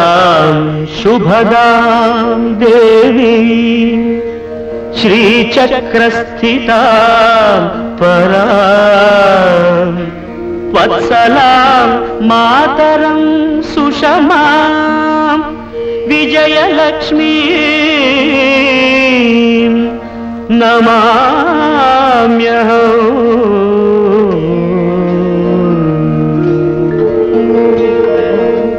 మంగళాం శుభదాం దేవి శ్రీచక్రస్థితాం పరా వత్సలాం మాతరం సుషమా విజయలక్ష్మీ నమామ్యహం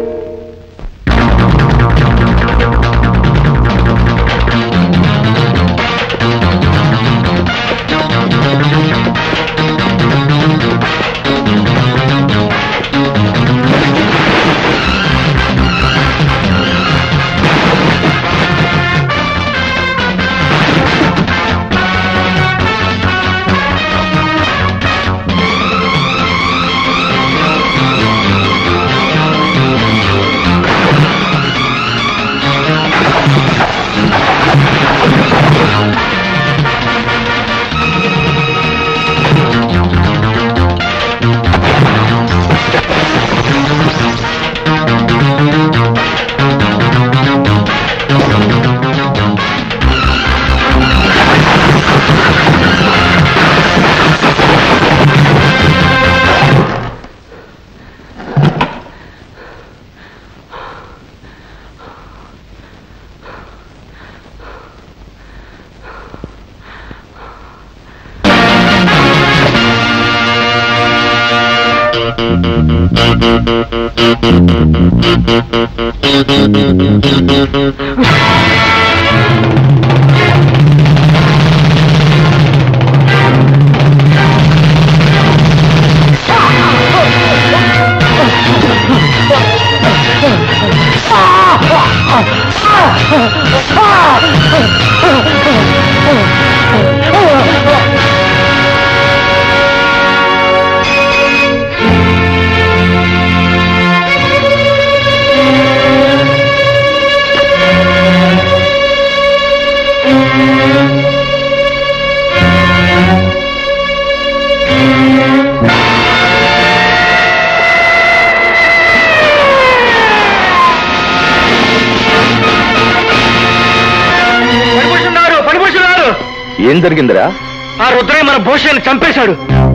పడిపోతున్నారు పడిపోతున్నారు ఏం జరిగిందిరా ఆ రుద్రయ్య మన భూషణ్ చంపేశాడు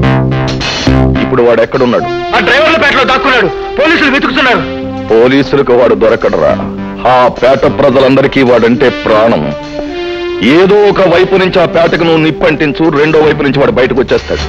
ఇప్పుడు వాడు ఎక్కడున్నాడు ఆ డ్రైవర్ల పేటలో దాక్కున్నాడు పోలీసులు వెతుకుతున్నారు పోలీసులకు వాడు దొరకడరా ఆ పేట ప్రజలందరికీ వాడంటే ప్రాణం ఏదో ఒక వైపు నుంచి ఆ పేటకు నువ్వు నిప్పంటించు రెండో వైపు నుంచి వాడు బయటకు వచ్చేస్తాడు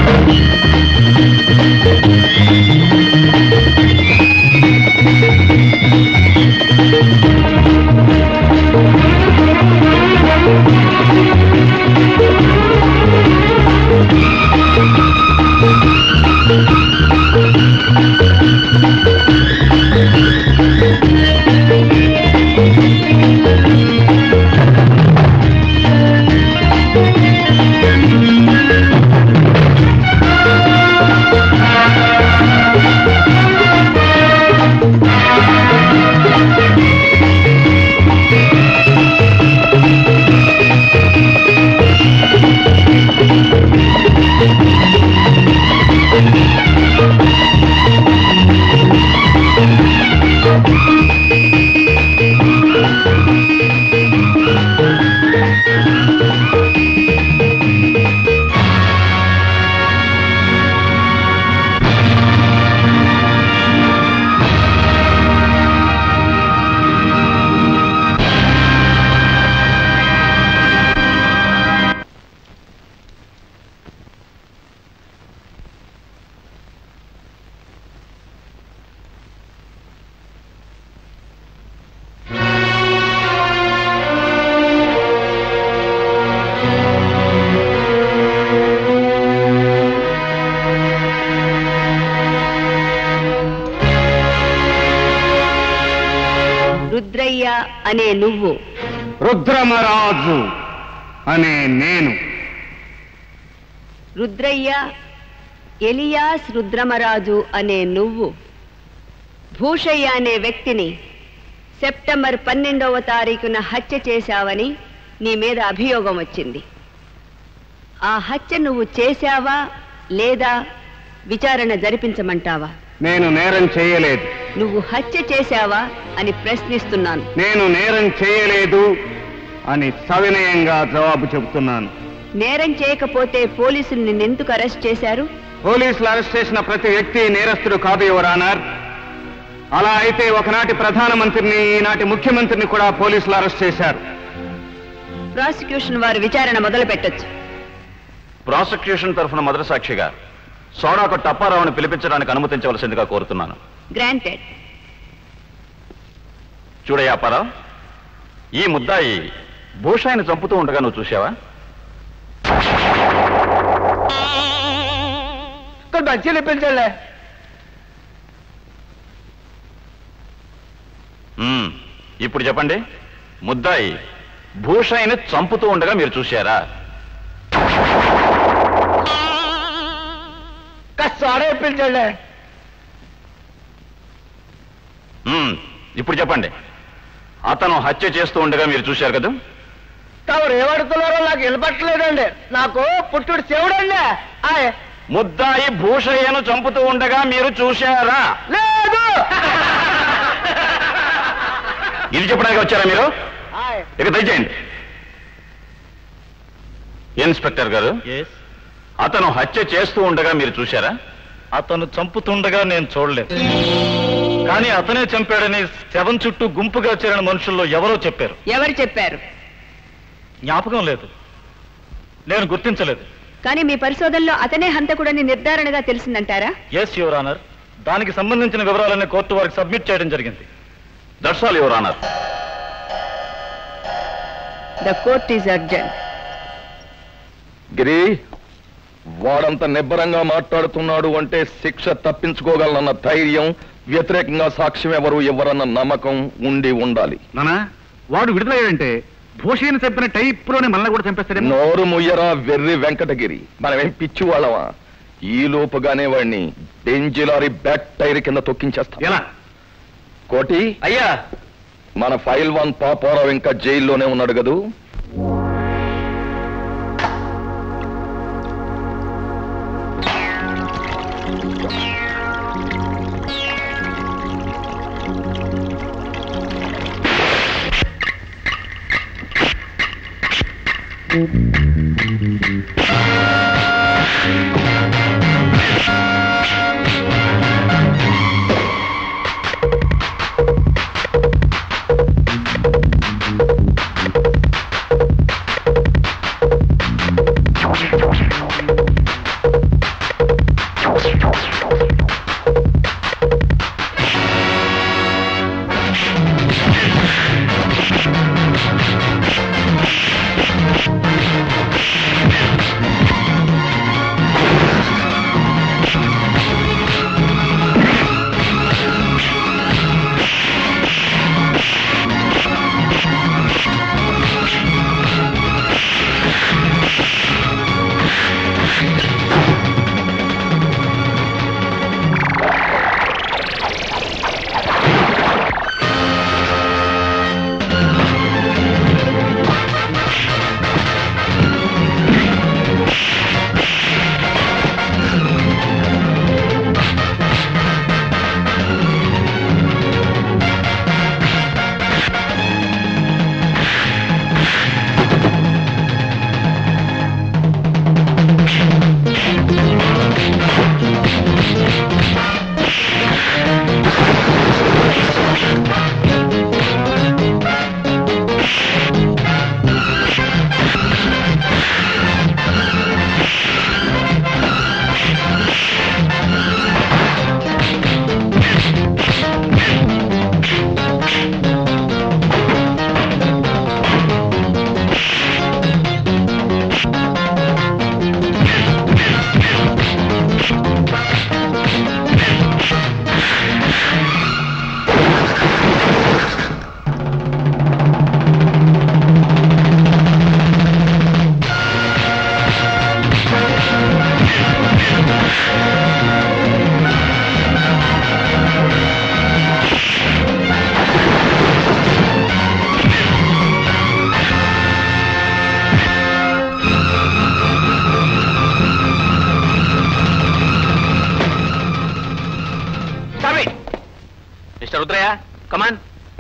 ఆ రుద్రయ్య అనే నువ్వు రుద్రమరాజు అనే నేను రుద్రయ్య ఎలియాస్ రుద్రమరాజు అనే నువ్వు భూషయ్య అనే వ్యక్తిని సెప్టెంబర్ పన్నెండవ తారీఖున హత్య చేశావని నీ మీద అభియోగం వచ్చింది ఆ హత్య నువ్వు చేశావా లేదా విచారణ జరిపించమంటావా నేను నేరం చేయలేదు నువ్వు హత్య చేశావా అని ప్రశ్నిస్తున్నాను నేను నేరం చేయలేదు అని సవినయంగా జవాబు చెబుతున్నాను నేరం చేయకపోతే పోలీసులు నిన్నెందుకు అరెస్ట్ చేశారు పోలీసులు అరెస్ట్ చేసిన ప్రతి వ్యక్తి నేరస్తుడు కాదు యువరానర్ అలా అయితే ఒకనాటి ప్రధానమంత్రిని ఈనాటి ముఖ్యమంత్రిని కూడా పోలీసులు అరెస్ట్ చేశారు ప్రాసిక్యూషన్ వారు విచారణ మొదలు పెట్టొచ్చు ప్రాసిక్యూషన్ తరఫున మొదటి సాక్షిగా సోడాకు టప్పారావుని పిలిపించడానికి అనుమతించవలసిందిగా కోరుతున్నాను గ్రాంటెడ్ చూడయ్యా అప్పారావు ఈ ముద్దాయి భూషాయిని చంపుతూ ఉండగా నువ్వు చూసావా మంచి పిలిచాలే మ్మ్. ఇప్పుడు చెప్పండి ముద్దాయి భూషాయిని చంపుతూ ఉండగా మీరు చూశారా సోడే పిలిచాలే మ్మ్. ఇప్పుడు చెప్పండి అతను హత్య చేస్తూ ఉండగా మీరు చూశారు కదా తమరు ఏమడుతున్నారో నాకు వినపట్టలేదండి నాకు పుట్టుడు చెవుడండి ఆయ్ ముద్దాయి భూషయ్యను చంపుతూ ఉండగా మీరు చూశారా లేదు ఇది చెప్పడానికి వచ్చారా మీరు ఆయ్ ఇక దయచేయండి ఇన్స్పెక్టర్ గారు అతను హత్య చేస్తూ ఉండగా మీరు చూశారా అతను చంపుతుండగా నేను చూడలేదు కానీ అతనే చంపాడని శవం చుట్టూ గుంపుగా చేరిన మనుషుల్లో ఎవరో చెప్పారు ఎవరు చెప్పారు జ్ఞాపకం లేదు నేను గుర్తించలేదు కానీ మీ పరిశోధనలో అతనే హంతకుడని నిర్ధారణగా తెలిసిందంటారా ఎస్ యువర్ ఆనర్ దానికి సంబంధించిన వివరాలన్నీ కోర్టు వారికి సబ్మిట్ చేయడం జరిగింది that's all your honour the court is adjourned గిరి వాడంత నిబ్బరంగా మాట్లాడుతున్నాడు అంటే శిక్ష తప్పించుకోగలనన్న ధైర్యం వ్యతిరేకంగా సాక్ష్యం ఎవరు ఎవరన్న నమ్మకం ఉండి ఉండాలి నానా వాడు విడుదలయ్యాడంటే భూషయ్యని చంపిన టైప్ లోనే మనల్ని కూడా చంపేస్తాడేమో నోరు ముయ్యరా వెర్రి వెంకటగిరి మనమేం పిచ్చి వాళ్ళమా ఈ లోపుగానే వాడిని బెంజిలారి బ్యాక్ టైర్ కింద తొక్కించేస్తాం ఎలా కోటి అయ్యా మన ఫైల్ వన్ పాపారావు ఇంకా జైల్లోనే ఉన్నాడు కదూ come on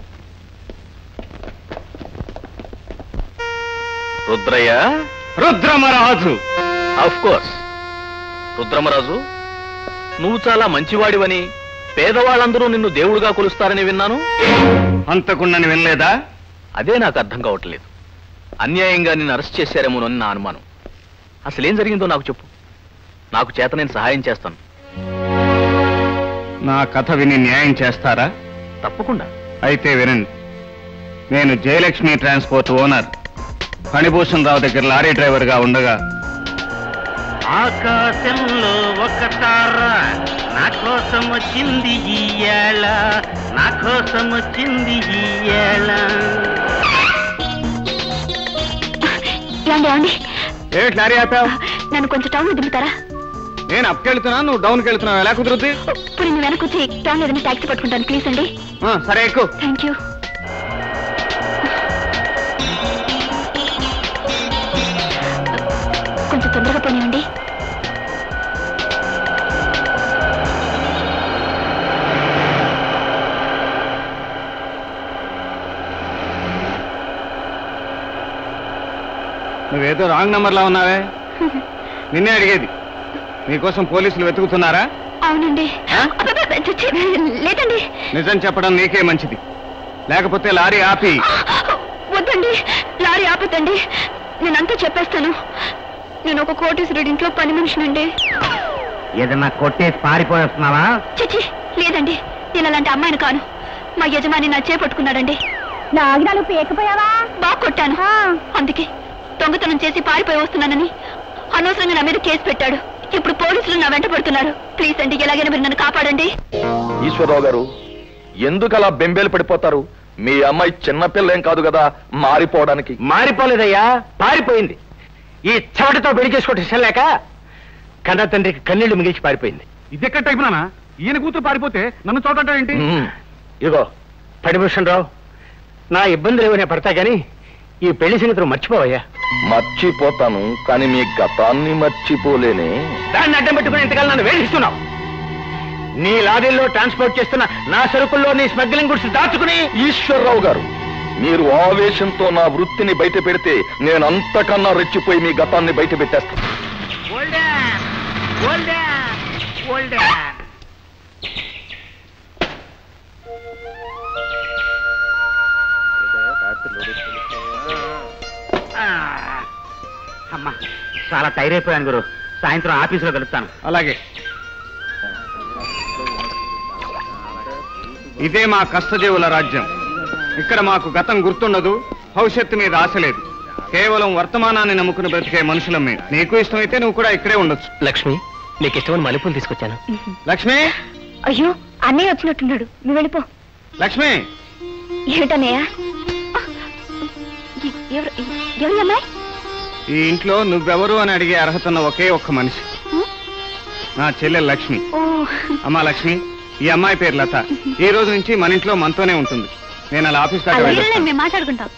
Rudrayya Rudramaraju of course Rudramaraju నువ్వు చాలా మంచివాడివని పేదవాళ్ళందరూ నిన్ను దేవుడిగా కొలుస్తారని విన్నాను అంతకుండని వినలేదా అదే నాకు అర్థం కావట్లేదు అన్యాయంగా నిన్ను అరెస్ట్ చేశారేమోనని నా అనుమానం అసలేం జరిగిందో నాకు చెప్పు నాకు చేత నేను సహాయం చేస్తాను నా కథ విని న్యాయం చేస్తారా తప్పకుండా అయితే వినండి నేను జయలక్ష్మి ట్రాన్స్పోర్ట్ ఓనర్ ఫణిభూషణ్ రావు దగ్గర లారీ డ్రైవర్ గా ఉండగా ఆకాశంలో ఒక తార నా కోసం వచ్చింది ఇయ్యాల నా కోసం వచ్చింది ఇయ్యాల ఏమండి ఏమండి ఏమిటి లారీ ఆపావు నన్ను కొంచెం టౌన్ దింపుతారా నేను అప్కెళ్తున్నా నువ్వు డౌన్కి వెళ్తున్నావు ఎలా కుదురుద్ది ఇప్పుడు నేను వెనక్కి వచ్చి టౌన్ ఏదైనా ట్యాక్సీ పట్టుకుంటాను ప్లీజ్ అండి ఆ, సరే ఎక్కువ థ్యాంక్ యూ కొంచెం తొందరగా పోనివ్వండి నువ్వేదో రాంగ్ నంబర్ లా ఉన్నావే నిన్నే అడిగేది నీకోసం పోలీసులు వెతుకుతున్నారా అవునండి ఆ? అబ్బబ్బబ్బ, ఛీ, ఛీ, లేదండి నిజం చెప్పడం నీకే మంచిది లేకపోతే లారీ ఆపి వద్దండి లారీ ఆపొద్దండి నేనంతా చెప్పేస్తాను నేను ఒక కోటేశ్వరుడి ఇంట్లో పని మనిషినండి ఏదన్నా కొట్టేసి పారిపోయేస్తున్నావా చిచి లేదండి నేను అలాంటి అమ్మాయిని కాను మా యజమాని నా చేపట్టుకున్నాడండి నా ఆజ్ఞాలు పేకపోయావా బాగా కొట్టాను అందుకే దొంగతనం చేసి పారిపోయి వస్తున్నానని అనవసరంగా నా మీద కేసు పెట్టాడు ఇప్పుడు పోలీసులు నా వెంట పడుతున్నారు ప్లీజ్ అండి ఎలాగైనా మీరు నన్ను కాపాడండి ఈశ్వరరావు గారు ఎందుకు అలా బెంబేలు పడిపోతారు మీ అమ్మాయి చిన్నపిల్ల ఏం కాదు కదా మారిపోవడానికి మారిపోలేదయ్యా పారిపోయింది ఈ చెవటితో పెళ్లి చేసుకుంటే చెల్లేక కన్న తండ్రికి కన్నీళ్లు మిగిల్చి పారిపోయింది ఇది ఎక్కడ టైప్ నానా ఈయన కూతురు పారిపోతే నన్ను చూడటం ఏంటి మ్మ్. ఇదిగో పడిభూషణ్ రావు నా ఇబ్బందులు ఏమైనా పడతా గాని ఈ పెళ్లి సంగతులు మర్చిపోవయ్యా మర్చిపోతాను కానీ మీ గతాన్ని మర్చిపోలేనే దాన్ని అడ్డం పెట్టుకుని ఇంతకాలం నన్ను వేధిస్తున్నావు నీ లారీల్లో ట్రాన్స్పోర్ట్ చేస్తున్న నా సరుకుల్లో నీ స్మగ్లింగ్ గుడ్స్ దాచుకుని ఈశ్వరరావు గారు మీరు ఆవేశంతో నా వృత్తిని బయట పెడితే నేను అంతకన్నా రెచ్చిపోయి మీ గతాన్ని బయట పెట్టేస్తాను అమ్మా చాలా టైర్ అయిపోయాను గురు సాయంత్రం ఆఫీసులో కలుస్తాను అలాగే ఇదే మా కష్టజీవుల రాజ్యం ఇక్కడ మాకు గతం గుర్తుండదు భవిష్యత్తు మీద ఆశ లేదు కేవలం వర్తమానాన్ని నమ్ముకుని బ్రతికే మనుషులం మేము నీకు ఇష్టమైతే నువ్వు కూడా ఇక్కడే ఉండొచ్చు లక్ష్మి నీకు ఇష్టమైన మల్లెపూలు తీసుకొచ్చాను లక్ష్మి అయ్యో అన్నయ్య వచ్చినట్టున్నాడు నువ్వు వెళ్ళిపో లక్ష్మి ఏమిటన్నయ్య ఎవరు ఎవరు అమ్మాయి ఈ ఇంట్లో నువ్వెవరు అని అడిగే అర్హత ఉన్న ఒకే ఒక్క మనిషి నా చెల్లెలు లక్ష్మి ఓ అమ్మా లక్ష్మి ఈ అమ్మాయి పేరు లత ఈ రోజు నుంచి మన ఇంట్లో మనతోనే ఉంటుంది నేను అలా ఆఫీస్ దాకా అలాగే వెళ్ళొస్తాను. మేము మాట్లాడుకుంటాం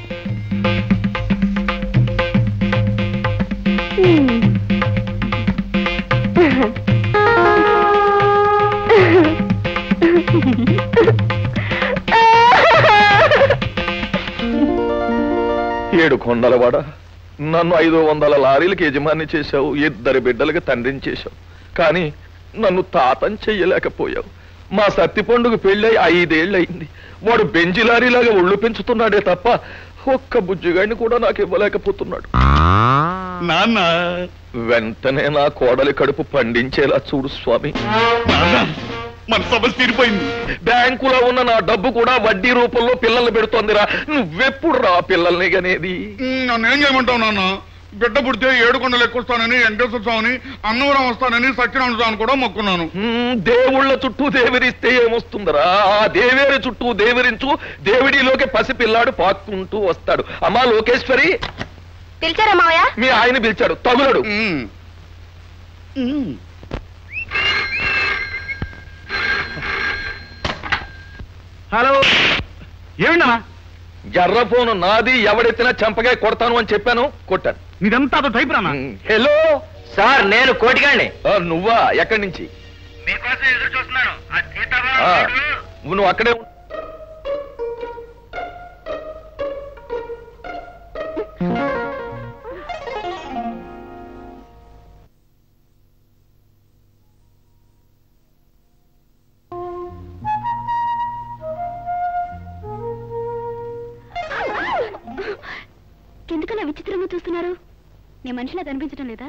ఏడు కొండలవాడ నన్ను ఐదు వందల లారీలకు యజమాని చేశావు ఇద్దరు బిడ్డలకు తండ్రిని చేశావు కానీ నన్ను తాతం చెయ్యలేకపోయావు మా సత్తి పండుగ పెళ్ళై ఐదేళ్ళు అయింది వాడు బెంజి లారీలాగా ఒళ్ళు పెంచుతున్నాడే తప్ప ఒక్క బుజ్జిగాడిని కూడా నాకు ఇవ్వలేకపోతున్నాడు నాన్న వెంటనే నా కోడలి కడుపు పండించేలా చూడు స్వామి మన సమస్య తీరిపోయింది బ్యాంకులో ఉన్న నా డబ్బు కూడా వడ్డీ రూపంలో పిల్లలు పెడుతోందిరా నువ్వెప్పుడు రా పిల్లల్ని గనేది నన్ను ఏం చేయమంటావు నాన్న బిడ్డ పుడితే ఏడు కొండలు ఎక్కుస్తానని వెంకటేశ్వర స్వామిని అన్నవరం వస్తానని సత్యనారాయణ స్వామిని కూడా మొక్కున్నాను హ్మ్, దేవుళ్ళ చుట్టూ దేవిరిస్తే ఏమొస్తుందిరా ఆ దేవేరి చుట్టూ దేవిరించు దేవుడిలోకి పసిపిల్లాడు పాక్కుంటూ వస్తాడు అమ్మా లోకేశ్వరి పిలిచారా మావయ్య మీ ఆయన పిలిచాడు తగులడు ఉమ్. ఉమ్. హలో ఏమిటా ఎర్ర ఫోను నాది ఎవడెత్తినా చంపగా కొడతాను అని చెప్పాను కొట్టాను నీదంతా అదో టైప్ రానా హ్మ్, హలో సార్ నేను కోటిగాండి ఆ, నువ్వా ఎక్కడి నుంచి మీకోసం ఎదురు చూస్తున్నాను ఆ, నువ్వు అక్కడే ఉండు. ఎందుకలా విచిత్రంగా చూస్తున్నారు నేను మనిషిలా కనిపించడం లేదా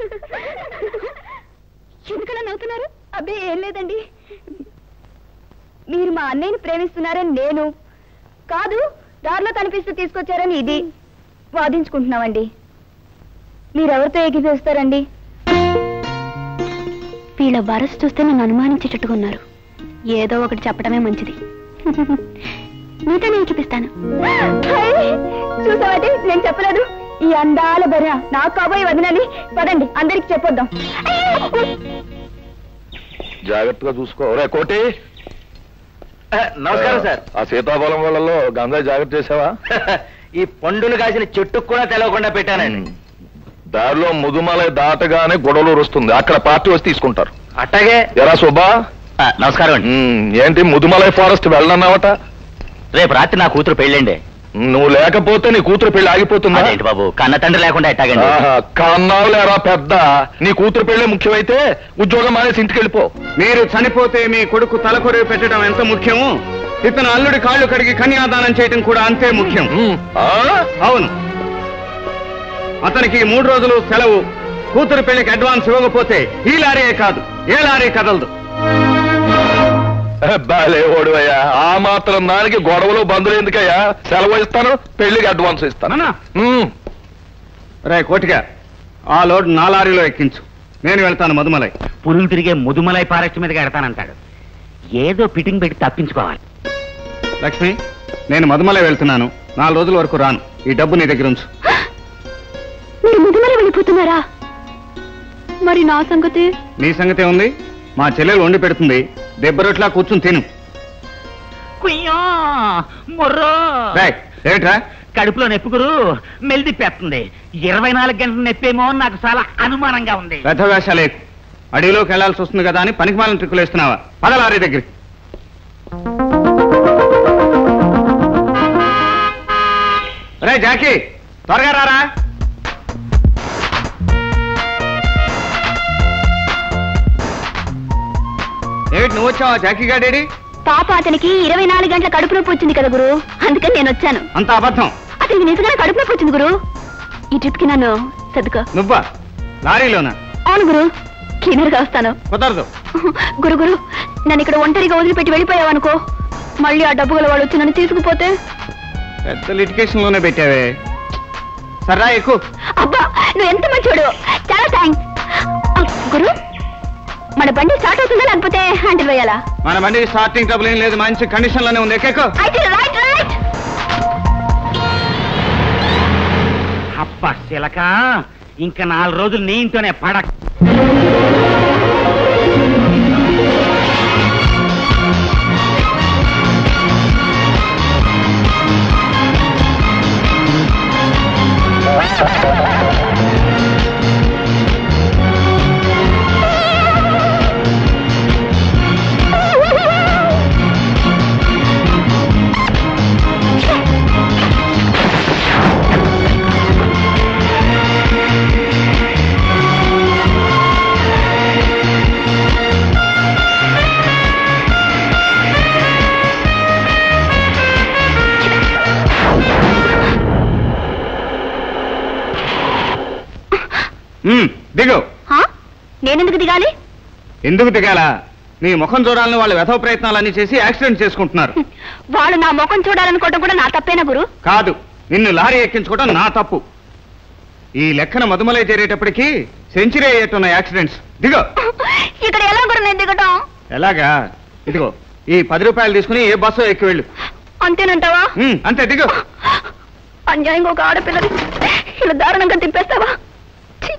ఎందుకలా నవ్వుతున్నారు అబ్బే ఏం లేదండి మీరు మా అన్నయ్యని ప్రేమిస్తున్నారని నేను కాదు దారిలో కనిపిస్తూ తీసుకొచ్చారని ఇది వాదించుకుంటున్నామండి మీరెవరితో ఏకీభవిస్తారండి వీళ్ళ వరస చూస్తే నన్ను అనుమానించేటట్టుగా ఉన్నారు ఏదో ఒకటి చెప్పడమే మంచిది మీతోనే ఏకిపిస్తాను చూసావంటే నేను చెప్పలేదు ఈ అందాల బర్రె నాకు కాబోయే వదినని పదండి అందరికి చెప్పొద్దాం జాగ్రత్తగా చూసుకో రే కోటి నమస్కారం సార్ ఆ సీతాఫలం వాళ్ళలో గంగా జాగ్రత్త చేసావా ఈ పండును కాసిన చెట్టుకు కూడా తెలవకుండా పెట్టానండి దారిలో ముదుమలై దాటగానే గొడవలు వస్తుంది అక్కడ పార్టీ వచ్చి తీసుకుంటారు అట్టాగే ఎరా సుబ్బా నమస్కారం అండి ఉమ్, ఏంటి ముదుమలై ఫారెస్ట్ వెళ్ళనన్నావట రేపు రాత్రి నా కూతురు పెళ్ళండి నువ్వు లేకపోతే నీ కూతురు పెళ్లి ఆగిపోతుందా అదేంటి బాబు కన్న తండ్రి లేకుండా ఎట్టాగండి ఆహా, కన్నావులేరా పెద్ద నీ కూతురు పెళ్ళే ముఖ్యమైతే ఉద్యోగం మానేసి ఇంటికి వెళ్ళిపో మీరు చనిపోతే మీ కొడుకు తలకొరివి పెట్టడం ఎంత ముఖ్యమో ఇతను అల్లుడి కాళ్ళు కడిగి కన్యాదానం చేయడం కూడా అంతే ముఖ్యం ఉమ్, ఆ? అవును అతనికి మూడు రోజులు సెలవు కూతురు పెళ్లికి అడ్వాన్స్ ఇవ్వకపోతే ఈ లారీయే కాదు ఏ లారీ కదలదు బాలే ఓడివయ్యా ఆ మాత్రం దానికి గొడవలు బంధువులు ఎందుకయ్యా సెలవు ఇస్తాను పెళ్లికి అడ్వాన్స్ ఇస్తాను నాన్నా. ఉమ్, రే కోటిగా ఆ లోడ్ నా లారీలో ఎక్కించు నేను వెళ్తాను మధుమలై పురుగు తిరిగే ముదుమలై ఫారెస్ట్ మీదకి ఎడతానంటాడు ఏదో ఫిట్టింగ్ పెట్టి తప్పించుకోవాలి లక్ష్మి నేను మధుమలై వెళ్తున్నాను నాలుగు రోజుల వరకు రాను ఈ డబ్బు నీ దగ్గర ఉంచు మీరు ముదుమల వెళ్ళిపోతున్నారా మరి నా సంగతి నీ సంగతే ఉంది మా చెల్లెలు వండి పెడుతుంది దెబ్బ రొట్లా కూర్చుని తిను కుయ్యో మొర్రో రేయ్, ఏమిట్రా కడుపులో నొప్పుకురు మెల్దిప్పేస్తుంది ఇరవై నాలుగు గంటల నొప్పేమో అని నాకు చాలా అనుమానంగా ఉంది పెద్ద వేషాలే అడవిలోకి వెళ్లాల్సి వస్తుంది కదా అని పనికిమాలిన ట్రిక్కులు వేస్తున్నావా పద లారీ దగ్గర రే జాకీ త్వరగా రారా ఏమిటి నువ్వు వచ్చావా జాకీ గాడేడి పాప అతనికి ఇరవై నాలుగు గంటల కడుపు నొప్పి వచ్చింది కదా గురు అందుకని నేను వచ్చాను అంత అబద్ధం అతనికి నిజంగానే కడుపు నొప్పి వచ్చింది గురు ఈ ట్రిప్ కి నన్ను సర్దుకో నువ్వా లారీలోనా అవును గురు క్లీనర్ గా వస్తాను కుదరదు గురు గురు నన్ను ఇక్కడ ఒంటరిగా వదిలిపెట్టి వెళ్ళిపోయావు అనుకో మళ్ళీ ఆ డబ్బు గల వాళ్ళు వచ్చి నన్ను తీసుకుపోతే పెద్ద లిటికేషన్ లోనే పెట్టావే సర్రా ఎక్కువ అబ్బా నువ్వు ఎంత మంచోడు చాలా థ్యాంక్స్ గురు మన బండి స్టార్ట్ అవుతుందా లేకపోతే హ్యాండిల్ వేయాలా మన బండి స్టార్టింగ్ ట్రబుల్ ఏం లేదు మంచి కండిషన్ లోనే ఉంది ఎక్కెక్కు అయితే రైట్ రైట్ అప్ప శిలక ఇంకా నాలుగు రోజులు నీ ఇంట్లోనే పడక్ మ్మ్, దిగు హా? నేనెందుకు దిగాలి ఎందుకు దిగాలా నీ ముఖం చూడాలని వాళ్ళు వ్యథవ ప్రయత్నాలన్నీ చేసి యాక్సిడెంట్ చేసుకుంటున్నారు వాళ్ళు నా ముఖం చూడాలనుకోవడం కూడా నా తప్పేనా గురు కాదు నిన్ను లారీ ఎక్కించుకోవడం నా తప్పు ఈ లెక్కన మధుమలై చేరేటప్పటికి సెంచరీ అయ్యేట్టున్న యాక్సిడెంట్స్ దిగో ఇక్కడ ఎలా గురు నేను దిగటం ఎలాగా ఇదిగో ఈ పది రూపాయలు తీసుకుని ఏ బస్సు ఎక్కి వెళ్ళు అంతేనంటావా మ్మ్, అంతే దిగు అన్యాయంగా ఒక ఆడపిల్లని ఇలా దారుణంగా తిప్పేస్తావా ఛీ!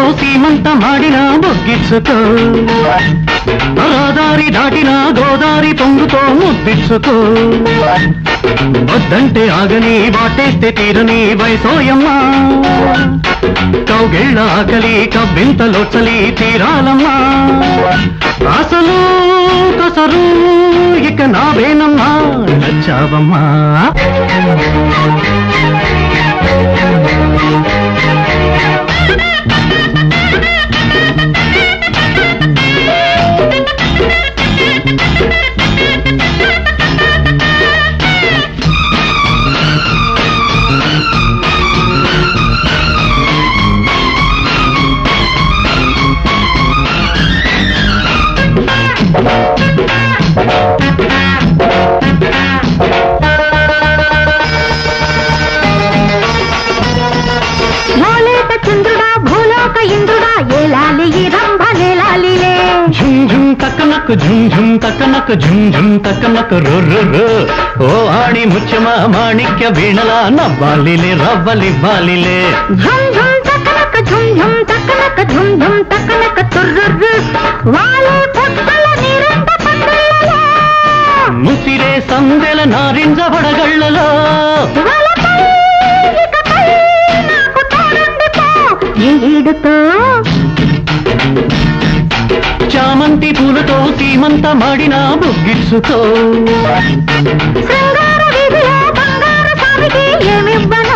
సీమంత మాడిన బొగ్గిచ్చుకో రహదారి దాటిన గోదారి పొంగుతో ముద్దిచ్చుకో వద్దంటే ఆగని వాటేస్తే తీరని వయసోయమ్మా కౌగిళ్ళ ఆకలి కవ్వింతలో చలి తీరాలమ్మా అసలు కసరు ఇక నావేనమ్మా నచ్చావమ్మా మోలేత చంద్రుడా భూలోక ఇంద్రుడా ఏలాలి ఈ రంభ నేలాలిలే ఝుం ఝుం తక్కనకు ఝుం ఝుం తక్కనకు ఝుం ఝుం తక్కనకు రో రో రో ఓ ఆడి ముత్యమ మాణిక్య వీణల నవ్వాలిలే రవ్వలివ్వాలిలే ఝుం ఝుం తక్కనక ఝుం ఝుం తక్కనక ఝుం ఝుం తక్కనక తుర్రుర్రు వాలే పుట్టల నిరంత పండులలో ముసిరే సందెల నారింజ వడగళ్ళలో వలపై ఇకపై నాకు తోడుండిపో ఈ ఈడుతో చామంతి పూలతో సీమంత మాడిన బుగ్గిచ్చుతో శృంగార వీధిలో బంగారు స్వామికి ఏమివ్వను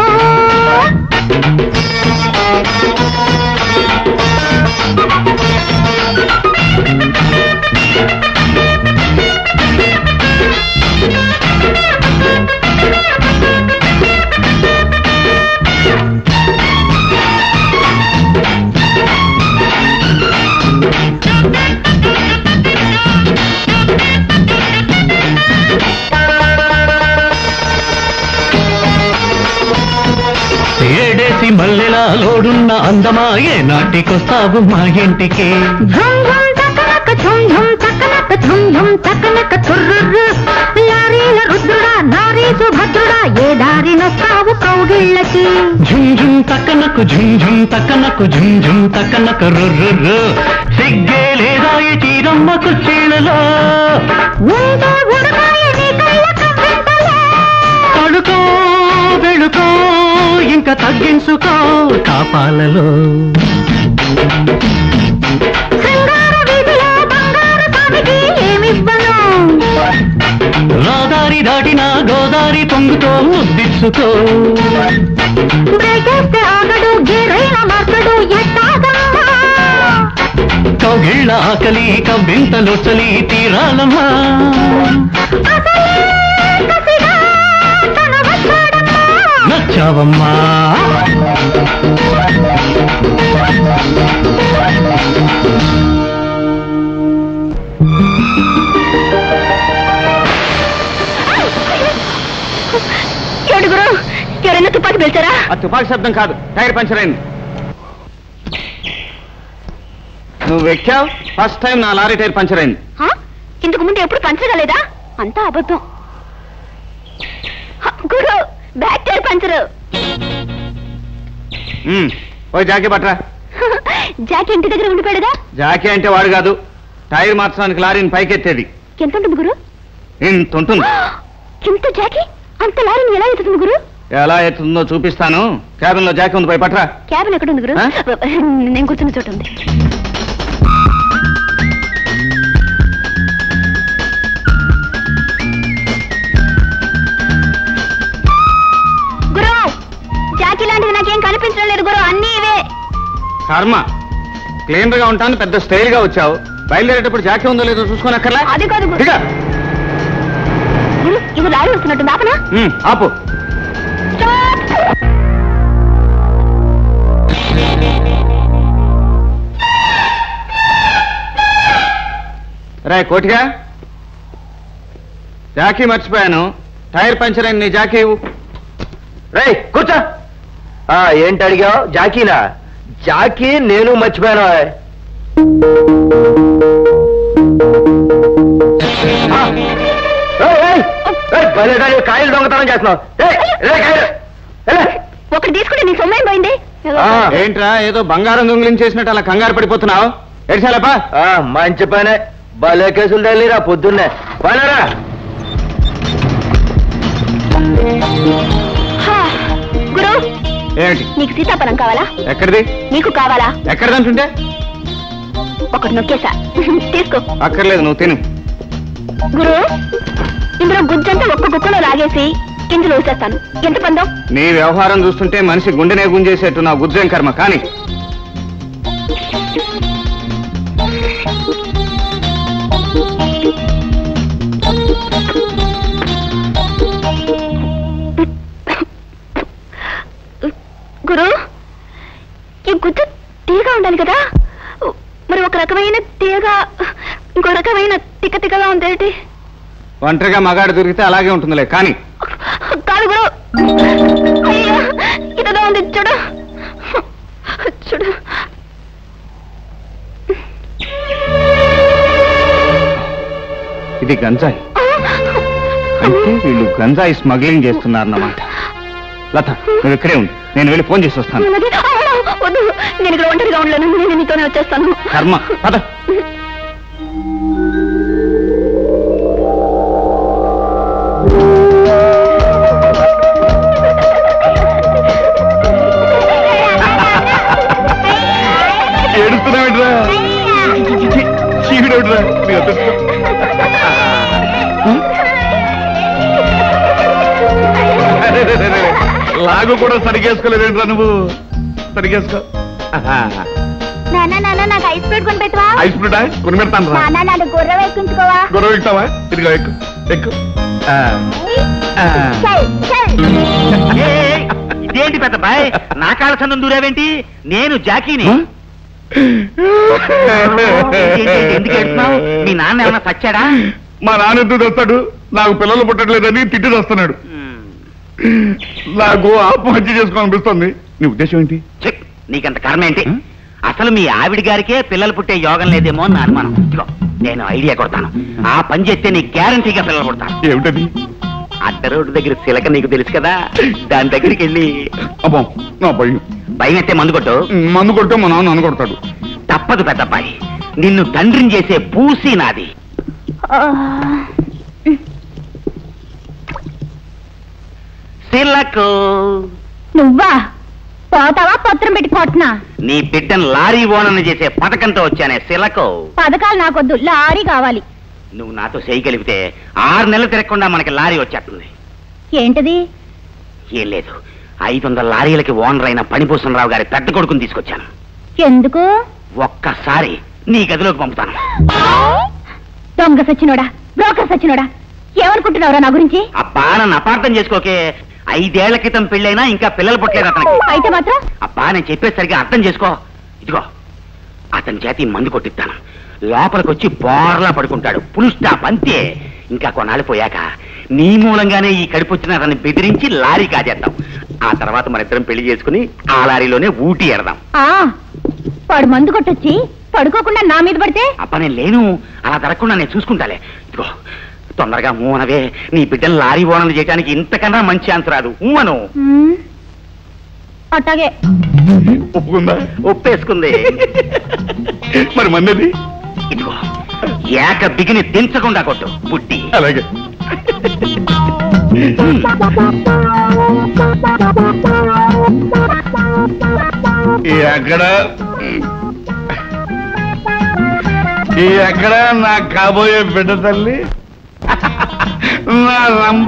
ఏడేసి మల్లెలా లోడున్న అందమా ఏ నాటికొస్తావు మా ఇంటికి ఝుం ఝుం తక్కనక ఝుం ఝుం తక్కనక ఝుం ఝుం తక్కనక తుర్రుర్రు లారీల రుద్రుడా నారీ సుభద్రుడా ఏ దారినొస్తావు కౌగిళ్ళకి ఝుం ఝుం తక్కనకు ఝుం ఝుం తక్కనకు ఝుం ఝుం తక్కనకు రుర్రు సిగ్గే లేదా ఈ చీరమ్మ కుర్చీలలో ఉంటే ఉడకాయ నీ కళ్ళ కవ్వింతలే తడుకో వెళుకో ఇంకా తగ్గించుకో కాపాలలో శృంగార వీధిలో బంగారు స్వామికి ఏమివ్వను రాదారి దాటిన గోదారి పొంగుతో ముద్దిచ్చుకో బ్రేకేస్తే ఆగడు గేరైన మార్చడు ఎట్టాగమ్మా కౌగిళ్ళ ఆకలి కవ్వింతలో చలి తీరాలమ్మా అసలే కసిగా తన వచ్చాడమ్మా నచ్చావమ్మా ఎవడు గురు ఎవరైనా తుపాకి పిలిచారా ఆ తుపాకీ శబ్దం కాదు టైర్ పంచర్ అయింది నువ్వు ఎక్కావు ఫస్ట్ టైం నా లారీ టైర్ పంచర్ అయింది హ? ఇంతకు ముందు ఎప్పుడు పంచగలేదా అంతా అబద్ధం హ, గురు బ్యాక్ టైర్ పంచరు ఉమ్, పోయి జాకీ పట్రా జాకి ఇంటి దగ్గర ఉండిపోయాడుగా జాకీ అంటే వాడు కాదు టైర్ మార్చడానికి లారీని పైకెత్తేది ఎంత ఉంటుంది గురు ఇంత ఉంటుంది ఇంత జాకి అంత లారీని ఎలా ఎత్తుతుంది గురు ఎలా ఎత్తుందో చూపిస్తాను క్యాబిన్ లో జాకీ ఉంది పోయి పట్రా క్యాబిన్ ఎక్కడ ఉంది గురు ఆ? నేను కూర్చున్న చోట ఉంది గురు జాకీ లాంటిది నాకేం కనిపించడం లేదు గురు అన్నీ ఇవే కర్మ క్లీనర్ గా ఉంటాను పెద్ద స్టైల్ గా వచ్చావు బయలుదేరేటప్పుడు జాకీ ఉందో లేదో చూసుకోనక్కర్లా అది కాదు గురు దిగా. గురు ఇది లారీ వస్తున్నట్టు ఆపనా ఉమ్, ఆపు స్టాప్ రే కోటిగా జాకీ మర్చిపోయాను టైర్ పంచర్ అయింది నీ జాకీ ఇవ్వు రే కూర్చో ఆ ఏంటి అడిగావు జాకీనా జాకీ నేను మర్చిపోయాను ఆ, ఏయ్, ఏయ్, ఏయ్, భలే దాని కాయలు దొంగతనం చేస్తున్నావు ఏయ్, ఏయ్, కాయలు, ఏయ్. ఒకటి తీసుకుంటే నీ సొమ్మేం పోయింది ఏంట్రా ఏదో బంగారం దొంగిలించేసినట్టు అలా కంగారు పడిపోతున్నావు ఎడిసాలపా మంచి పనే భలే కేసులు తల్లిరా పొద్దున్నే పనరా హా, గురు ఏమిటి నీకు సీతాఫలం కావాలా ఎక్కడిది నీకు కావాలా ఎక్కడిదంటుంటే ఒకటి నొక్కేసా తీసుకో అక్కర్లేదు నువ్వు తిను గురు ఇందులో గుజ్జంతా ఒక్క గుక్కలో లాగేసి గింజలు ఊసేస్తాను ఎంత పందో నీ వ్యవహారం చూస్తుంటే మనిషి గుండెనే గుంజేసేట్టు నా గుజ్జం కర్మ కానీ గురు ఈ గుజ్జ తీగ ఉండాలి కదా మరి ఒక రకమైన తీగ ఇంకో రకమైన తిక్క తిక్కగా ఉందేంటి ఒంటరిగా మగాడు దొరికితే అలాగే ఉంటుందిలే కానీ కాదు గురు అయ్యో ఇదిగా ఉంది చూడు చూడు ఇది గంజాయి అంటే వీళ్ళు గంజాయి స్మగ్లింగ్ చేస్తున్నారన్నమాట లత నువ్వు ఇక్కడే ఉండు నేను వెళ్ళి ఫోన్ చేసి వస్తాను అలాగే. అమ్మో, వద్దు నేను ఇక్కడ ఒంటరిగా ఉండలేను నేను నీతోనే వచ్చేస్తాను కర్మ పద ఏడుస్తున్నావేంట్రా చీవిడేట్రా నీ అదృష్టం అరే, రే, రే, రే. లాగు కూడా సరిగేసుకోలేదేంట్రా నువ్వు సరిగేసుకో నాన్న నాన్న నాకు ఐస్ ప్లేట్ కొని పెట్టవా ఐస్ ఫ్రూటా కొని పెడతాను రా నాన్న నాన్న గుర్రం ఎక్కించుకోవా గొడవ ఎక్కుతావా ఇదిగో ఎక్కు ఎక్కు ఆ, ఆ. చల్ చల్ ఇదేంటి పెద్ద బాయ్ నా కాళ్ళ చందం దూరావేంటి నేను జాకీని ఎందుకు ఏడుస్తున్నావు మీ నాన్న ఏమన్నా చచ్చాడా మా నాన్న ఎందుకు తెస్తాడు నాకు పిల్లలు పుట్టట్లేదని తిట్టి తెస్తున్నాడు నాకు ఆత్మహత్య చేసుకోవాలనిపిస్తుంది నీ ఉద్దేశం ఏంటి చెక్ నీకంత కర్మ ఏంటి అసలు మీ ఆవిడ గారికే పిల్లలు పుట్టే యోగం లేదేమో అని నా అనుమానం ఇదిగో, నేను ఐడియా కొడతాను ఆ పని చేస్తే నీకు గ్యారంటీగా పిల్లలు పుడతాను ఏమిటది అడ్డ రోడ్డు దగ్గర సిలక నీకు తెలుసు కదా దాని దగ్గరికి వెళ్ళి అబ్బా నా భయం భయం ఎత్తే మందు కొట్టు మందు కొడితే మా నాన్న అనుకొడతాడు తప్పదు పెద్దబ్బాయి నిన్ను తండ్రిని చేసే పూసి నాది సిలకు నువ్వా పోతావా పత్రం పెట్టి కొట్టినా నీ బిడ్డను లారీ ఓనర్ని చేసే పథకంతో వచ్చానే సిలకు పథకాలు నాకొద్దు లారీ కావాలి నువ్వు నాతో చేయగలిగితే ఆరు నెలలు తిరగకుండా మనకి లారీ వచ్చేస్తుంది ఏంటిది ఏం లేదు ఐదు వందల లారీలకి ఓనర్ అయిన పణిభూషణరావు గారి పెద్ద కొడుకుని తీసుకొచ్చాను ఎందుకు ఒక్కసారి నీ గదిలోకి పంపుతాను దొంగ సచ్చినోడా బ్రోకర్ సచ్చినోడా ఏమనుకుంటున్నావురా నా గురించి అబ్బా నన్ను అపార్థం చేసుకోకే ఐదేళ్ల క్రితం పెళ్ళైనా ఇంకా పిల్లలు పుట్టలేదు అతనికి అయితే మాత్రం అబ్బా నేను చెప్పేసరిగా అర్థం చేసుకో ఇదిగో అతని చేతి మందు కొట్టిస్తాను లోపలికి వచ్చి బోర్లా పడుకుంటాడు పుల్ స్టాప్ అంతే ఇంకా కొన్నాళ్ళు పోయాక నీ మూలంగానే ఈ కడుపు వచ్చిన అతన్ని బెదిరించి లారీ కాజేద్దాం ఆ తర్వాత మన ఇద్దరం పెళ్లి చేసుకుని ఆ లారీలోనే ఊటీ ఎడదాం ఆ వాడు మందు కొట్టొచ్చి పడుకోకుండా నా మీద పడితే అబ్బా నేను లేను అలా జరగకుండా నేను చూసుకుంటాలే ఇదిగో తొందరగా మూనవే నీ బిడ్డను లారీ ఓనర్లు చేయడానికి ఇంతకన్నా మంచి ఛాన్స్ రాదు ఊమను ఉమ్, అట్టాగే ఒప్పుకుందా ఒప్పేసుకుంది మరి మందది ఇదిగో ఏక బిగిని దించకుండా కొట్టు బుడ్డి అలాగే ఎక్కడ ఈ ఎక్కడ నా కాబోయే బిడ్డ తల్లి నా రంబ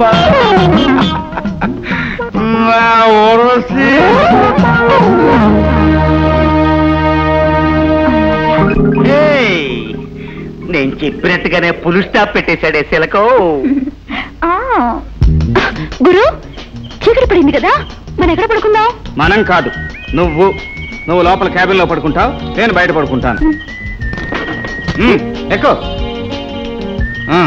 నా ఓరసి ఏయ్, నేను చెప్పినట్టుగానే పులు స్టాప్ పెట్టేశాడే శిలకో ఆ. గురు చీకటి పడింది కదా మనం ఎక్కడ పడుకుందాం మనం కాదు నువ్వు నువ్వు లోపల క్యాబిన్ లో పడుకుంటావు నేను బయట పడుకుంటాను ఉమ్, ఎక్కు ఆ.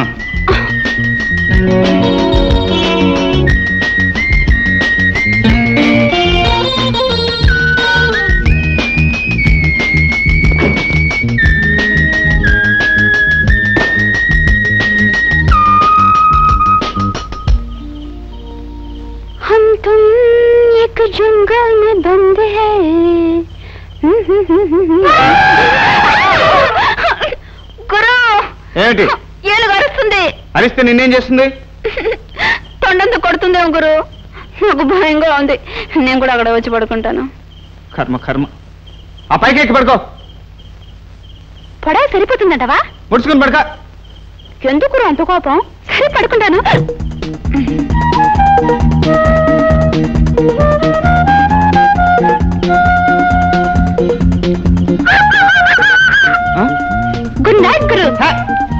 हम तुम एक जंगल में बंद है గురు ఏమిటి ఏలు గరుస్తుంది అరిస్తే నిన్నేం చేస్తుంది తొండంతో కొడుతుందేమో గురు నాకు భయంగా ఉంది నేను కూడా అక్కడ వచ్చి పడుకుంటాను కర్మ కర్మ ఆ పైకి ఎక్కి పడుకో పడా సరిపోతుందంటవా ముడుచుకుని పడక ఎందుకు అంత కోపం సరే పడుకుంటాను ఆ? గుడ్ నైట్ గురు హ!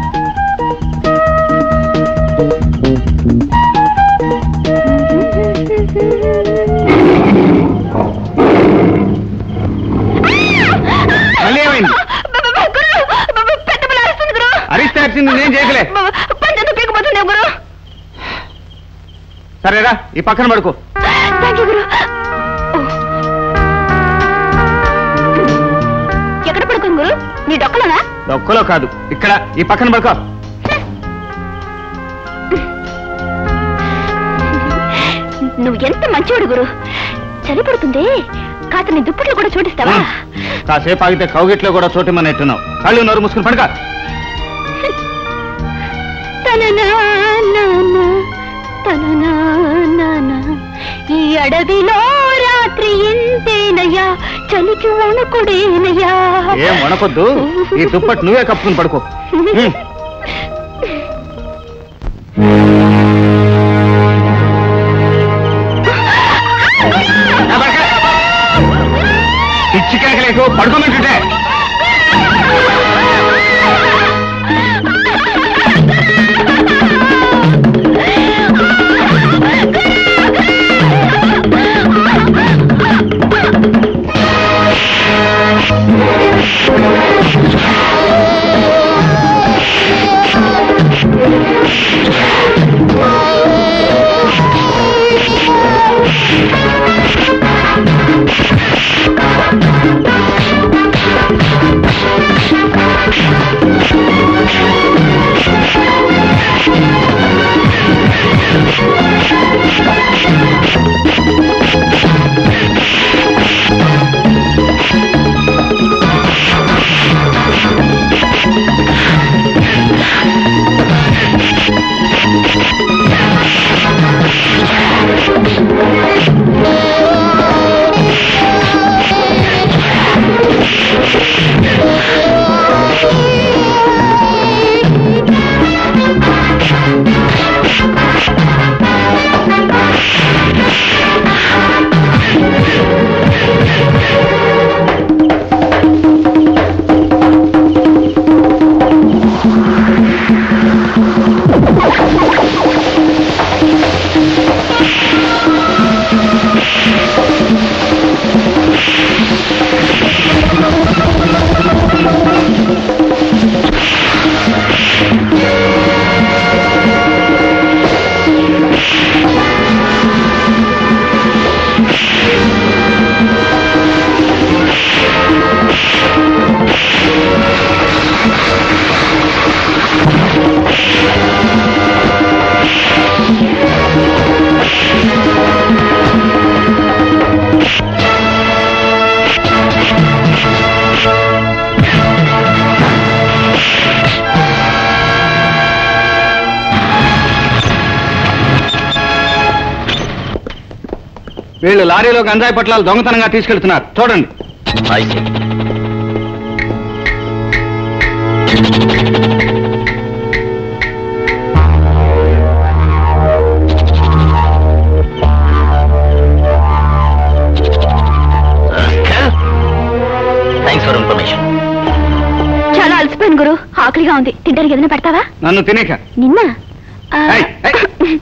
మళ్ళీ ఏమైంది గురు పెద్ద పిల్ల అరుస్తుంది గురు అరిస్తే అరిచింది నేనేం చేయగలే పంచంతో పీకపోతుంది గురు సరేరా ఈ పక్కన పడుకో థ్యాంక్ యూ గురు ఎక్కడ పడుకోను గురు నీ డొక్కలోనా ఒక్కలో కాదు ఇక్కడ ఈ పక్కన పడుకో నువ్వు ఎంత మంచివాడు గురు చలి పడుతుంది కాస్త నీ దుప్పట్లు కూడా చూడిస్తావా కాసేపు ఆగితే కౌగిట్లో కూడా చోటిమని ఎట్టున్నావు కళ్ళు నోరు మూసుకుని పడక తననానానా, తననానానా. ఈ అడవిలో రాత్రి ఇంతేనయ్యా చలికి వణుకుడేనయ్యా ఏం వణకొద్దు ఈ దుప్పటి నువ్వే కప్పుకుని పడుకో ఉమ్. నా పడక. పిచ్చి కేకలేకు పడుకోమంటుంటే వీళ్ళు లారీలో గంజాయి పట్లాలు దొంగతనంగా తీసుకెళ్తున్నారు చూడండి థ్యాంక్స్ ఫర్ ఇన్ఫర్మేషన్ చాలా అలసిపోయాను గురు ఆకలిగా ఉంది తింటానికి ఏదైనా పెడతావా నన్ను తినేక నిన్న ఆ, ఏయ్, ఏయ్.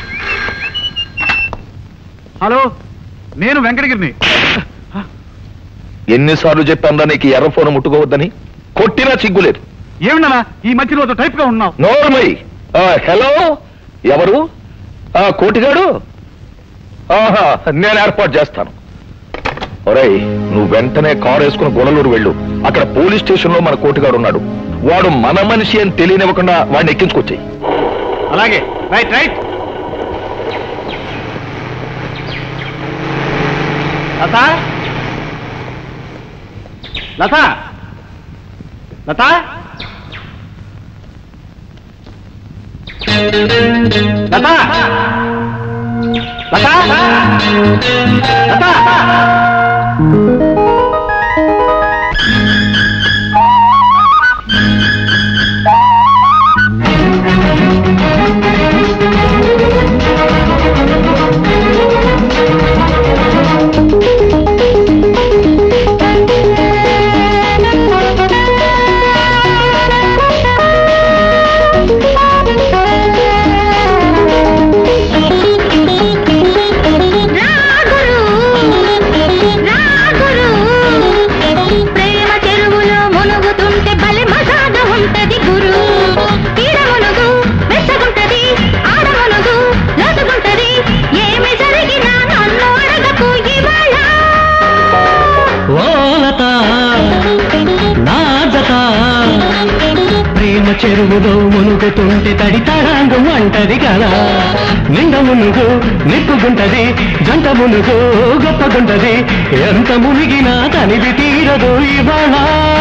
హలో నేను వెంకటగిరిని ఎన్నిసార్లు చెప్పాందా నీకు ఎర్ర ఫోన్ ముట్టుకోవద్దని కొట్టినా సిగ్గులేదు ఏమిటన్నా ఈ మధ్య రోజు టైప్ గా ఉన్నావు నోర్మై హలో ఎవరు ఆ, కోటిగాడు ఆహా నేను ఏర్పాటు చేస్తాను ఒరేయ్ నువ్వు వెంటనే కారు వేసుకుని గొడలూరు వెళ్ళు అక్కడ పోలీస్ స్టేషన్ లో మన కోటిగాడు ఉన్నాడు వాడు మన మనిషి అని తెలియనివ్వకుండా వాడిని ఎక్కించుకొచ్చాయి అలాగే రైట్ రైట్ లత లత లత లత లత ప్రేమ చెరువులో మునుగుతుంటే బలి మజాగా ఉంటది గురు ఈడ మునుగు వెచ్చగుంటది ఆడ మునుగు లోతుగుంటది ఏమి జరిగినా నన్ను అడగకు ఇవాళ ఓలత నాజత ప్రేమ చెరువులో మునుగుతుంటే తడి తడాంగు అంటది కదా నిండ మునుగు నిప్పుగుంటది జంట మునుగు గొప్పగుంటది ఎంత మునిగినా తనివి తీరదు ఇవాళ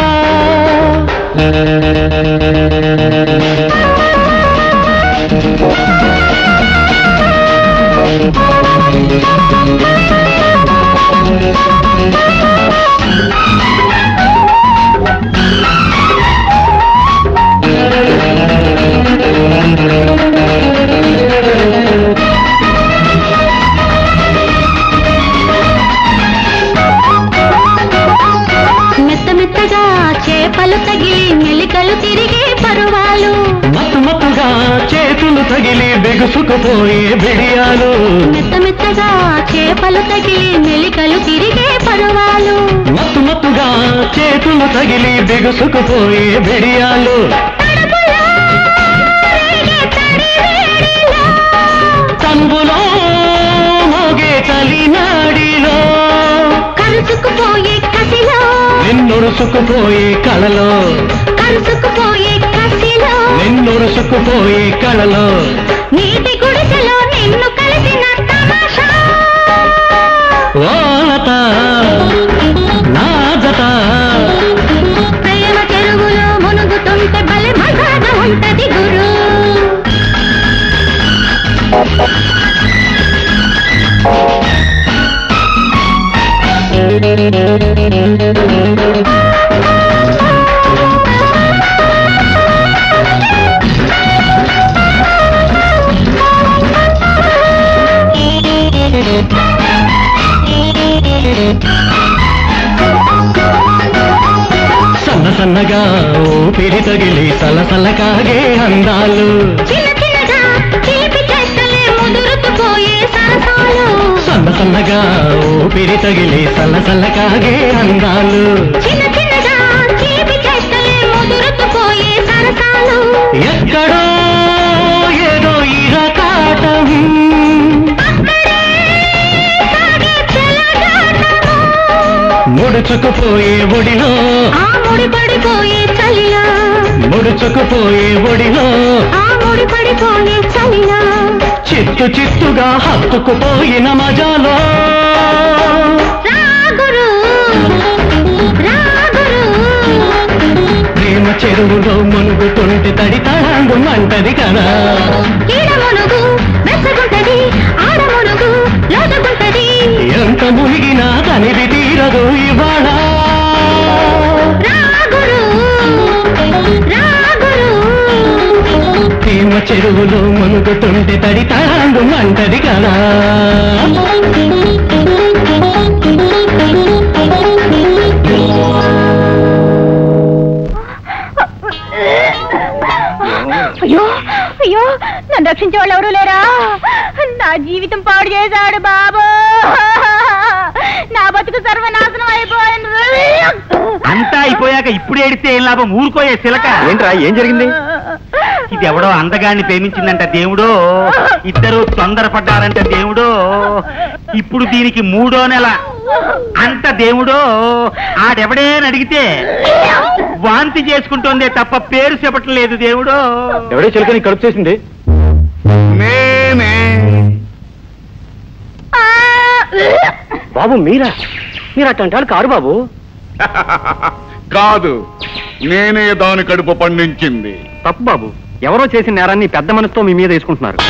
మెత్త మెత్తగా చేపలు తగిలి మెలికలు తిరిగే పరువాలు మత్తు మత్తుగా చేతులు తగిలి బిగుసుకుపోయే బిడియాలు మెత్త మెత్తగా చేపలు తగిలి మెలికలు తిరిగే పరువాలు మత్తు మత్తుగా చేతులు తగిలి బిగుసుకుపోయే బిడియాలు తడుపులో రేగే తడి వేడిలో తనువులో మోగే తలినాడిలో కరుచుకుపోయే కసిలో నిన్నురుసుకుపోయే కళలో కరుచుకుపోయే కసిలో నిన్నురుసుకుపోయే కళలో నీటి గుడిసెలో నిన్ను కలిసిన తమాషా ఓలత నాజత ప్రేమ చెరువులో మునుగుతుంటే బలి మజాగా ఉంటది గురు సన్న సన్నగా ఊపిరి తగిలి సలసల కాగే అందాలు చిన్న చిన్నగా చిలిపి చెట్టలే ముదురుకుపోయే సరసాలు సన్న సన్నగా ఊపిరి తగిలి సలసల కాగే అందాలు చిన్న చిన్నగా చిలిపి చెట్టలే ముదురుకుపోయే సరసాలు ఎక్కడో ఏదో ఇరకాటం సాగే చెలగాటము. ముడుచుకుపోయే ఒడిలో ఆ ముడి పడిపోయే చలిలో ముడుచుకుపోయే ఒడిలో ఆ ముడి పడిపోయే చలిలో చిత్తు చిత్తుగా హత్తుకుపోయిన మజాలో రాగురు రాగురు ప్రేమ చెరువులో మునుగుతుంటే తడి తడాంగు మంటది కదా ఈడ మునుగు వెచ్చగుంటది ఆడ మునుగు లోతుగుంటది ఎంత మునిగినా తనివి తీరదు ఇవాళ రాగురు రాగురు ప్రేమ చెరువులో మునుగుతుంటే తడి తడాంగు మంటది కదా అయ్యో అయ్యో నన్ను రక్షించే వాళ్ళు ఎవరు లేరా నా జీవితం పాడు చేశాడు బాబు నా బతుకు సర్వనాశనం అయిపోయింది అంతా అయిపోయాక ఇప్పుడు ఏడితే ఏం లాభం ఊరుకోయే చిలక ఏంట్రా ఏం జరిగింది ఇది ఎవడో అందగాన్ని ప్రేమించిందంట దేవుడో ఇద్దరు తొందరపడ్డారంట దేవుడో ఇప్పుడు దీనికి మూడో నెల అంత దేవుడో ఆడెవడేని అడిగితే వాంతి చేసుకుంటోందే తప్ప పేరు చెప్పటం లేదు దేవుడో ఎవడే చిలకని కడుపు చేసింది మేమే బాబు మీరా మీరు అట్టంటాడు కారు బాబు కాదు నేనే దాని కడుపు పండించింది తప్పు బాబు ఎవరో చేసిన నేరాన్ని పెద్ద మనసుతో మీ మీద వేసుకుంటున్నారు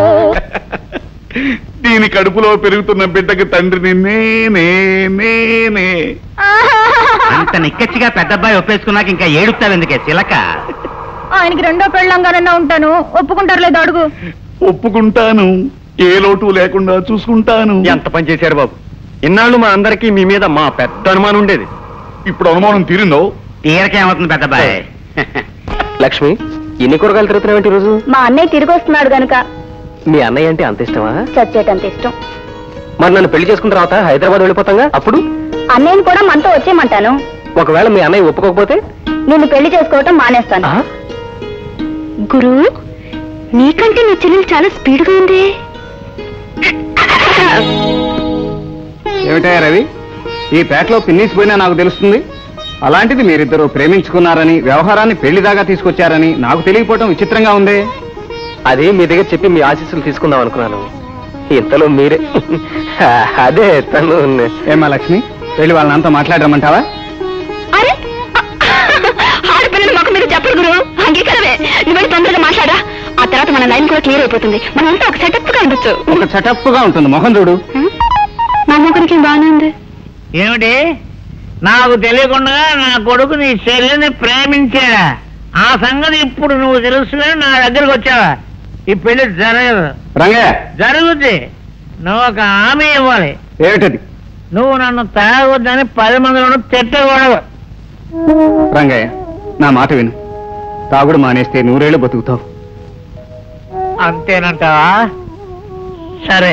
దీని కడుపులో పెరుగుతున్న బిడ్డకి తండ్రిని నేనే నేనే అంత నిక్కచ్చిగా పెద్దబ్బాయి ఒప్పేసుకున్నాక ఇంకా ఏడుపుతావు ఎందుకే చిలక ఆయనకి రెండో పెళ్ళంగానన్నా ఉంటాను ఒప్పుకుంటారు లేదు అడుగు ఒప్పుకుంటాను ఏ లోటు లేకుండా చూసుకుంటాను ఎంత పని చేశారు బాబు ఇన్నాళ్ళు మా అందరికీ మీ మీద మా పెద్ద అనుమానం ఉండేది ఇప్పుడు అనుమానం తీరిందో తీరకేమవుతుంది పెద్దబ్బాయి లక్ష్మి ఎన్ని కూరగాయలు తిరుగుతున్నావు రోజు మా అన్నయ్య తిరిగి వస్తున్నాడు గనుక మీ అన్నయ్య అంటే అంత ఇష్టమా చచ్చేటంత ఇష్టం మరి నన్ను పెళ్లి చేసుకున్న తర్వాత హైదరాబాద్ వెళ్ళిపోతాగా అప్పుడు అన్నయ్యని కూడా మనతో వచ్చేయమంటాను ఒకవేళ మీ అన్నయ్య ఒప్పుకోకపోతే నిన్ను పెళ్లి చేసుకోవటం మానేస్తాను గురు నీకంటే నీ చెల్లెలు చాలా స్పీడ్గా ఉంది ఏమిటయ్యా రవి ఈ పేటలో పిన్నిస్ పోయినా నాకు తెలుస్తుంది అలాంటిది మీరిద్దరూ ప్రేమించుకున్నారని వ్యవహారాన్ని పెళ్లి దాకా తీసుకొచ్చారని నాకు తెలియకపోవటం విచిత్రంగా ఉంది అది మీ దగ్గర చెప్పి మీ ఆశీస్సులు తీసుకుందాం అనుకున్నాను ఇంతలో మీరే అదే తను ఏమా లక్ష్మి వెళ్ళి వాళ్ళనంతా మాట్లాడరమ్మంటావా అరే ఆడపిల్లల మొక్క మీద చెప్పరు గురు అంగీకారమే నువ్వు తొందరగా మాట్లాడా ఆ తర్వాత మన లైన్ కూడా క్లియర్ అయిపోతుంది మనం అంతా ఒక సెటప్ గా ఉండొచ్చు ఒక సెటప్ గా ఉంటుంది మొహం చూడు నా మొక్కడికి బాగానే ఉంది ఏమిటి నాకు తెలియకుండా నా కొడుకు నీ చెల్లిని ప్రేమించాడా ఆ సంగతి ఇప్పుడు నువ్వు తెలుసుకుని నా దగ్గరకు వచ్చావా ఈ పెళ్లి జరగదు రంగయ్య జరుగుద్ది నువ్వు ఒక హామీ ఇవ్వాలి ఏమిటది నువ్వు నన్ను తాగొద్దని పది మందిలోనూ తిట్టకూడదు రంగయ్య నా మాట విను తాగుడు మానేస్తే నూరేళ్లు బతుకుతావు అంతేనంటావా సరే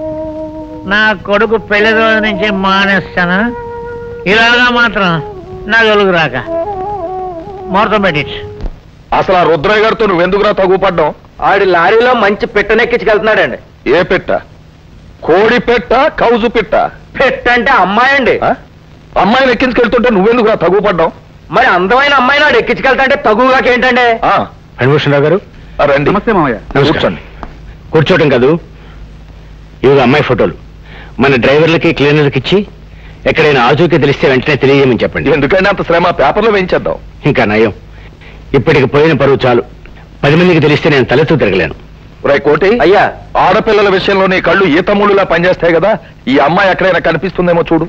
నా కొడుకు పెళ్లి రోజు నుంచి మానేస్తాను ఇలాగా మాత్రం నా జోలుకు రాక ముహూర్తం పెట్టించు అసలు ఆ రుద్రయ్య గారితో నువ్వెందుకురా తగుపడ్డాం ఆడి లారీలో మంచి పెట్టనెక్కించుకెళ్తున్నాడండి ఏ పెట్ట కోడి పెట్ట కౌజు పెట్ట పెట్ట అంటే అమ్మాయి అండి ఆ? అమ్మాయిని ఎక్కించుకెళ్తుంటే నువ్వెందుకురా తగుపడ్డాం మరి అందమైన అమ్మాయి నాడు ఎక్కించుకెళ్తా తగుగాక ఏంటండి ఆ, హరిభూషణరావు గారు ఆ రండి నమస్తే మామయ్య కూర్చోండి కూర్చోవటం కాదు ఇవి అమ్మాయి ఫోటోలు మన డ్రైవర్లకి క్లీనర్లకి ఇచ్చి ఎక్కడైనా ఆచూకీ తెలిస్తే వెంటనే తెలియజేయమని చెప్పండి ఎందుకంటే అంత శ్రమ పేపర్లో వేయించేద్దాం ఇంకా నయం ఇప్పటికి పోయిన పరువు చాలు పది మందికి తెలిస్తే నేను తలెత్తు తిరగలేను రై కోటి అయ్యా ఆడపిల్లల విషయంలో నీ కళ్ళు ఈ తమ్ముళ్ళులా పనిచేస్తాయి కదా ఈ అమ్మాయి ఎక్కడైనా కనిపిస్తుందేమో చూడు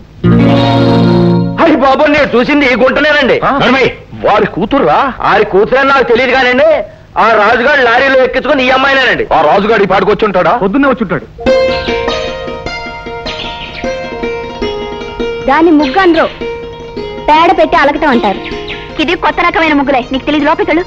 అయ్యి బాబు నేను చూసింది ఈ గుంటనేనండి ఆ? వారి కూతుర్రా ఆరి కూతురని నాకు తెలియదు కానండి ఆ రాజుగారు లారీలో ఎక్కించుకుని ఈ అమ్మాయినేనండి ఆ రాజుగాడి పాడుకొచ్చుంటాడా పొద్దున్నే వచ్చుంటాడు దాన్ని ముగ్గు అందరూ పేడ పెట్టి అలకటం అంటారు ఇది కొత్త రకమైన ముగ్గులే నీకు తెలియదు లోపలికెళ్ళు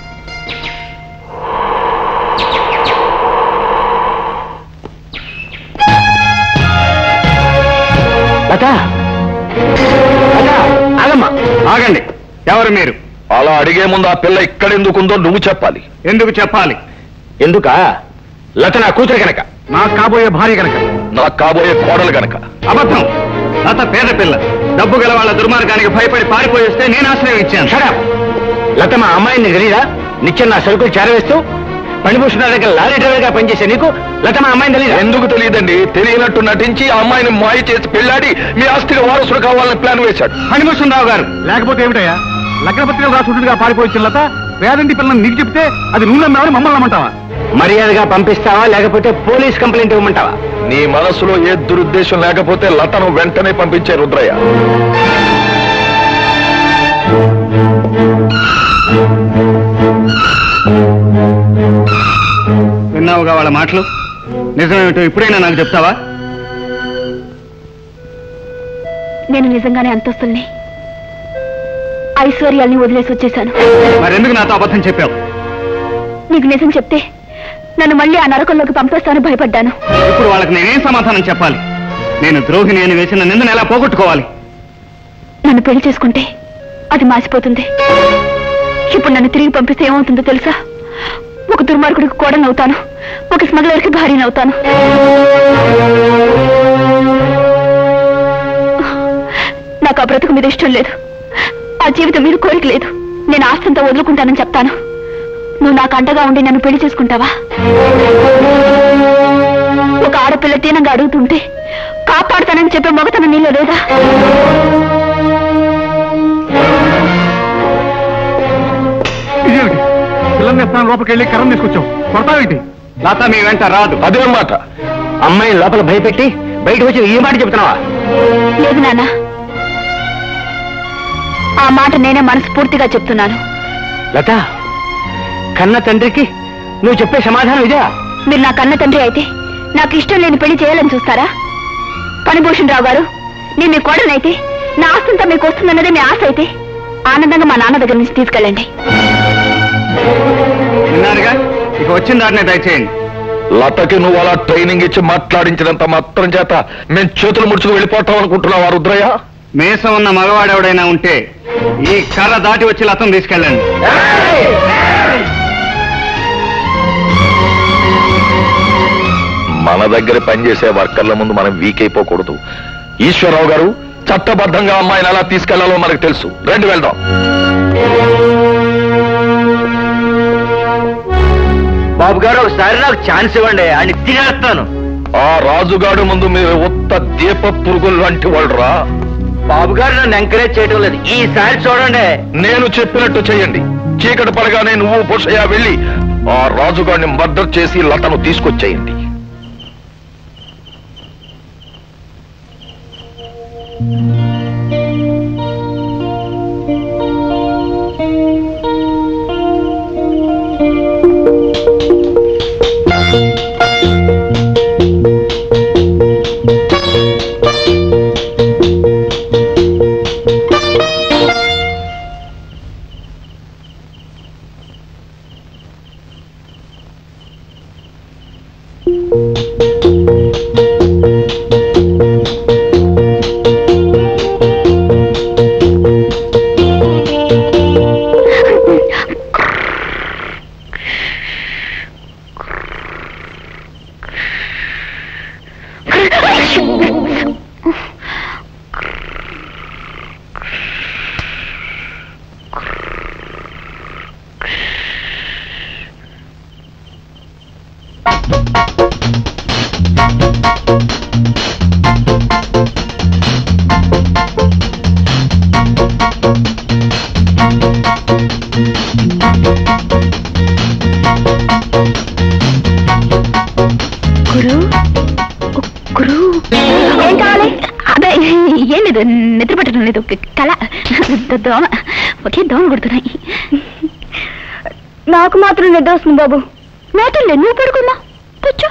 లత లత ఆగమ్మా ఆగండి ఎవరు మీరు అలా అడిగే ముందు ఆ పిల్ల ఇక్కడెందుకుందో నువ్వు చెప్పాలి ఎందుకు చెప్పాలి ఎందుక లత నా కూతురు కనుక నాకు కాబోయే భార్య కనుక నాకు కాబోయే కోడలు గనక అబద్ధం లత పేద పిల్ల డబ్బు గల వాళ్ళ దుర్మార్గానికి భయపడి పారిపోయేస్తే నేను ఆశ్రయం ఇచ్చాను షడప్ లత మా అమ్మాయిని తెలీదా నిత్యం నా సరుకులు చేరవేస్తూ పనిభూషణ దగ్గర లారీ డ్రైవర్ గా పనిచేసే నీకు లత మా అమ్మాయిని తెలీదా ఎందుకు తెలియదండి తెలియనట్టు నటించి ఆ అమ్మాయిని మాయ చేసి పెళ్లాడి మీ ఆస్తికి వారసుడు కావాలని ప్లాన్ వేశాడు హణిభూషణ్ రావు గారు లేకపోతే ఏమిటయ్యా లగ్నపత్రికలు రాసుకుంటుగా పారిపోయించిన లత పేదంటి పిల్లని నీకు చెప్తే అది నువ్వు నమ్మావని మమ్మల్ని నమ్మంటావా మర్యాదగా పంపిస్తావా లేకపోతే పోలీస్ కంప్లైంట్ ఇవ్వమంటావా నీ మనసులో ఏ దురుద్దేశం లేకపోతే లతను వెంటనే పంపించే రుద్రయ్య విన్నావుగా వాళ్ళ మాటలు నిజమేమిటో ఇప్పుడైనా నాకు చెప్తావా నేను నిజంగానే అంతస్తుల్ని ఐశ్వర్యాల్ని వదిలేసి వచ్చేసాను మరెందుకు నాతో అబద్ధం చెప్పావు నీకు నిజం చెప్తే నన్ను మళ్ళీ ఆ నరకంలోకి పంపేస్తానని భయపడ్డాను ఇప్పుడు వాళ్ళకి నేనేం సమాధానం చెప్పాలి నేను ద్రోహిని అని వేసిన నిందను ఎలా పోగొట్టుకోవాలి నన్ను పెళ్లి చేసుకుంటే అది మాసిపోతుంది ఇప్పుడు నన్ను తిరిగి పంపిస్తే ఏమవుతుందో తెలుసా ఒక దుర్మార్గుడికి కోడలు అవుతాను ఒక స్మగ్లర్కి భార్యను అవుతాను నాకు ఆ బ్రతుకు మీద ఇష్టం లేదు ఆ జీవితం మీద కోరిక లేదు నేను ఆస్తంతా వదులుకుంటానని చెప్తాను నువ్వు నాకు అండగా ఉండి నన్ను పెళ్లి చేసుకుంటావా ఒక ఆడపిల్ల దీనంగా అడుగుతుంటే కాపాడుతానని చెప్పే మొగతనం నీలో లేదా తాళం వేస్తాను లోపలికి వెళ్ళి కరం తీసుకొచ్చావు కొడతావేంటి లత మీ వెంట రాదు అదే మాట అమ్మాయిని లోపల భయపెట్టి బయటకు వచ్చి ఈ మాట చెప్తున్నావా లేదు నాన్న ఆ మాట నేనే మనస్ఫూర్తిగా చెప్తున్నాను లత కన్న తండ్రికి నువ్వు చెప్పే సమాధానం ఇదే మీరు నా కన్న తండ్రి అయితే నాకు ఇష్టం లేని పెళ్లి చేయాలని చూస్తారా పనిభూషణ్ రావు గారు నేను మీ కోడనైతే నా ఆస్తంతా మీకు వస్తుందన్నదే మీ ఆశ అయితే ఆనందంగా మా నాన్న దగ్గర నుంచి తీసుకెళ్ళండి విన్నారుగా ఇక వచ్చిన దారినే దయచేయండి లతకి నువ్వు అలా ట్రైనింగ్ ఇచ్చి మాట్లాడించినంత మాత్రం చేత మేము చేతులు ముడుచుకు వెళ్ళిపోతాం అనుకుంటున్నావా రుద్రయ్య మీసం ఉన్న మగవాడెవడైనా ఉంటే ఈ కర్ర దాటి వచ్చి లతం తీసుకెళ్ళండి మన దగ్గర పనిచేసే వర్కర్ల ముందు మనం వీక్ అయిపోకూడదు ఈశ్వరరావు గారు చట్టబద్ధంగా అమ్మాయిని ఎలా తీసుకెళ్లాలో మనకు తెలుసు రండి వెళ్దాం బాబు గారు ఒకసారి నాకు ఛాన్స్ ఇవ్వండి ఆయన తినేస్తాను ఆ రాజుగాడు ముందు మీరు ఉత్త దీప పురుగులు లాంటి వాళ్ళరా బాబు గారు నన్ను ఎంకరేజ్ చేయడం లేదు ఈసారి చూడండి నేను చెప్పినట్టు చేయండి చీకటి పడగానే నువ్వు పుషయ్య వెళ్ళి ఆ రాజుగాడిని మర్డర్ చేసి లతను తీసుకొచ్చేయండి గురు గురు ఏం కావాలి అదే ఏం లేదు నిద్ర పట్టడం లేదు కళ దో- దోమ ఒకే దోమ కొడుతున్నాయి నాకు మాత్రం నిద్ర వస్తుంది బాబు నాటలే నువ్వు పడుకుందా కూర్చో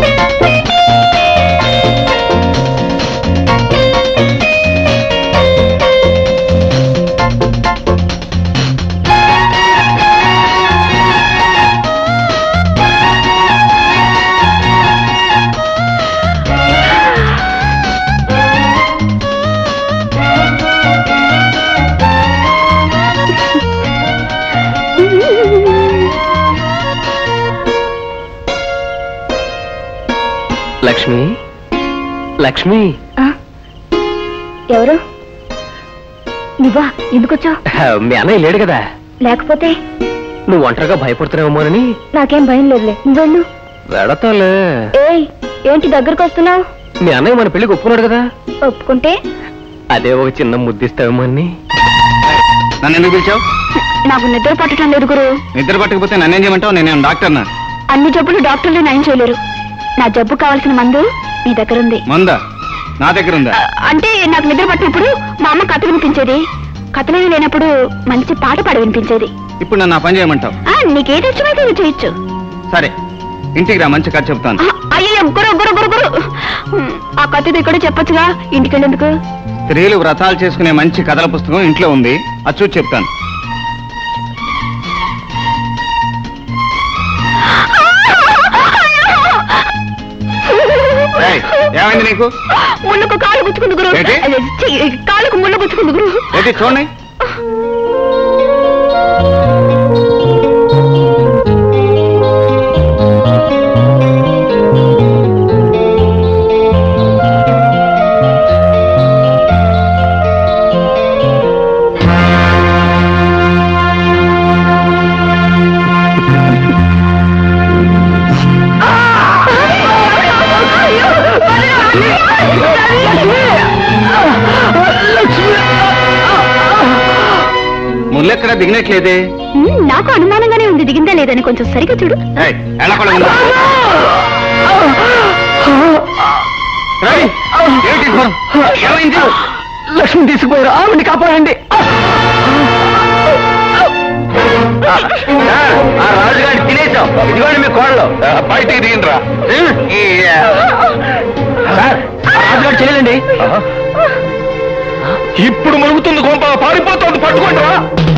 లక్ష్మి లక్ష్మి ఆ? ఎవరు నువ్వా ఎందుకొచ్చావు మీ అన్నయ్య లేడు కదా లేకపోతే నువ్వు ఒంటరిగా భయపడుతున్నావేమోనని నాకేం భయం లేదులే నువ్వు వెళ్ళు వెళతాలే ఏయ్ ఏంటి దగ్గరకు వస్తున్నావు మీ అన్నయ్య మన పెళ్లికి ఒప్పుకున్నాడు కదా ఒప్పుకుంటే అదే ఒక చిన్న ముద్దిస్తావేమో అని నన్ను ఎందుకు పిలిచావు నాకు నిద్ర పట్టడం లేదు గురు నిద్ర పట్టకపోతే నన్నేం చేయమంటావు నేనేం డాక్టర్నా అన్ని జబ్బులు డాక్టర్లు నయం చేయలేరు నా జబ్బు కావాల్సిన మందు మీ దగ్గర ఉంది మందా నా దగ్గర ఉందా ఆ, అంటే నాకు నిద్ర పట్టినప్పుడు మా అమ్మ కథ వినిపించేది కథలేవి లేనప్పుడు మంచి పాట పాడి వినిపించేది ఇప్పుడు నన్ను ఆ పని చేయమంటావు ఆ, నీకేది ఇష్టమైతే అది చేయొచ్చు సరే ఇంటికి రా మంచి కథ చెప్తాను ఆ, అయ్యయ్య గురు గురు గురు గురు ఉమ్, ఆ కథది ఇక్కడ చెప్పొచ్చుగా ఇంటికి వెళ్ళేందుకు స్త్రీలు వ్రతాలు చేసుకునే మంచి కథల పుస్తకం ఇంట్లో ఉంది అది చూసి చెప్తాను ఏయ్, ఏమైంది నీకు ముళ్ళకు కాలు గుచ్చుకుంది గురు ఏంటి? అదే, ఛీ, కాలుకు ముళ్ళు గుచ్చుకుంది గురు ఏంటి చూడండి ముల్లెక్కడ దిగినట్లేదే ఉమ్, నాకు అనుమానంగానే ఉంది దిగిందా లేదని కొంచెం సరిగా చూడు ఏయ్, వెళ్ళకుండా ఉండు. ఏయ్, ఏమిటి ఘోరం? ఏమైంది లక్ష్మి తీసుకుపోయారు ఆవిడ్ని కాపాడండి ఆ రాజుగారిని తినేసాం ఇదిగోండి మీ కోళ్ళు బయటికి దిగిండ్రా రాజుగారు చెల్లెలండి ఇప్పుడు మునుగుతుంది కొంప పారిపోతుంది పట్టుకుంటావా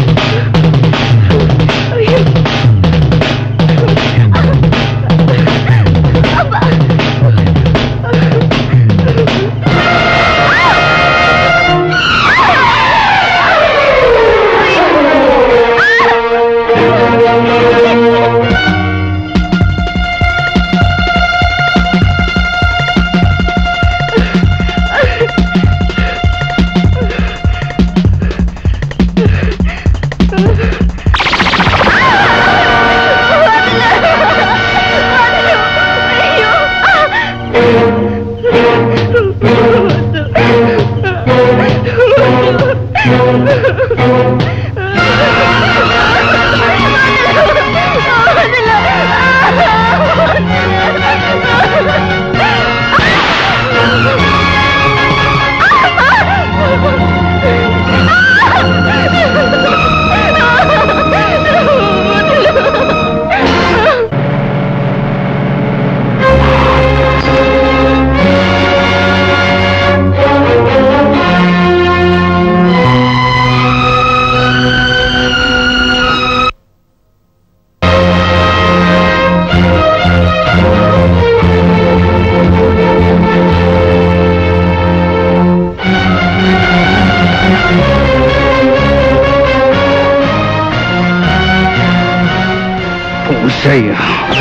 ఉస్సయ్యా.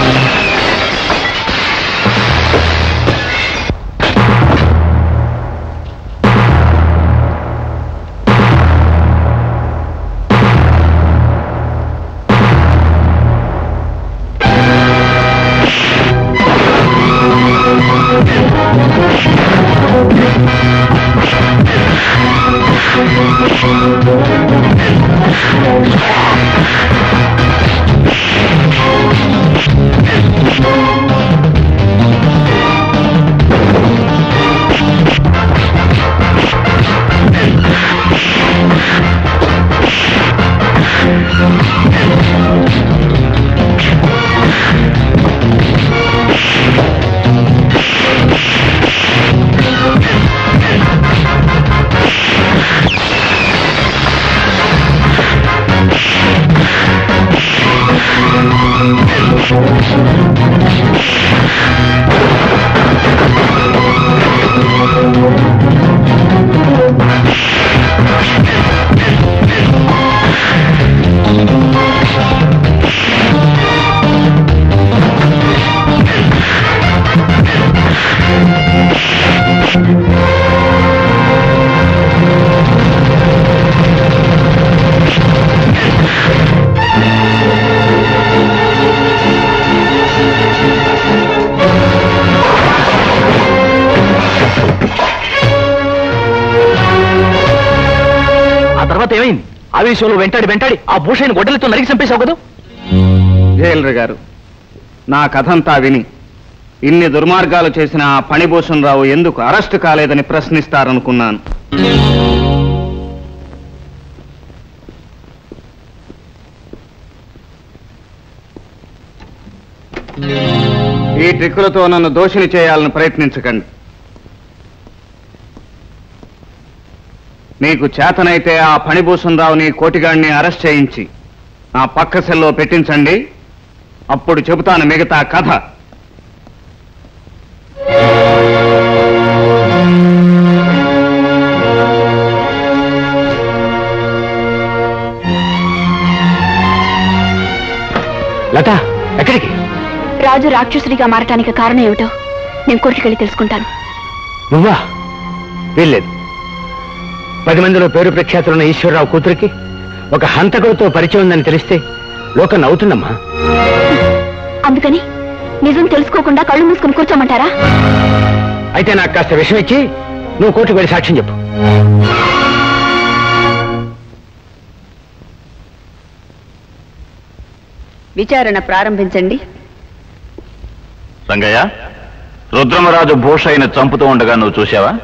ఆ తర్వాత ఏమైంది ఆవేశంలో వెంటాడి వెంటాడి ఆ భూషణ్ గొడ్డలతో నరికి చంపేశావు కదా జైలర్ గారు నా కథంతా విని ఇన్ని దుర్మార్గాలు చేసిన ఆ పణిభూషణ్ రావు ఎందుకు అరెస్ట్ కాలేదని ప్రశ్నిస్తారనుకున్నాను ఈ ట్రిక్కులతో నన్ను దోషిని చేయాలని ప్రయత్నించకండి మీకు చేతనైతే ఆ ఫణిభూషణ్ రావుని కోటిగాడిని అరెస్ట్ చేయించి నా పక్క సెల్లో పెట్టించండి అప్పుడు చెబుతాను మిగతా కథ లత ఎక్కడికి రాజు రాక్షసుడిగా మారటానికి కారణం ఏమిటో నేను కోర్టుకెళ్ళి తెలుసుకుంటాను నువ్వా వీల్లేదు పది మందిలో పేరు ప్రఖ్యాతులున్న ఈశ్వరరావు కూతురికి ఒక హంతకుడితో పరిచయం ఉందని తెలిస్తే లోకం నవ్వుతుందమ్మా అందుకని నిజం తెలుసుకోకుండా కళ్ళు మూసుకుని కూర్చోమంటారా అయితే నాకు కాస్త విషయం ఇచ్చి నువ్వు కోర్టుకు వెళ్ళి సాక్ష్యం చెప్పు విచారణ ప్రారంభించండి రంగయ్య రుద్రమరాజు భూషయ్యను చంపుతూ ఉండగా నువ్వు చూసావా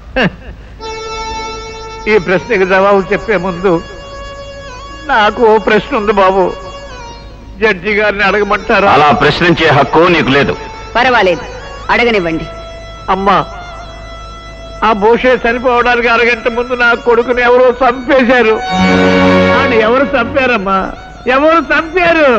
ఈ ప్రశ్నకి జవాబు చెప్పే ముందు నాకు ఓ ప్రశ్న ఉంది బాబు జడ్జి గారిని అడగమంటారా అలా ప్రశ్నించే హక్కు నీకు లేదు పర్వాలేదు అడగనివ్వండి అమ్మా ఆ భూషే చనిపోవడానికి అరగంట ముందు నా కొడుకుని ఎవరో చంపేశారు ఆయన ఎవరు చంపారమ్మా ఎవరు చంపారు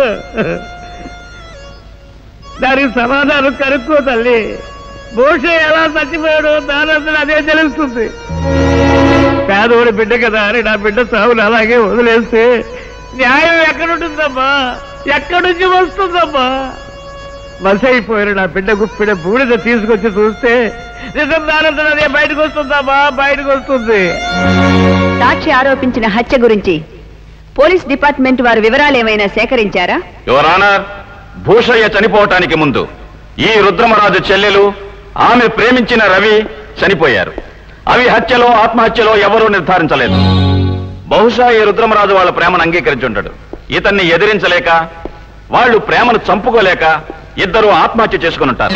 దానికి సమాధానం కనుక్కో తల్లి భూషే ఎలా చచ్చిపోయాడు దానంతా అదే తెలుస్తుంది పేదోడి బిడ్డ కదా అని నా బిడ్డ సాగులు అలాగే వదిలేస్తే న్యాయం ఎక్కడుంటుందమ్మా ఎక్కడి నుంచి వస్తుందమ్మా మసైపోయిన నా బిడ్డ గుప్పిడ బూడిద తీసుకొచ్చి చూస్తే నిజం దానంతా అదే బయటకు వస్తుందమ్మా బయటకు వస్తుంది సాక్షి ఆరోపించిన హత్య గురించి పోలీస్ డిపార్ట్మెంట్ వారు వివరాలు ఏమైనా సేకరించారా యువర్ ఆనర్ భూషయ్య చనిపోవటానికి ముందు ఈ రుద్రమరాజు చెల్లెలు ఆమె ప్రేమించిన రవి చనిపోయారు అవి హత్యలో ఆత్మహత్యలో ఎవరూ నిర్ధారించలేదు బహుశా ఈ రుద్రమరాజు వాళ్ళ ప్రేమను అంగీకరించుంటాడు ఇతన్ని ఎదిరించలేక వాళ్ళు ప్రేమను చంపుకోలేక ఇద్దరు ఆత్మహత్య చేసుకుని ఉంటారు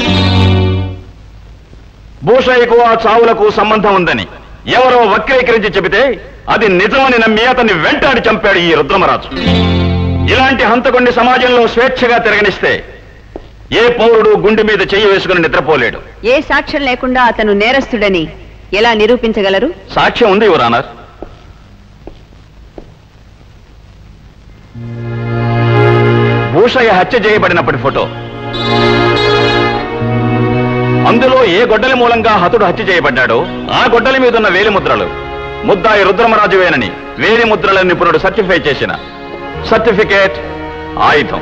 భూషయ్యకు ఆ చావులకు సంబంధం ఉందని ఎవరో వక్రీకరించి చెబితే అది నిజమని నమ్మి అతన్ని వెంటాడి చంపాడు ఈ రుద్రమరాజు ఇలాంటి హంతకుణ్ణి సమాజంలో స్వేచ్ఛగా తిరగనిస్తే ఏ పౌరుడు గుండె మీద చెయ్యి వేసుకుని నిద్రపోలేడు ఏ సాక్ష్యం లేకుండా అతను నేరస్తుడని ఎలా నిరూపించగలరు సాక్ష్యం ఉంది యువర్ ఆనర్ భూషయ్య హత్య చేయబడినప్పటి ఫోటో అందులో ఏ గొడ్డలి మూలంగా హతుడు హత్య చేయబడ్డాడో ఆ గొడ్డలి మీద ఉన్న వేలి ముద్రలు ముద్దాయి రుద్రమరాజువేనని వేలి ముద్రల నిపుణుడు సర్టిఫై చేసిన సర్టిఫికేట్ ఆయుధం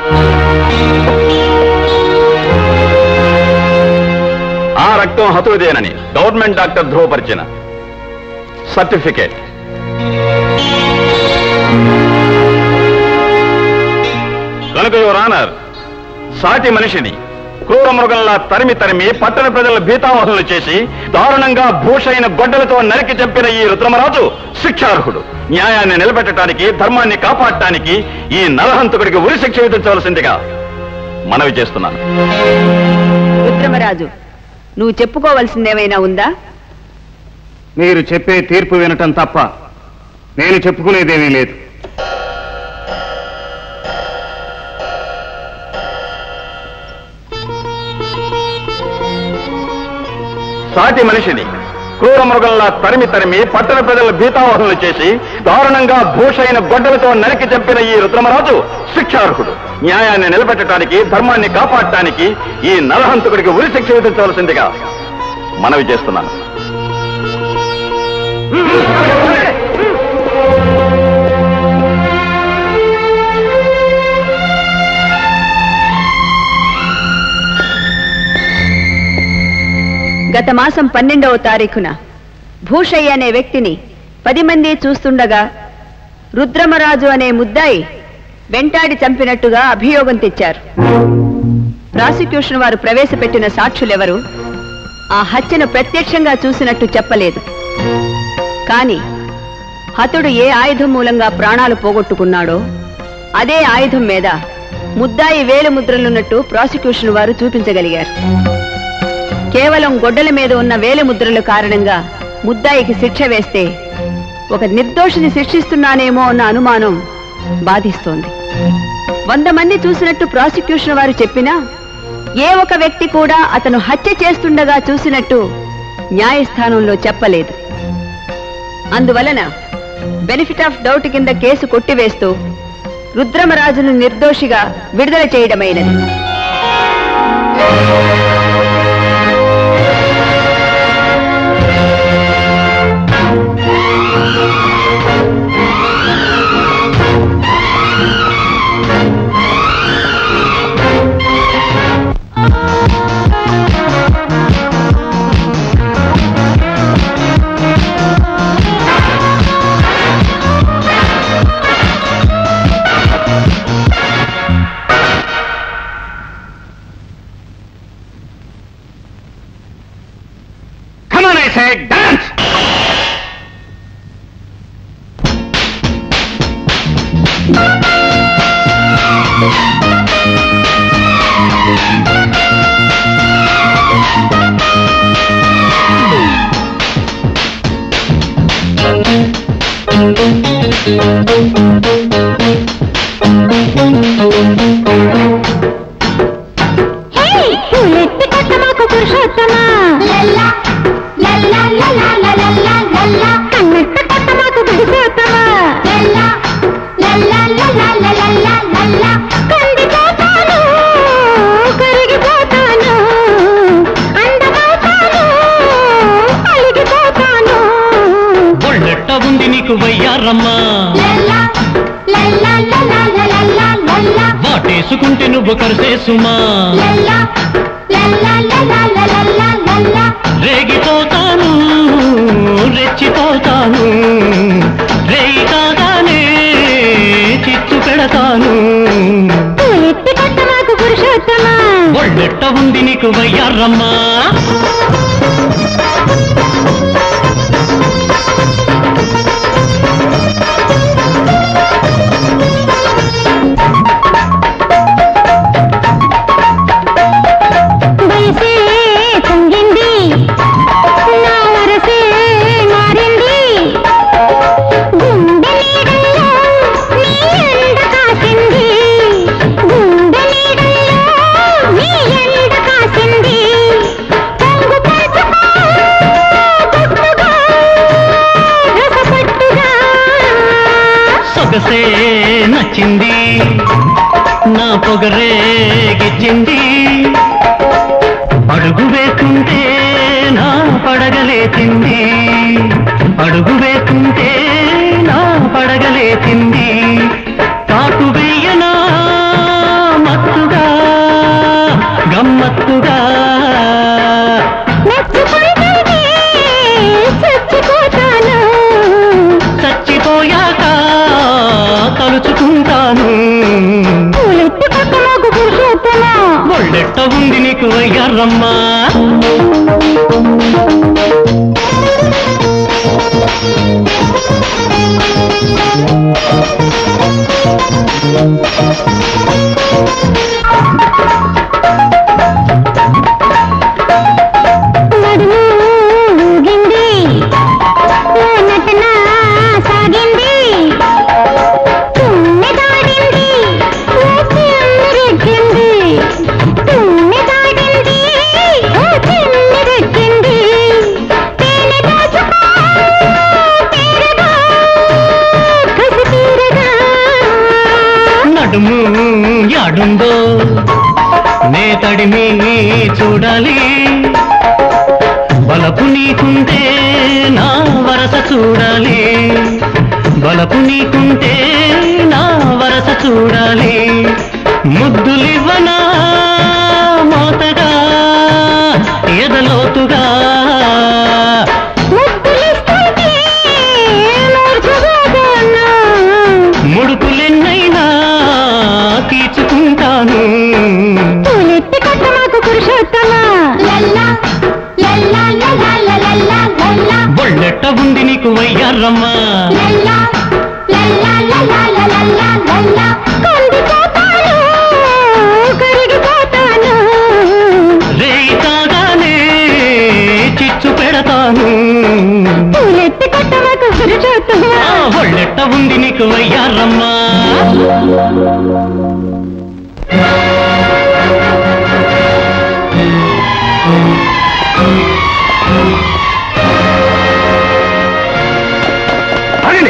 ఆ రక్తం హతుడిదేనని గవర్నమెంట్ డాక్టర్ ధృవపరిచిన సర్టిఫికేట్ కనుక యువర్ ఆనర్ సాటి మనిషిని క్రూర మృగంలా తరిమి తరిమి పట్టణ ప్రజల భీతావహులు చేసి దారుణంగా భూషైన గొడ్డలతో నరికి చంపిన ఈ రుద్రమరాజు శిక్షార్హుడు న్యాయాన్ని నిలబెట్టడానికి ధర్మాన్ని కాపాడటానికి ఈ నరహంతకుడికి ఉరి శిక్ష విధించవలసిందిగా మనవి చేస్తున్నాను రుద్రమరాజు నువ్వు చెప్పుకోవలసిందేమైనా ఉందా మీరు చెప్పే తీర్పు వినటం తప్ప నేను చెప్పుకునేదేమీ లేదు సాటి మనిషిని క్రూర మృగంలా తరిమి తరిమి పట్టణ ప్రజల భీతావహులు చేసి దారుణంగా భూషైన గొడ్డలతో నరికి చంపిన ఈ రుద్రమరాజు శిక్షార్హుడు న్యాయాన్ని నిలబెట్టడానికి ధర్మాన్ని కాపాడటానికి ఈ నరహంతకుడికి ఉరి శిక్ష విధించవలసిందిగా మనవి చేస్తున్నాను గత మాసం పన్నెండవ తారీఖున భూషయ్య అనే వ్యక్తిని పది మంది చూస్తుండగా రుద్రమరాజు అనే ముద్దాయి వెంటాడి చంపినట్టుగా అభియోగం తెచ్చారు ప్రాసిక్యూషన్ వారు ప్రవేశపెట్టిన సాక్షులెవరు ఆ హత్యను ప్రత్యక్షంగా చూసినట్టు చెప్పలేదు కానీ హతుడు ఏ ఆయుధం మూలంగా ప్రాణాలు పోగొట్టుకున్నాడో అదే ఆయుధం మీద ముద్దాయి వేలు ముద్రలున్నట్టు ప్రాసిక్యూషన్ వారు చూపించగలిగారు కేవలం గొడ్డల మీద ఉన్న వేలి ముద్రల కారణంగా ముద్దాయికి శిక్ష వేస్తే ఒక నిర్దోషిని శిక్షిస్తున్నానేమో అన్న అనుమానం బాధిస్తోంది వంద మంది చూసినట్టు ప్రాసిక్యూషన్ వారు చెప్పినా ఏ ఒక వ్యక్తి కూడా అతను హత్య చేస్తుండగా చూసినట్టు న్యాయస్థానంలో చెప్పలేదు అందువలన బెనిఫిట్ ఆఫ్ డౌట్ కింద కేసు కొట్టివేస్తూ రుద్రమరాజును నిర్దోషిగా విడుదల చేయడమైనది Come on, I say, dance! పూలెత్తి కొట్టమాకు పురుషోత్తమా కన్నెత్తి కొట్టమాకు పురుషోత్తమా కందిపోతాను కరిగిపోతాను అందమవుతాను అలిగిపోతాను ఒళ్ళెట్ట ఉంది నీకు వయ్యారమ్మా వాటేసుకుంటే నువ్వు కరిసేసుమా రేగిపోతాను రెచ్చిపోతాను రేయి కాగానే చిచ్చు పెడతాను పూలెత్తి కొట్టమాకు పురుషోత్తమా ఒళ్ళెట్ట ఉంది నీకు వయ్యారమ్మా వయసే పొంగింది నా వరసే మారింది గుండె నీడల్లో నీ ఎండ కాసింది గుండె నీడల్లో నీ ఎండ కాసింది పొంగు పరుచుకో గుట్టుగా రసపట్టుగా సొగసే నచ్చింది నా పొగరే గిచ్చింది అడుగు వేస్తుంటే నా పడగలేచింది అడుగు వేస్తుంటే నా పడగలేచింది కాటు వెయ్యనా మత్తుగా గమ్మత్తుగా నచ్చుకుంటే చచ్చిపోతాను చచ్చిపోయాక తలుచుకుంటాను పూలెత్తి కొట్టమాకు పురుషోత్తమా ఒళ్ళెట్ట ఉంది నీకు వయ్యారమ్మా నడుము ఊగింది ఓ నటన సాగింది తుమ్మె దాడింది ఓ చిమ్మెరెక్కింది తుమ్మె దాడింది ఓ చిమ్మెరెక్కింది తేనె దోచుకో తీరగా కసి తీరగా నడుము యాడుందో నే తడిమి చూడాలి బలపు నీకుంటే నా వరస చూడాలి బలపు నీకుంటే నా వరస చూడాలి ముద్దులివ్వనా మోతగా ఎదలోతుగా ముద్దులిస్తుంటే మూర్ఛపోతాను ముడుకులెన్నైనా తీర్చుకుంటాను పూలెత్తి కొట్టమాకు పురుషోత్తమా బొళ్ళెట్ట ఉంది నీకు వయ్యారమ్మా కందిపోతాను కరిగిపోతాను రేయి కాగానే చిచ్చు పెడతాను పూలెత్తి కొట్టమాకు పురుషోత్తమా ఆ బొళ్ళెట్ట ఉంది నీకు వయ్యారమ్మా ఆగండి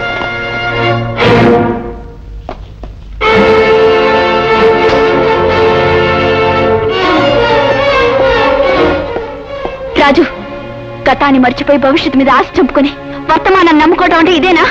రాజు గతాన్ని మర్చిపోయి భవిష్యత్తు మీద ఆశ చంపుకొని వర్తమానాన్ని నమ్ముకోవడం అంటే ఇదేనా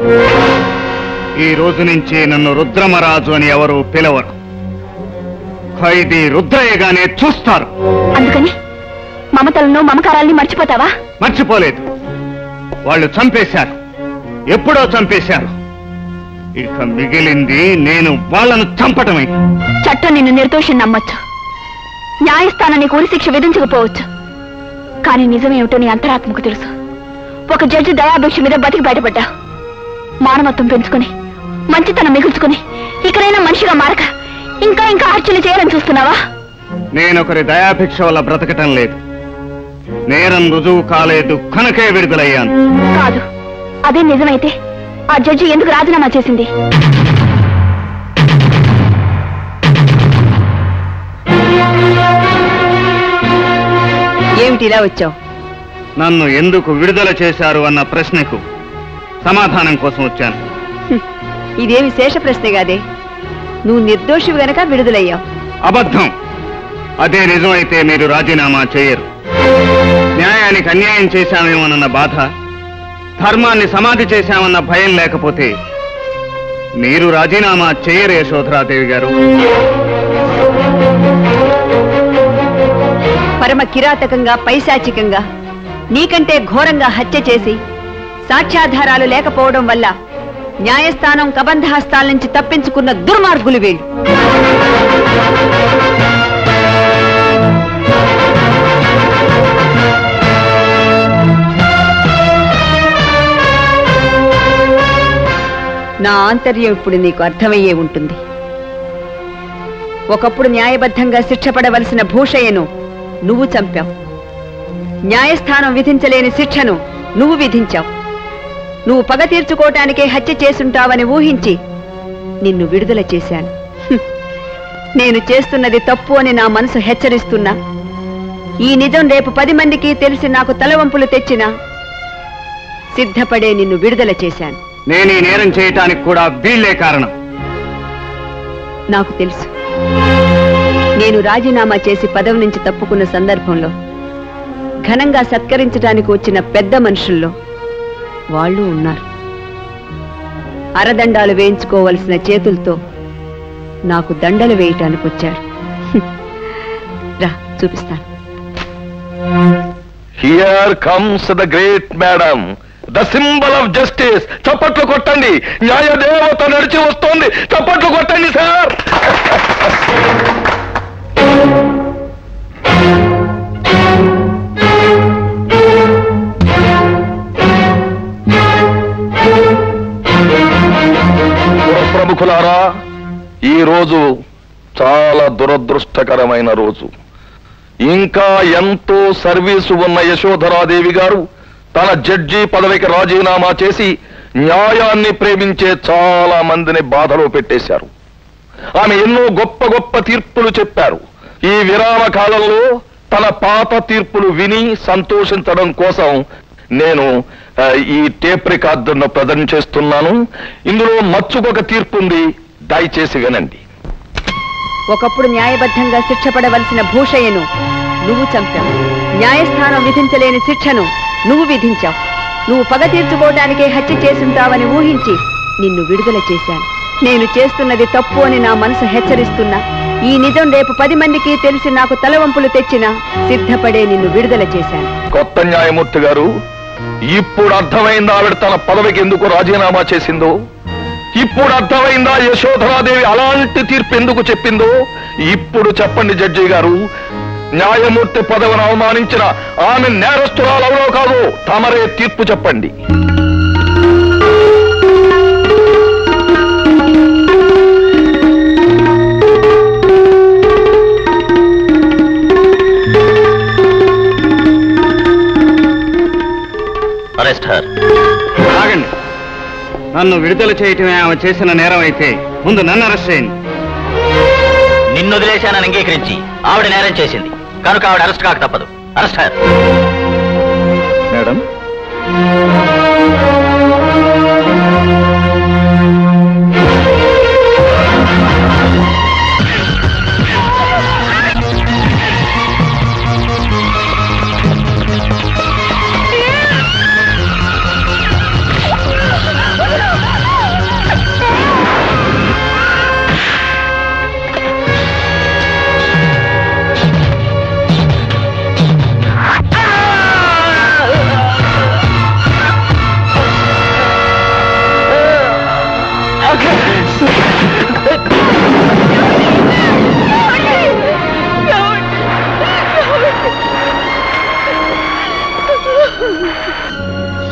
ఈ రోజు నుంచి నన్ను రుద్రమరాజు అని ఎవరు పిలవరు ఖైదీ రుద్రయ్యగానే చూస్తారు అందుకని మమతలను మమకారాల్ని మర్చిపోతావా మర్చిపోలేదు వాళ్ళు చంపేశారు ఎప్పుడో చంపేశారు ఇక మిగిలింది నేను వాళ్ళను చంపటమే చట్టం నిన్ను నిర్దోషం నమ్మొచ్చు న్యాయస్థానం నీకు ఉరి శిక్ష విధించకపోవచ్చు కానీ నిజమేమిటో నీ అంతరాత్మకు తెలుసు ఒక జడ్జి దయాభిక్ష మీద బతికి బయటపడ్డా మానవత్వం పెంచుకుని మంచితనం మిగుల్చుకుని ఇకనైనా మనిషిగా మారక ఇంకా ఇంకా హత్యలు చేయాలని చూస్తున్నావా నేనొకరి దయాభిక్ష వల్ల బ్రతకటం లేదు నేరం రుజువు కాలేదు కనుకే విడుదలయ్యాను కాదు అదే నిజమైతే ఆ జడ్జి ఎందుకు రాజీనామా చేసింది ఏమిటి ఇలా వచ్చావు నన్ను ఎందుకు విడుదల చేశారు అన్న ప్రశ్నకు సమాధానం కోసం వచ్చాను ఇదేమి శేష ప్రశ్నే కాదే నువ్వు నిర్దోషివి గనక విడుదలయ్యావు అబద్ధం అదే నిజమైతే మీరు రాజీనామా చేయరు న్యాయానికి అన్యాయం చేశామేమోనన్న బాధ ధర్మాన్ని సమాధి చేశామన్న భయం లేకపోతే మీరు రాజీనామా చేయరు యశోధరాదేవి గారు పరమ కిరాతకంగా పైశాచికంగా నీకంటే ఘోరంగా హత్య చేసి సాక్ష్యాధారాలు లేకపోవడం వల్ల న్యాయస్థానం కబంధ హస్తాల నుంచి తప్పించుకున్న దుర్మార్గులు వీళ్ళు నా ఆంతర్యం ఇప్పుడు నీకు అర్థమయ్యే ఉంటుంది ఒకప్పుడు న్యాయబద్ధంగా శిక్ష పడవలసిన భూషయ్యను నువ్వు చంపావు న్యాయస్థానం విధించలేని శిక్షను నువ్వు విధించావు నువ్వు పగ తీర్చుకోవటానికే హత్య చేసుంటావని ఊహించి నిన్ను విడుదల చేశాను హ్మ్. నేను చేస్తున్నది తప్పు అని నా మనసు హెచ్చరిస్తున్నా ఈ నిజం రేపు పది మందికి తెలిసి నాకు తలవంపులు తెచ్చినా సిద్ధపడే నిన్ను విడుదల చేశాను నేను ఈ నేరం చేయటానికి కూడా వీళ్ళే కారణం నాకు తెలుసు నేను రాజీనామా చేసి పదవి నుంచి తప్పుకున్న సందర్భంలో ఘనంగా సత్కరించడానికి వచ్చిన పెద్ద మనుషుల్లో వాళ్ళు ఉన్నారు అరదండాలు వేయించుకోవలసిన చేతులతో నాకు దండలు వేయటానికి వచ్చారు హ్మ్. రా చూపిస్తాను here comes the great madam the symbol of justice చప్పట్లు కొట్టండి న్యాయ దేవత నడిచి వస్తోంది చప్పట్లు కొట్టండి సార్ ప్రముఖులారా ఈ రోజు చాలా దురదృష్టకరమైన రోజు ఇంకా ఎంతో సర్వీసు ఉన్న యశోధరాదేవి గారు తన జడ్జి పదవికి రాజీనామా చేసి న్యాయాన్ని ప్రేమించే చాలా మందిని బాధలో పెట్టేశారు ఆమె ఎన్నో గొప్ప గొప్ప తీర్పులు చెప్పారు ఈ విరామ కాలంలో తన పాత తీర్పులు విని సంతోషించడం కోసం నేను ఆ, ఈ టేప్ రికార్డును ప్రజెంట్ చేస్తున్నాను ఇందులో మచ్చుకొక తీర్పు ఉంది దయచేసి వినండి ఒకప్పుడు న్యాయబద్ధంగా శిక్ష పడవలసిన భూషయ్యను నువ్వు చంపావు న్యాయస్థానం విధించలేని శిక్షను నువ్వు విధించావు నువ్వు పగ తీర్చుకోవడానికే హత్య చేసుంటావని ఊహించి నిన్ను విడుదల చేశాను నేను చేస్తున్నది తప్పు అని నా మనసు హెచ్చరిస్తున్నా ఈ నిజం రేపు పది మందికి తెలిసి నాకు తలవంపులు తెచ్చినా సిద్ధపడే నిన్ను విడుదల చేశాను కొత్త న్యాయమూర్తి గారు ఇప్పుడు అర్థమైందా ఆవిడ తన పదవికి ఎందుకు రాజీనామా చేసిందో ఇప్పుడు అర్థమైందా యశోధరాదేవి అలాంటి తీర్పు ఎందుకు చెప్పిందో ఇప్పుడు చెప్పండి జడ్జి గారు న్యాయమూర్తి పదవిని అవమానించిన ఆమె నేరస్తురాలెవరో కాదు తమరే తీర్పు చెప్పండి అరెస్ట్ హర్ ఆగండి నన్ను విడుదల చేయటమే ఆమె చేసిన నేరం అయితే ముందు నన్ను అరెస్ట్ చేయండి నిన్ను వదిలేశానని అంగీకరించి ఆవిడ నేరం చేసింది కనుక ఆవిడ అరెస్ట్ కాక తప్పదు అరెస్ట్ హర్ మేడం ఆ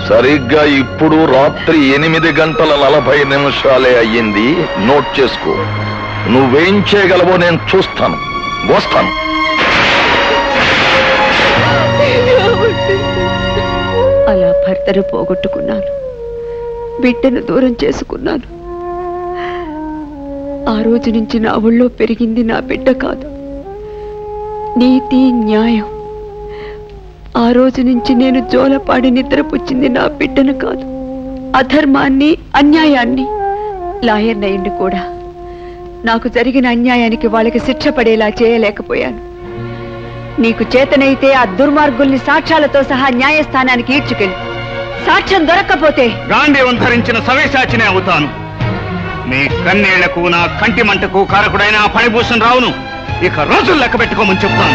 సరిగ్గా ఇప్పుడు రాత్రి ఎనిమిది గంటల నలభై నిమిషాలే అయ్యింది నోట్ చేసుకో నువ్వేం చేయగలవో నేను చూస్తాను వస్తాను అలా భర్తను పోగొట్టుకున్నాను బిడ్డను దూరం చేసుకున్నాను ఆ రోజు నుంచి నా ఊళ్ళో పెరిగింది నా బిడ్డ కాదు నీతి న్యాయం ఆ రోజు నుంచి నేను జోలపాడి నిద్రపుచ్చింది నా బిడ్డను కాదు అధర్మాన్ని అన్యాయాన్ని లాయర్ నయ్యండి కూడా నాకు జరిగిన అన్యాయానికి వాళ్ళకి శిక్ష పడేలా చేయలేకపోయాను నీకు చేతనైతే ఆ దుర్మార్గుల్ని సాక్ష్యాలతో సహా న్యాయస్థానానికి ఈడ్చుకెళ్ళి సాక్ష్యం దొరక్కపోతే గాంధీవం ధరించిన సవేశాచినే అవుతాను మీ కన్నీళ్లకు నా కంటి మంటకు కారకుడైన ఆ ఫణిభూషణ్ రావును ఇక రోజులు లెక్క పెట్టుకోమని చెప్తాను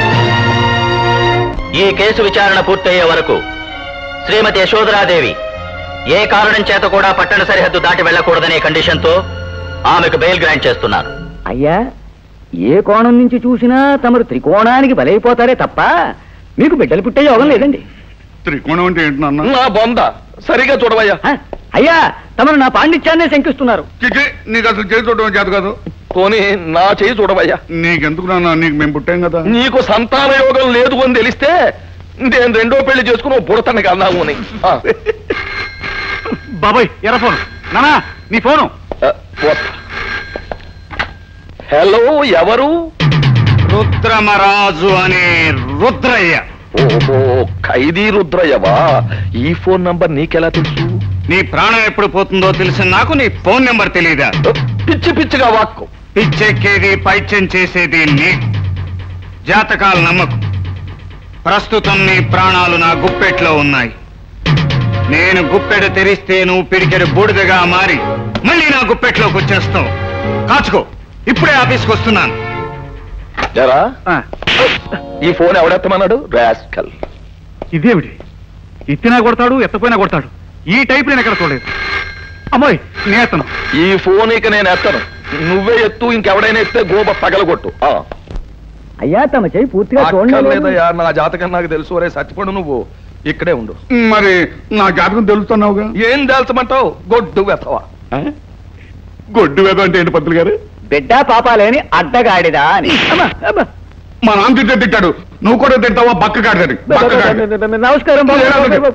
ఈ కేసు విచారణ పూర్తయ్యే వరకు శ్రీమతి యశోధరాదేవి ఏ కారణం చేత కూడా పట్టణ సరిహద్దు దాటి వెళ్లకూడదనే కండిషన్తో ఆమెకు బెయిల్ గ్రాంట్ చేస్తున్నారు అయ్యా ఏ కోణం నుంచి చూసినా తమరు త్రికోణానికి బలైపోతారే తప్ప మీకు బిడ్డలు పుట్టే యోగం లేదండి త్రికోణం అంటే ఏంటి నాన్న నా బొంద సరిగా చూడవయ్యా అయ్యా తమరు నా పాండిత్యాన్నే శంకిస్తున్నారు చిచి, నీకు అసలు చేసి చూడడం చేత కాదు పోనీ నా చేయి చూడవయ్యా నీకెందుకు నాన్న నీకు మేము పుట్టాం కదా నీకు సంతాన యోగం లేదు అని తెలిస్తే నేను రెండో పెళ్లి చేసుకుని ఓ బుడతని కన్నాము అని ఆ. బాబాయ్ ఎర్ర ఫోన్ నానా నీ ఫోను ఆ, వస్తా. హలో ఎవరు రుద్రమరాజు అనే రుద్రయ్య ఓహో ఖైదీ రుద్రయ్యవా ఈ ఫోన్ నంబర్ నీకెలా తెలుసు నీ ప్రాణం ఎప్పుడు పోతుందో తెలిసిన నాకు నీ ఫోన్ నెంబర్ తెలియదా పిచ్చి పిచ్చిగా వాక్కు పిచ్చెక్కేది పైత్యం చేసేది నీ జాతకాలు నమ్మకు ప్రస్తుతం నీ ప్రాణాలు నా గుప్పెట్లో ఉన్నాయి నేను గుప్పెడు తెరిస్తే నువ్వు పిడికెడు బూడిదగా మారి మళ్ళీ నా గుప్పెట్లోకి వచ్చేస్తావు కాచుకో ఇప్పుడే ఆఫీస్కి వస్తున్నాను జరా ఈ ఫోన్ ఎవడెత్తమన్నాడు రాస్కల్ ఇదేమిటి ఎత్తినా కొడతాడు ఎత్తపోయినా కొడతాడు ఈ టైప్ నేను ఎక్కడ చూడలేదు అమ్మాయి నేతను ఈ ఫోన్ ఇక నేను ఎత్తను నువ్వే ఎత్తు ఇంకెవడైనా ఎత్తే గోబ పగలగొట్టు ఆ. అయ్యా తమ చేయి పూర్తిగా చూడలేదు అక్కర్లేదయ్యా నా జాతకం నాకు తెలుసు రే చచ్చిపోడు నువ్వు ఇక్కడే ఉండు మరి నా జాతకం తెలుస్తున్నావుగా ఏం తెలుసమంటావు గొడ్డు వెతవా గొడ్డు వేద అంటే ఏంటి పంతులు గారు బిడ్డ పాపాలేని అడ్డగాడిదా అని అమ్మా, అమ్మా. మా నాన్న తిట్టే తిట్టాడు నువ్వు కూడా తింటావా బక్క కాడదని బక్క కాడు నమస్కారం బాబు. ఏరా, బాబు.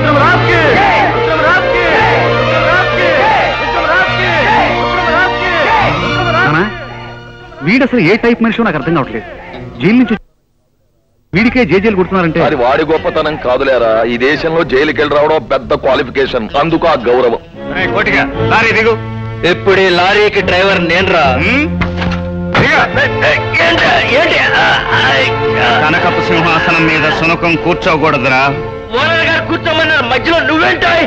వీడు అసలు ఏ టైప్ మనిషి నాకు అర్థం కావట్లేదు జైలు నుంచి వీడికే జేజేలు కొడుతున్నారంటే అది వాడి గొప్పతనం కాదులేరా ఈ దేశంలో జైలుకి వెళ్ళి రావడం పెద్ద క్వాలిఫికేషన్ అందుకు ఆ గౌరవం కోటిగా లారీ దిగు ఇప్పుడు ఈ లారీకి డ్రైవర్ నేను రా కనకపు సింహాసనం మీద సునకం కూర్చోకూడదురా ఓనర్ గారు కూర్చోమన్నారు మధ్యలో నువ్వేంటాయ్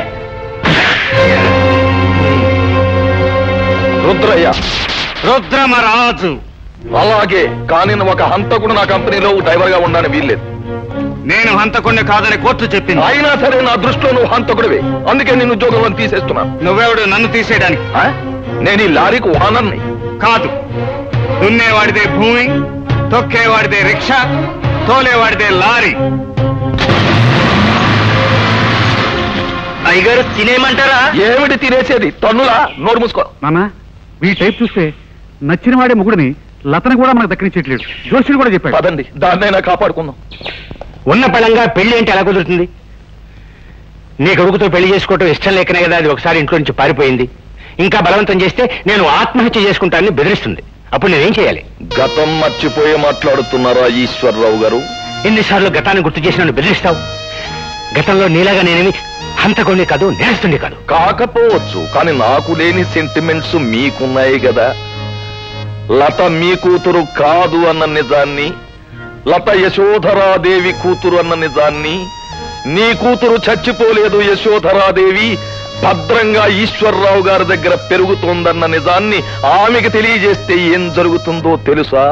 రుద్రయ్య రుద్రమరాజు అలాగే కానీ నువ్వు ఒక హంతకుడు నా కంపెనీలో డ్రైవర్ గా ఉండని వీల్లేదు నేను హంతకుండా కాదని కోర్టు చెప్పింది అయినా సరే నా దృష్టిలో నువ్వు హంతకుడివే అందుకే నేను ఉద్యోగంలో తీసేస్తున్నాను నువ్వెవడు నన్ను తీసేయడానికి ఆ? నేను ఈ లారీకి ఓనర్ని కాదు దున్నేవాడిదే భూమి తొక్కేవాడిదే రిక్షా తోలేవాడిదే లారీ అయ్యగారు తినేయమంటారా ఏమిటి తినేసేది తన్నులా నోరు మూసుకో నాన్న ఈ టైప్ చూస్తే నచ్చిన వాడే ముగుడిని లతను కూడా మనకు దక్కనిచ్చేట్లేడు జోషుడు కూడా చెప్పాడు పదండి దాన్నైనా కాపాడుకుందాం ఉన్న పళంగా పెళ్లి అంటే ఎలా కుదురుతుంది నీ కొడుకుతో పెళ్లి చేసుకోవటం ఇష్టం లేకనే కదా అది ఒకసారి ఇంట్లో నుంచి పారిపోయింది ఇంకా బలవంతం చేస్తే నేను ఆత్మహత్య చేసుకుంటానని బెదిరిస్తుంది అప్పుడు నేనేం చేయాలి గతం మర్చిపోయి మాట్లాడుతున్నారా ఈశ్వరరావు గారు ఎన్నిసార్లు గతాన్ని గుర్తు చేసి నన్ను బెదిరిస్తావు గతంలో నీలాగా నేనేమి హంతకొని కాదు నేరస్తుండే కాదు కాకపోవచ్చు కానీ నాకు లేని సెంటిమెంట్స్ మీకున్నాయి కదా లత మీ కూతురు కాదు అన్న నిజాన్ని లత యశోధరాదేవి కూతురు అన్న నిజాన్ని నీ కూతురు చచ్చిపోలేదు యశోధరాదేవి భద్రంగా ఈశ్వరరావు గారి దగ్గర పెరుగుతోందన్న నిజాన్ని ఆమెకి తెలియజేస్తే ఏం జరుగుతుందో తెలుసా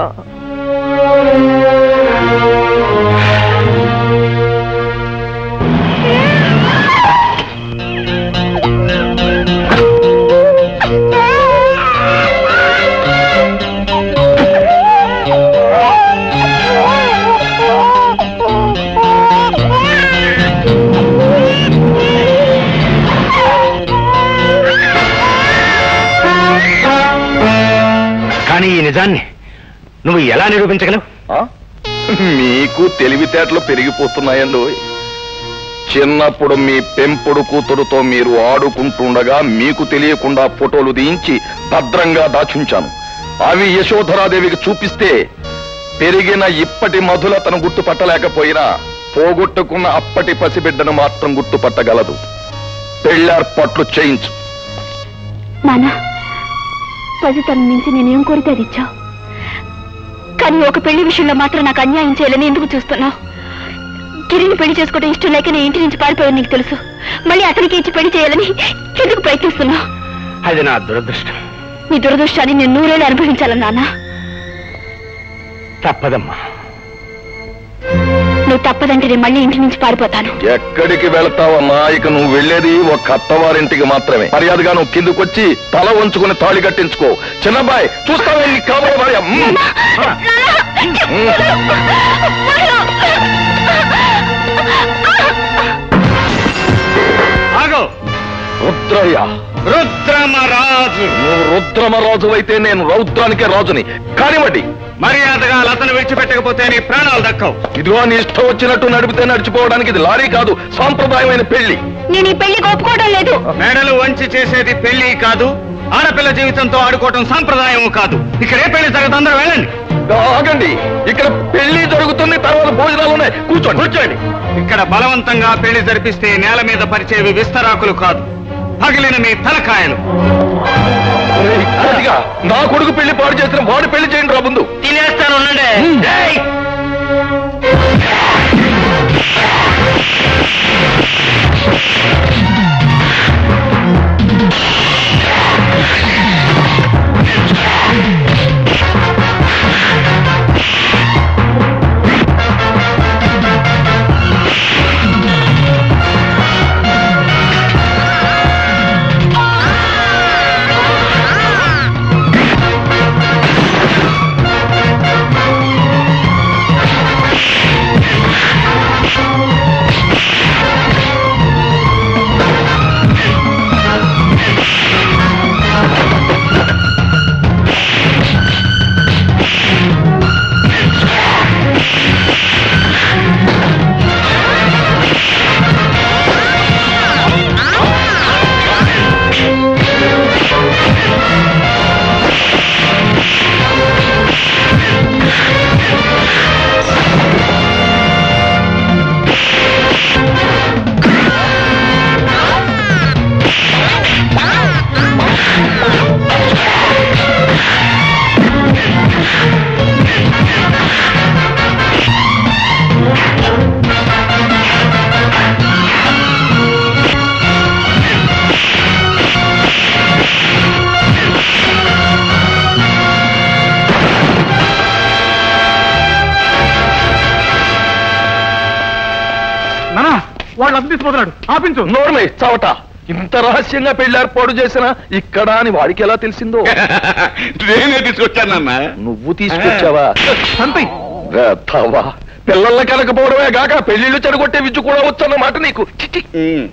నిజాన్ని నువ్వు ఎలా నిరూపించగలవు ఆ? మీకు తెలివితేటలు పెరిగిపోతున్నాయండి చిన్నప్పుడు మీ పెంపుడు కూతురుతో మీరు ఆడుకుంటుండగా మీకు తెలియకుండా ఫోటోలు తీయించి భద్రంగా దాచుంచాను అవి యశోధరాదేవికి చూపిస్తే పెరిగిన ఇప్పటి మధులతను గుర్తుపట్టలేకపోయినా పోగొట్టుకున్న అప్పటి పసిబిడ్డను మాత్రం గుర్తుపట్టగలదు పెళ్ళార్పాట్లు చేయించు నాన్న పసితనం నుంచి నేనేం కోరితే అది ఇచ్చావు కానీ ఒక పెళ్లి విషయంలో మాత్రం నాకు అన్యాయం చేయాలని ఎందుకు చూస్తున్నావు గిరిని పెళ్లి చేసుకోవడం ఇష్టం లేక నేను ఇంటి నుంచి పారిపోయాను నీకు తెలుసు మళ్ళీ అతనికి ఇచ్చి పెళ్లి చేయాలని ఎందుకు ప్రయత్నిస్తున్నావు అది నా దురదృష్టం నీ దురదృష్టాన్ని నేను నూరేళ్ళు అనుభవించాలని నాన్న తప్పదమ్మా నువ్వు తప్పదంటే నేను మళ్ళీ ఇంటి నుంచి పారిపోతాను ఎక్కడికి వెళ్తావమ్మా ఇక నువ్వు వెళ్ళేది ఒక అత్తవారింటికి మాత్రమే మర్యాదగా నువ్వు కిందకొచ్చి తల వంచుకుని తాళి కట్టించుకో చిన్నబ్బాయి చూస్తావే నీకు కాబోయే భార్య మ్మ్. ఆగో రుద్రయ్య రుద్రమరాజు నువ్వు రుద్రమరాజు అయితే నేను రౌద్రానికే రాజుని కానివ్వండి మర్యాదగా లతను విడిచిపెట్టకపోతే నీ ప్రాణాలు దక్కవు ఇదిగో నీ ఇష్టం వచ్చినట్టు నడిపితే నడిచిపోవడానికి ఇది లారీ కాదు సాంప్రదాయమైన పెళ్లి నేను ఈ పెళ్లికి ఒప్పుకోవడం లేదు మెడలు వంచి చేసేది పెళ్లి కాదు ఆడపిల్ల జీవితంతో ఆడుకోవటం సాంప్రదాయం కాదు ఇక్కడ ఏ పెళ్లి జరగదు అందరూ వెళ్ళండి ఆగండి ఇక్కడ పెళ్లి జరుగుతుంది తర్వాత భోజనాలు ఉన్నాయి కూర్చోండి కూర్చోండి ఇక్కడ బలవంతంగా పెళ్లి జరిపిస్తే నేల మీద పరిచేవి విస్తరాకులు కాదు పగిలిన మీ తలకాయలు ఒరేయ్, అదిగా, నా కొడుకు పెళ్లి పాడు చేసిన వాడు పెళ్లి చేయండి రా ముందు తినేస్తాను ఉండండి ఏయ్! నానా వాళ్ళు అద్దె తీసుకుపోతున్నాడు ఆపించు నోర్మే చవట ఇంత రహస్యంగా పెళ్లి ఏర్పాటు చేసిన ఇక్కడ అని వాడికి ఎలా తెలిసిందో నేనే తీసుకొచ్చానన్నా నువ్వు తీసుకొచ్చావా సంతి వేత్తవా పిల్లల్ని కనకపోవడమే గాక పెళ్లిళ్ళు చెడగొట్టే విద్య కూడా వచ్చన్నమాట నీకు చిచి.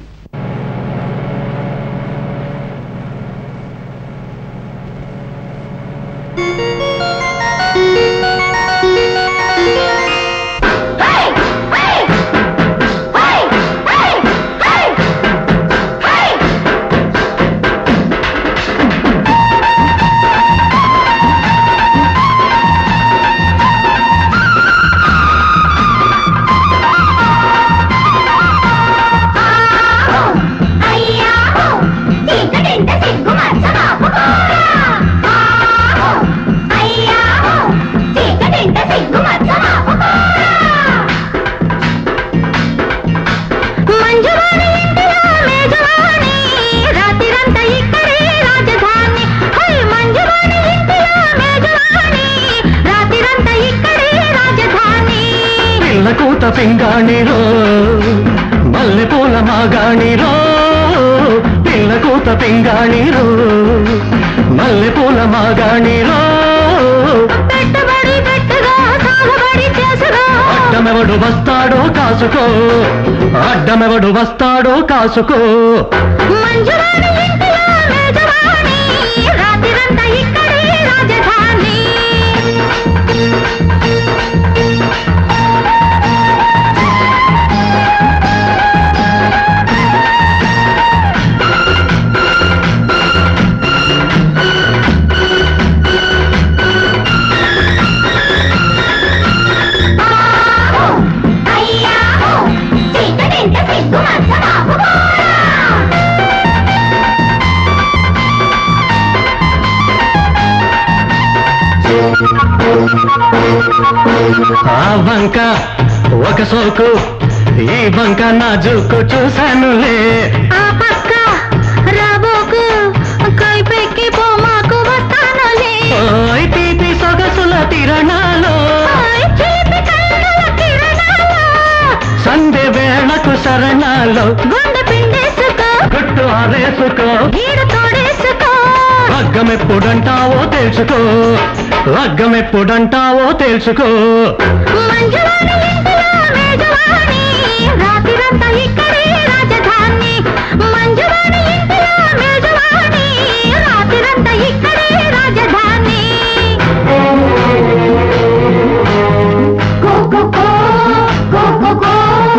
పిల్ల కూత పింగాణిరో మల్లె పూల మాగాణిరో పిల్ల కూత పింగాణిరో మల్లె పూల మాగాణిరో అడ్డమెవడు వస్తాడో కాసుకో అడ్డమెవడు వస్తాడో కాసుకో ఆ వంక ఒక సోకు ఈ వంక నా జుక్కు చూశానులే ఆ పక్క రాబోకు కైపెక్కి పోమాకు వస్తానులే ఓయ్ తీపి సొగసుల తిరణాలో ఓయ్ చిలిపి కన్నుల కిరణాలు సంధ్య వేళకు శరణాలో గుండె పిండేసుకో గుట్టు ఆరేసుకో గీడు తోడేసుకో లగ్గం ఎప్పుడంటావో తెలుసుకో లగ్గం ఎప్పుడంటావో తెలుసుకో మంజువాణి ఇంటిలో మేజవాణి రాత్రిరంతా ఇక్కడే రాజధాని మంజువాణి ఇంటిలో మేజవాణి రాత్రిరంతా ఇక్కడే రాజధాని go go go go go go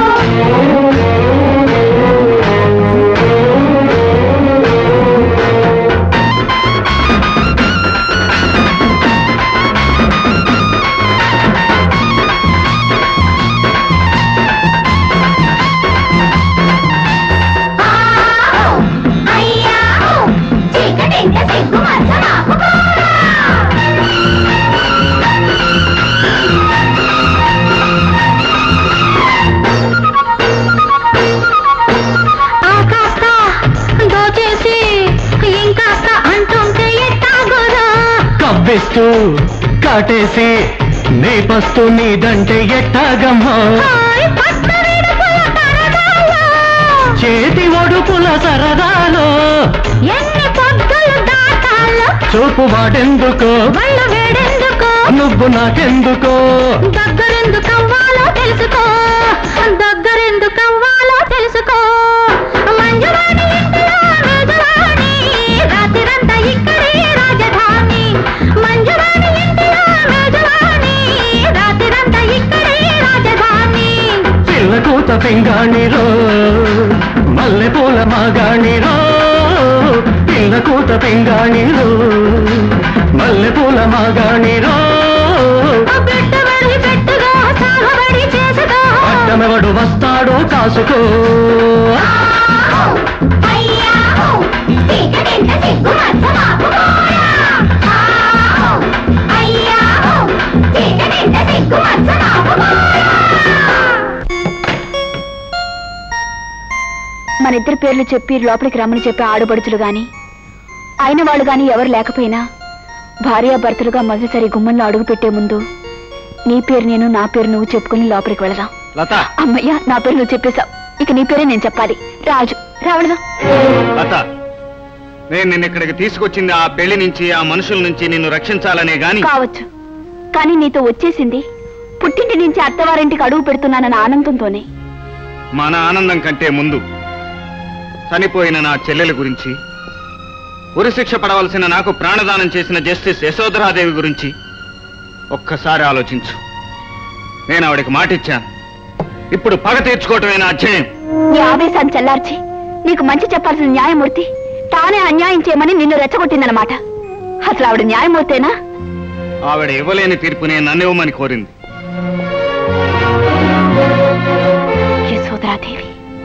అయ్యా చీకటింట సిగ్గు మచ్చ నాకు ఆకాస్త దోచేసి ఇంకాస్త అంటుంటే ఎట్టాగోరా కవ్విస్తూ కాటేసి నీ పస్తు నీదంటే ఎట్టాగమ్మో హాయ్ పట్ట విడుపుల తరగాలో చేతి ఒడుపుల సరదాలో ఎన్ని పొద్దులు దాటాలో చూపు వాడెందుకో వల్ల వేడెందుకో నువ్వు నాకెందుకో దగ్గరెందుకు అవ్వాలో తెలుసుకో దగ్గరెందుకు అవ్వాలో తెలుసుకో మంజువాణి ఇంటిలో మేజవాణి రాత్రిరంతా ఇక్కడే రాజధాని మంజువాణి ఇంటిలో మేజవాణి రాత్రిరంతా ఇక్కడే రాజధాని పిల్ల కూత పింగాణిరో మల్లె పూల మాగాణిరో పిల్ల కూత పింగాణిరో మల్లె పూల మాగాణిరో పెట్టుబడి పెట్టుగా సాగుబడి చేసుకో అడ్డమెవడు వస్తాడో కాసుకో అయ్యా చీకటింట సిగ్గు మచ్చ మాకు అయ్యా చీకటింట సిగ్గు మచ్చ మాకు మన ఇద్దరి పేర్లు చెప్పి లోపలికి రమ్మని చెప్పే ఆడుబడుచులు గాని అయిన వాళ్ళు గాని ఎవరు లేకపోయినా భార్యాభర్తలుగా మొదటిసారి గుమ్మంలో అడుగు పెట్టే ముందు నీ పేరు నేను నా పేరు నువ్వు చెప్పుకుని లోపలికి వెళదాం లత అమ్మయ్యా నా పేరు నువ్వు చెప్పేశావు ఇక నీ పేరే నేను చెప్పాలి రాజు రావడదా లత నేను నిన్ను ఇక్కడికి తీసుకొచ్చింది ఆ పెళ్లి నుంచి ఆ మనుషుల నుంచి నిన్ను రక్షించాలనే గాని కావచ్చు కానీ నీతో వచ్చేసింది పుట్టింటి నుంచి అత్తవారింటికి అడుగు పెడుతున్నానన్న ఆనందంతోనే మన ఆనందం కంటే ముందు చనిపోయిన నా చెల్లెల గురించి ఉరిశిక్ష పడవలసిన నాకు ప్రాణదానం చేసిన జస్టిస్ యశోధరాదేవి గురించి ఒక్కసారి ఆలోచించు నేను ఆవిడకి మాటిచ్చాను ఇప్పుడు పగ తీర్చుకోవటమే నా అధ్యయం నీ ఆవేశాన్ని చల్లార్చి నీకు మంచి చెప్పాల్సిన న్యాయమూర్తి తానే అన్యాయం చేయమని నిన్ను రెచ్చగొట్టిందనమాట అసలు ఆవిడ న్యాయమూర్తేనా ఆవిడ ఇవ్వలేని తీర్పునే నన్నివ్వమని కోరింది యశోదరాదేవి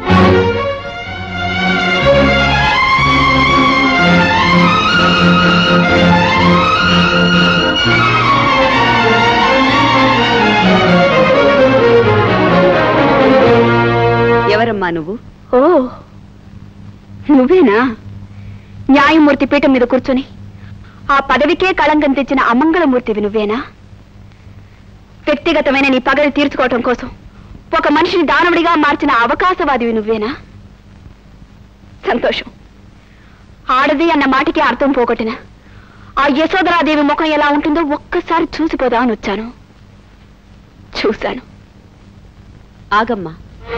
ఎవరమ్మా నువ్వు ఓ నువ్వేనా న్యాయమూర్తి పీఠం మీద కూర్చొని ఆ పదవికే కళంకం తెచ్చిన అమంగళమూర్తివి నువ్వేనా వ్యక్తిగతమైన నీ పగలు తీర్చుకోవటం కోసం ఒక మనిషిని దానవుడిగా మార్చిన అవకాశవాదివి నువ్వేనా సంతోషం ఆడది అన్న మాటకి అర్థం పోగొట్టిన ఆ యశోదరాదేవి ముఖం ఎలా ఉంటుందో ఒక్కసారి చూసిపోదామని వచ్చాను చూశాను ఆగమ్మా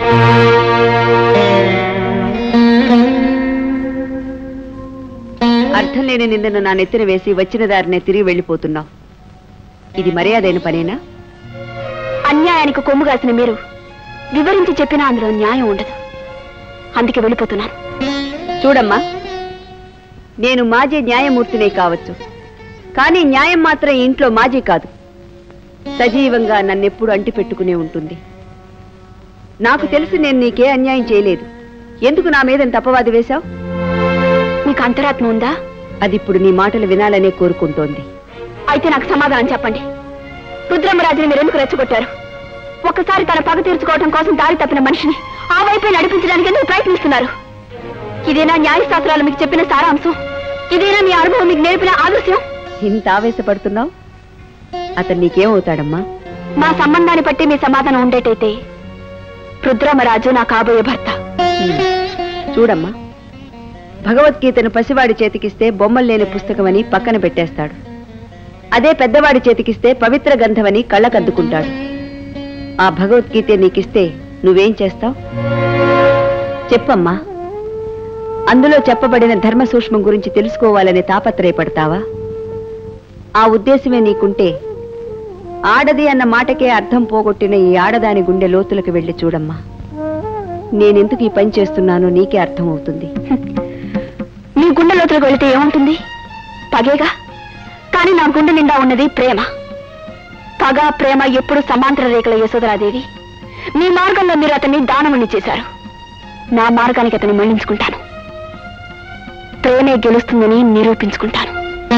అర్థం లేని నిందను నా నెత్తిన వేసి వచ్చిన దారినే తిరిగి వెళ్ళిపోతున్నావు ఇది మర్యాదైన పనేనా అన్యాయానికి కొమ్ము కాసిన మీరు వివరించి చెప్పినా అందులో న్యాయం ఉండదు అందుకే వెళ్ళిపోతున్నాను చూడమ్మా నేను మాజీ న్యాయమూర్తినే కావచ్చు కానీ న్యాయం మాత్రం ఈ ఇంట్లో మాజీ కాదు సజీవంగా నన్నెప్పుడు అంటిపెట్టుకునే ఉంటుంది నాకు తెలిసి నేను నీకే అన్యాయం చేయలేదు ఎందుకు నా మీద ఇంత అపవాది వేశావు మీకు అంతరాత్మ ఉందా అది ఇప్పుడు నీ మాటలు వినాలనే కోరుకుంటోంది అయితే నాకు సమాధానం చెప్పండి రుద్రమరాజుని మీరెందుకు రెచ్చగొట్టారు ఒక్కసారి తన పగ తీర్చుకోవడం కోసం దారి తప్పిన మనిషిని ఆ వైపే నడిపించడానికి ఎందుకు ప్రయత్నిస్తున్నారు ఇదేనా న్యాయశాస్త్రాలు మీకు చెప్పిన సారాంశం ఇదేనా మీ అనుభవం మీకు నేర్పిన ఆదర్శం ఇంత ఆవేశపడుతున్నావు అతను నీకేమవుతాడమ్మా మా సంబంధాన్ని బట్టి మీ సమాధానం ఉండేటైతే రుద్రమరాజు నా కాబోయే భర్త చూడమ్మా భగవద్గీతను పసివాడి చేతికిస్తే బొమ్మలు లేని పుస్తకమని పక్కన పెట్టేస్తాడు అదే పెద్దవాడి చేతికిస్తే పవిత్ర గంధమని కళ్ళకద్దుకుంటాడు ఆ భగవద్గీత నీకిస్తే నువ్వేం చేస్తావు చెప్పమ్మా అందులో చెప్పబడిన ధర్మ సూక్ష్మం గురించి తెలుసుకోవాలని తాపత్రయపడతావా ఆ ఉద్దేశమే నీకుంటే ఆడది అన్న మాటకే అర్థం పోగొట్టిన ఈ ఆడదాని గుండె లోతులకు వెళ్లి చూడమ్మా నేనెందుకు ఈ పని చేస్తున్నానో నీకే అర్థమవుతుంది మీ గుండె లోతులకు వెళితే ఏముంటుంది పగేగా కానీ నా గుండె నిండా ఉన్నది ప్రేమ పగ ప్రేమ ఎప్పుడు సమాంతర రేఖల యశోదరాదేవి మీ మార్గంలో మీరు అతన్ని దానముని చేశారు నా మార్గానికి అతన్ని మళ్లించుకుంటాను ప్రేమే గెలుస్తుందని నిరూపించుకుంటాను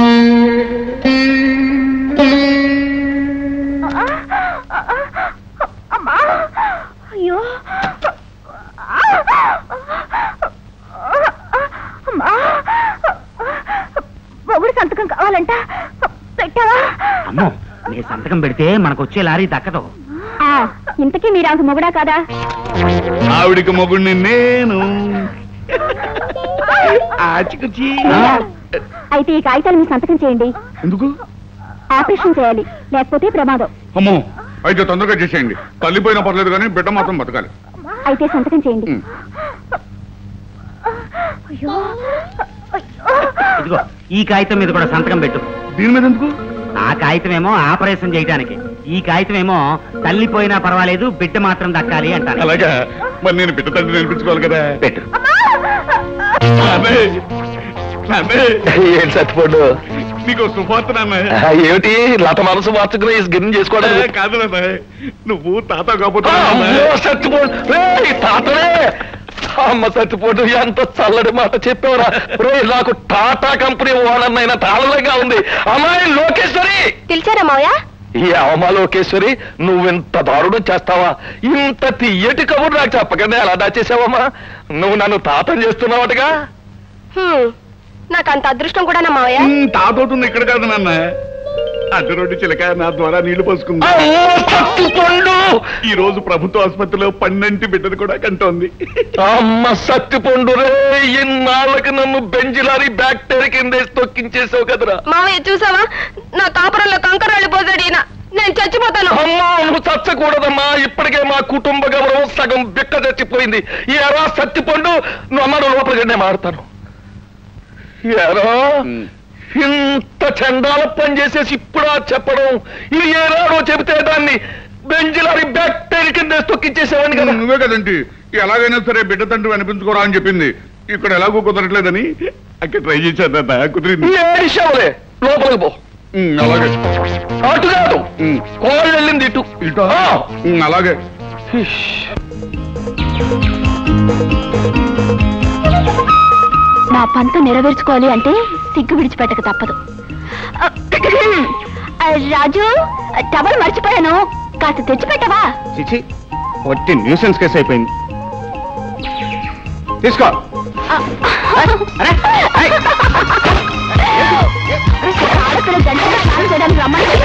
అయ్యో మొగుడు సంతకం కావాలంట పెట్టావా అమ్మో నీ సంతకం పెడితే మనకు వచ్చే లారీ దక్కదు ఇంతకీ మీరు ఆమెకు మొగుడా కాదా ఆవిడికి మొగుడిని నేను ఆచికుచి అయితే ఈ కాగితాలు మీ సంతకం చేయండి ఎందుకు ఆపరేషన్ చేయాలి లేకపోతే ప్రమాదం అమ్మో అయితే తొందరగా చేసేయండి తల్లిపోయినా పర్లేదు కానీ బిడ్డ మాత్రం బతకాలి అయితే సంతకం చేయండి ఉమ్. అయ్యో ఇదిగో ఈ కాగితం మీద కూడా సంతకం పెట్టు దీని మీద ఎందుకు ఆ కాగితం ఏమో ఆపరేషన్ చేయడానికి ఈ కాగితం ఏమో తల్లిపోయినా పర్వాలేదు బిడ్డ మాత్రం దక్కాలి అంటాను అలాగా మరి నేను బిడ్డ తండ్రి నేర్పించుకోవాలి కదా పెట్టు నాన్నే, నాన్నే, ఏం సత్తిపండు నీకు శుభార్త నాన్న ఏమిటి లత మనసు మార్చుకుని ఈ గిన్నె చేసుకోవడం ఏ, కాదు నాన్న నువ్వు తాత కాకపోతే అమ్మో, సత్తిపండు రేయ్, తాతనే అమ్మ సత్తిపోటు ఎంత చల్లడి మాట చెప్పావురా రే నాకు టాటా కంపెనీ ఓనర్ అయిన తాళలేగా ఉంది అమ్మాయి లోకేశ్వరి పిలిచారా మావయ్య ఈ అవమా లోకేశ్వరి నువ్వింత దారుణం చేస్తావా ఇంత తీయటి కబురు నాకు చెప్పకనే ఎలా దాచేసావమ్మా నువ్వు నన్ను తాతం చేస్తున్నావటగా నాకు అంత అదృష్టం కూడా నా మావయ్య తాతోటి ఉంది ఇక్కడ కాదు నాన్న అడ్డు రోడ్డు చిలక నా ద్వారా నీళ్లు పోసుకుంది అమ్మో, సత్తిపండు ఈ రోజు ప్రభుత్వ ఆసుపత్రిలో పన్నెంటి బిడ్డలు కూడా కంటోంది అమ్మ సత్తిపండు రే ఇన్నాళ్ళకి నన్ను బెంజిలారి బ్యాక్టీరియా కింద తొక్కించేసావు కదరా మావయ్య చూసావా నా కాపురంలో కంకర వెళ్ళిపోతాడు ఈయన నేను చచ్చిపోతాను అమ్మా నువ్వు చచ్చకూడదమ్మా ఇప్పటికే మా కుటుంబ గౌరవం సగం బిక్క చచ్చిపోయింది ఈ ఎరా సత్తిపండు నువ్వు అన్నాడు లోపలికి నేను మారుతాను ఎరా ఇంత చండాల పని చేసేసి ఇప్పుడు చెప్పడం ఇది ఏనాడో చెబితే దాన్ని బెంజిలారి బ్యాక్టీరియా కింద తొక్కించేసావని కదా నువ్వే కదండి ఎలాగైనా సరే బిడ్డ తండ్రి అనిపించుకోరా అని చెప్పింది ఇక్కడ ఎలాగో కుదరట్లేదని అక్కడ ట్రై చేశాను కుదిరింది ఏడిశావులే లోపలికి పో ఉమ్, అలాగే అటు కాదు ఉమ్, కోళ్ళు వెళ్ళింది ఇటు ఇటా? ఆ. ఉమ్, అలాగే నా పంత నెరవేర్చుకోవాలి అంటే సిగ్గు విడిచిపెట్టక తప్పదు ఆ, రాజు టవల్ మర్చిపోయాను కాస్త తెచ్చిపెట్టవా చిచి ఒట్టి న్యూసెన్స్ కేసు అయిపోయింది తీసుకో ఆడపిల్ల జంటగా స్నానం చేయడానికి రమ్మని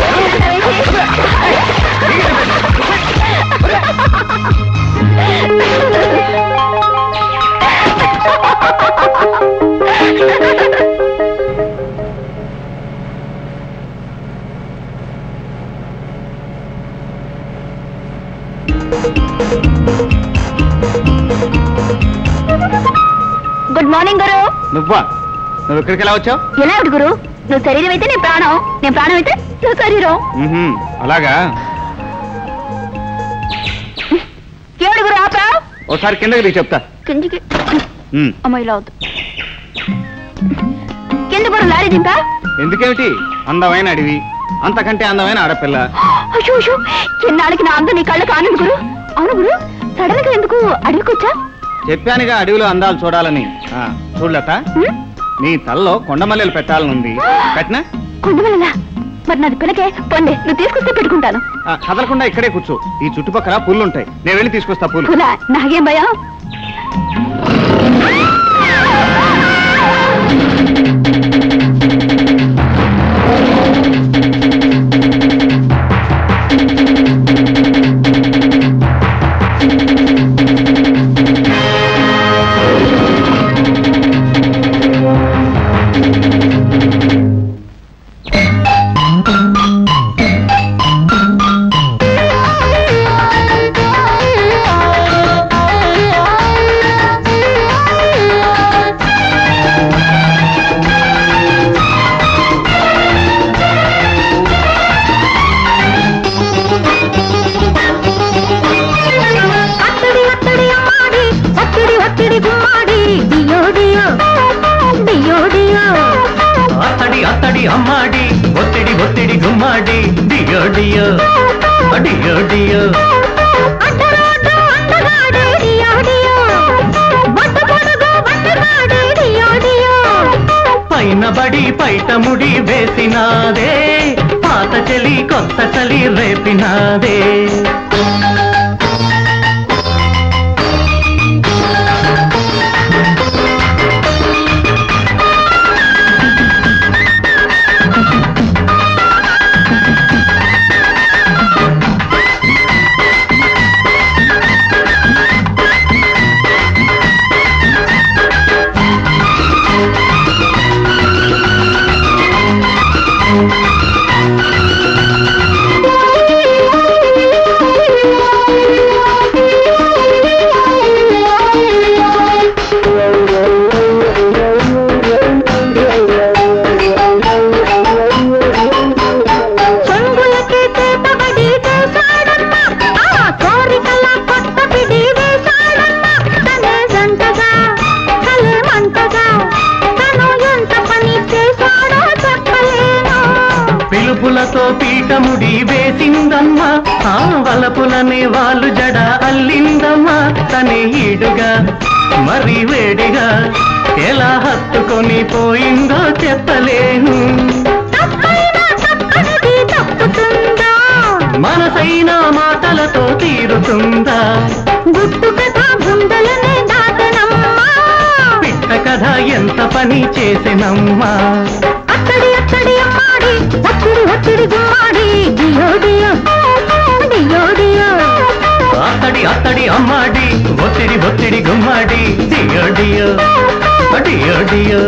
గుడ్ మార్నింగ్ గురు నువ్వా నువ్వు ఇక్కడికి ఎలా వచ్చావు ఎలా ఉంది గురు నువ్వు శరీరం అయితే నేను ప్రాణం నేను ప్రాణం అయితే నువ్వు శరీరం మ్మ్హ్మ్, అలాగా ఏడు గురు ఆపా ఓసారి కిందకి దిగి చెప్తా కిందికి మ్మ్. అమ్మ ఇలా అవుతుంది కింద గురు లారీ దింపా ఎందుకేమిటి అందమైన అడివి అంతకంటే అందమైన ఆడపిల్ల అయ్యో అయ్యో ఎన్నాళ్ళకి నా అందం నీ కళ్ళకి ఆనంద్ గురు అవును గురు సడన్ గా ఎందుకు అడవికొచ్చా చెప్పానుగా అడవిలో అందాలు చూడాలని ఆ, చూడలేత నీ తలలో కొండమల్లెలు పెట్టాలనుంది కట్నా కొండమల్ల మరి నాది పిల్లకే పొండి నువ్వు తీసుకొస్తే పెట్టుకుంటాను ఆ, కదలకుండా ఇక్కడే కూర్చో ఈ చుట్టుపక్కల పుల్లు ఉంటాయి నేను వెళ్ళి తీసుకొస్తా పూలు కులా నాకేం భయం అత్తడి అత్తడి అమ్మాడి ఒత్తిడి ఒత్తిడి గుమ్మాడి డియో డియో డియో డియో అత్తడి అత్తడి అమ్మాడి ఒత్తిడి ఒత్తిడి గుమ్మాడి డియో డియో డియో డియో అడ్డరోడ్డు అడ్డగాడి డియో డియో బొట్ట పొడుగు బట్టగాడి డియో డియో పైన బడి పైట ముడి వేసినాదే పాత చలి కొత్త చలి రేపినాదే చెంగులకి చేతబడి చేశాడమ్మ ఆ కోరికల కొత్త పిడి వేశాడమ్మ తనే జంటగా తలే మంటగా తను ఎంత పని చేశాడో చెప్పలేను పిలుపులతో పీఠముడి వేసిందమ్మా ఆ వలపులనే వాళ్ళు జడ అల్లిందమ్మా తనే ఈడుగా మరి వేడిగా ఎలా హత్తుకొని పోయిందో చెప్పలేను తప్పనిది తప్పుతుందా మనసైన మాటలతో తీరుతుందా గుట్టు కథ గుండెలనే దాటనమ్మా పిట్ట కథ ఎంత పని చేసినమ్మా అత్తడి అత్తడి అమ్మాడి ఒత్తిడి ఒత్తిడి గుమ్మాడి డియో డియో డియో డియో అత్తడి అత్తడి అమ్మాడి ఒత్తిడి ఒత్తిడి గుమ్మాడి డియో డియో డియో డియో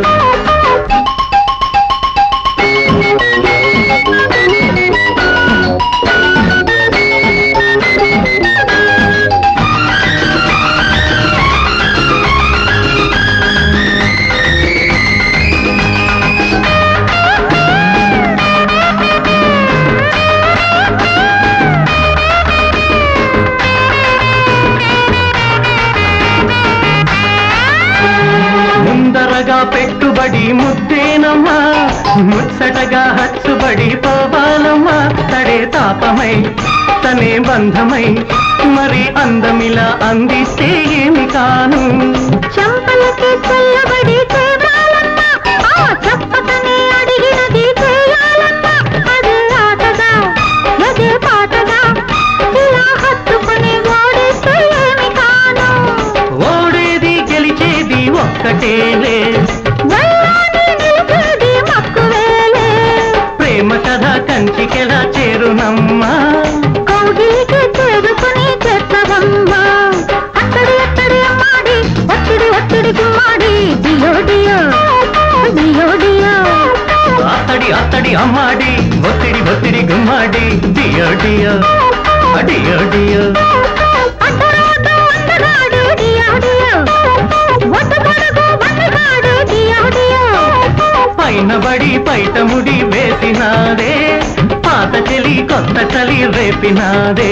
ముందరగా పెట్టుబడి ముద్దేనమ్మా ముచ్చటగా హచ్చుబడి పోవాలమ్మా తడే తాపమై తనే బంధమై మరి అందమిలా అందిస్తే ఏమి కాను చెంపలకి చల్లబడి చేరాలమ్మా ఆ చెప్పకనే అడిగినది చేయాలమ్మా అదే ఆటగా అదే పాటగా ఇలా హత్తుకుని ఓడిస్తే ఏమి కాను ఓడేది గెలిచేది ఒక్కటేలే వెళ్ళాని నిలిచేది మక్కువేలే ప్రేమ కథ కంచికెలా చేరునమ్మా కౌగిలికి చేరుకుని చేస్తావమ్మా అత్తడి అత్తడి అమ్మాడి ఒత్తిడి ఒత్తిడి గుమ్మాడి డియో డియో డియో డియో అత్తడి అత్తడి అమ్మాడి ఒత్తిడి ఒత్తిడి గుమ్మాడి డియో డియో డియో డియో అత్తరాటు అత్తగాడు డియో డియో ఒట్ట పొడుగు బట్టగాడు డియో డియో పైన బడి పైట ముడి వేసినాదే పాత చెలి కొత్త చలి రేపినాదే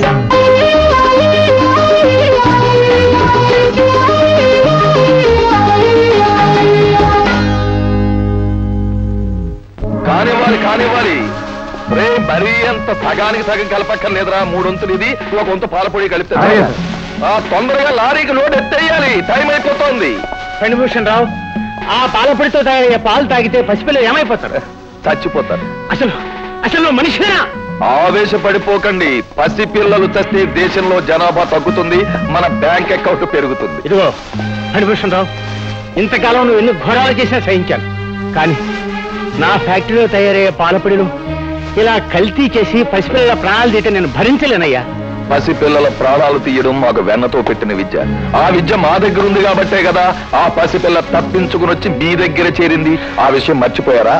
కానివ్వాలి కానివ్వాలి రే మరీ అంత సగానికి సగం కలపక్కర్లేదురా మూడొంతులు ఇది ఒక వంతు పాలపొడి కలిపితే అలాగే. ఆ తొందరగా లారీకి లోడ్ ఎత్తేయాలి టైం అయిపోతోంది ఫణిభూషణ్ రావు ఆ పాలపొడితో తాగే పాలు తాగితే పసిపిల్లలు ఏమైపోతారు చచ్చిపోతారు అసలు అసలు నువ్వు మనిషినా ఆవేశపడిపోకండి పసి పిల్లలు చస్తే దేశంలో జనాభా తగ్గుతుంది మన బ్యాంక్ అకౌంట్ పెరుగుతుంది ఇదిగో హరిభూషణ్ రావు ఇంతకాలం నువ్వు ఎన్ని ఘోరాలు చేసినా సహించాను కానీ నా ఫ్యాక్టరీలో తయారయ్యే పాలపొడిలు ఇలా కల్తీ చేసి పసిపిల్లల ప్రాణాలు తీయటం నేను భరించలేనయ్యా పసి పిల్లల ప్రాణాలు తీయడం మాకు వెన్నతో పెట్టిన విద్య ఆ విద్య మా దగ్గర ఉంది కాబట్టే కదా ఆ పసిపిల్ల తప్పించుకుని వచ్చి మీ దగ్గర చేరింది ఆ విషయం మర్చిపోయారా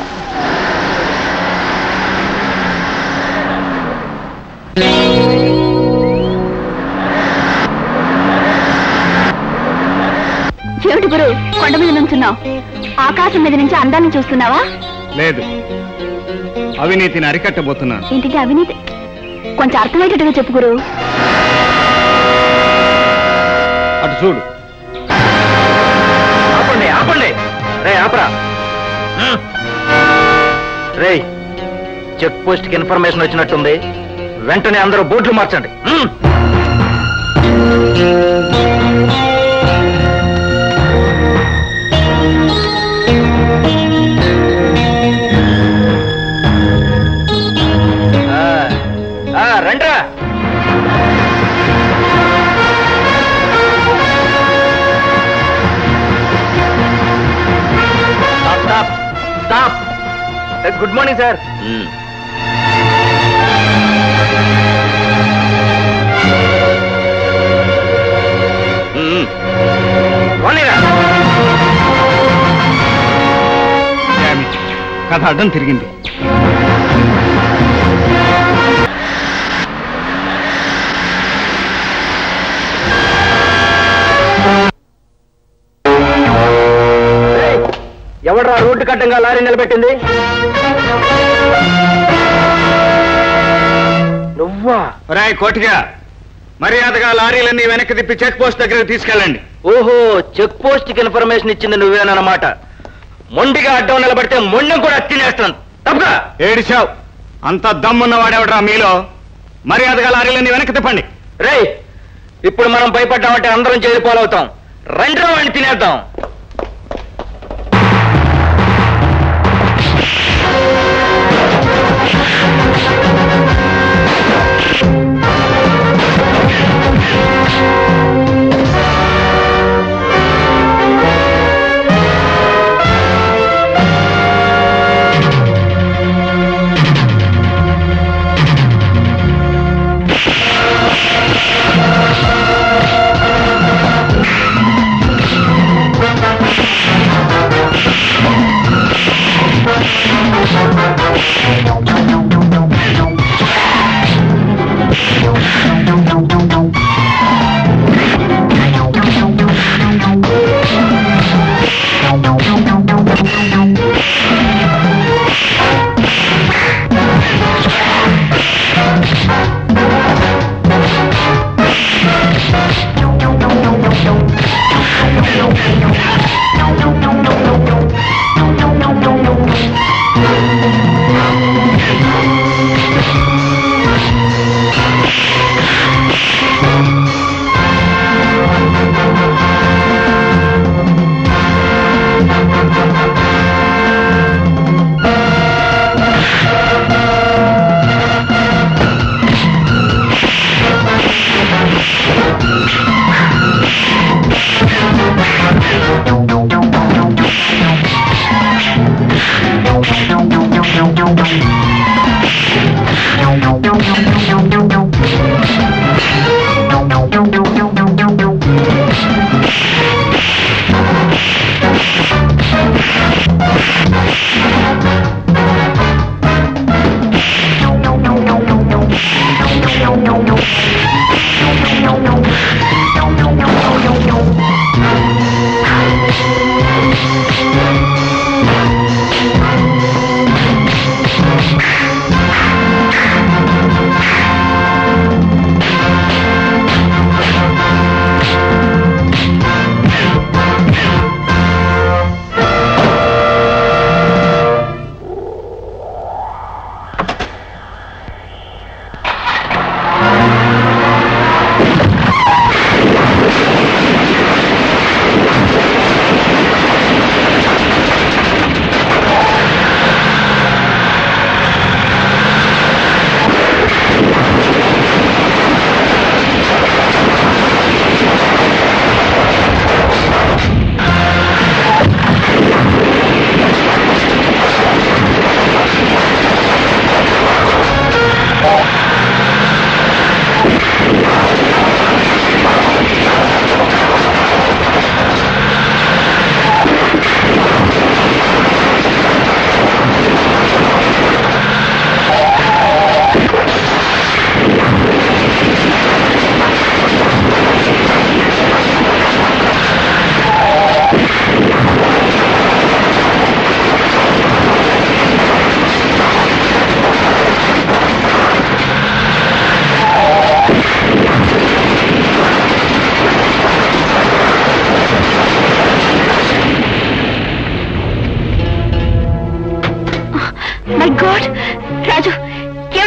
ఏమిటి గురు కొండ మీద నుంచున్నావు ఆకాశం మీద నుంచి అందాన్ని చూస్తున్నావా లేదు అవినీతిని అరికట్టబోతున్నాను ఇంటికి అవినీతి కొంచెం అర్థమయ్యేటట్టుగా చెప్పు గురు అటు చూడు ఆపండి ఆపండి రే ఆపరా రే చెక్ పోస్ట్ కి ఇన్ఫర్మేషన్ వచ్చినట్టుంది వెంటనే అందరూ బోట్లు మార్చండి హ్మ్. ఆ, ఆ, రండ్రా stop stop stop good morning sir Damn it. కథ అడ్డం తిరిగింది ఎవడ్రా రోడ్డు కట్టంగా లారీ నిలబెట్టింది నువ్వా రాయ్ కోటిగా మర్యాదగా లారీలన్నీ వెనక్కి తిప్పి చెక్ పోస్ట్ దగ్గరకు తీసుకెళ్ళండి ఓహో చెక్ పోస్ట్ కి ఇన్ఫర్మేషన్ ఇచ్చింది నువ్వేనన్నమాట మొండిగా అడ్డం నిలబడితే మొండం కూడా తినేస్తాను తప్పుగా ఏడిచావు అంత దమ్మున్న వాడేవడరా మీలో మర్యాదగా లారీలన్నీ వెనక్కి తిప్పండి రేయ్ ఇప్పుడు మనం భయపడ్డామంటే అందరం చేరిపోలవుతాం రండి వాడిని తినేద్దాం ఆ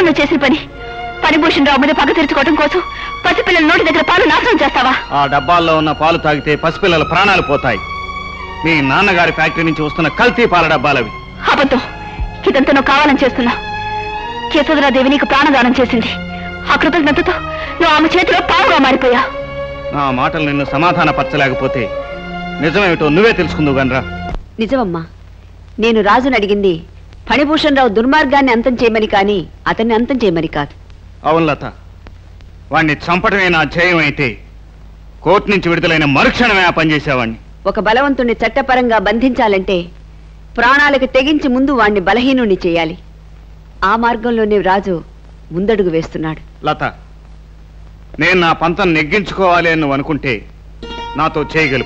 నువ్వు చేసిన పని పనిభూషణ్ రావు మీద పగ తీర్చుకోవడం కోసం పసిపిల్లల నోటి దగ్గర పాలు నాశనం చేస్తావా ఆ డబ్బాల్లో ఉన్న పాలు తాగితే పసిపిల్లల ప్రాణాలు పోతాయి మీ నాన్నగారి ఫ్యాక్టరీ నుంచి వస్తున్న కల్తీ పాల డబ్బాలవి అబద్ధం ఇదంతా నువ్వు కావాలని చేస్తున్నా యశోధరాదేవి నీకు ప్రాణదానం చేసింది ఆ కృతజ్ఞతతో నువ్వు ఆమె చేతిలో పావుగా మారిపోయా నా మాటలు నిన్ను సమాధానపరచలేకపోతే నిజమేమిటో నువ్వే తెలుసుకుందువు గనరా నిజమమ్మా నేను రాజుని అడిగింది ఫణిభూషణ్ రావు దుర్మార్గాన్ని అంతం చేయమని కాని అతన్ని అంతం చేయమని కాదు అవును లత వాణ్ణి చంపడమే నా ధ్యేయం అయితే కోర్టు నుంచి విడుదలైన మరుక్షణమే ఆ పనిచేసేవాణ్ణి ఒక బలవంతుణ్ణి చట్టపరంగా బంధించాలంటే ప్రాణాలకు తెగించి ముందు వాణ్ణి బలహీనుణ్ణి చేయాలి ఆ మార్గంలోనే రాజు ముందడుగు వేస్తున్నాడు లత నేను నా పంతం నెగ్గించుకోవాలి అని నువ్వు అనుకుంటే నాతో చేయగలుపు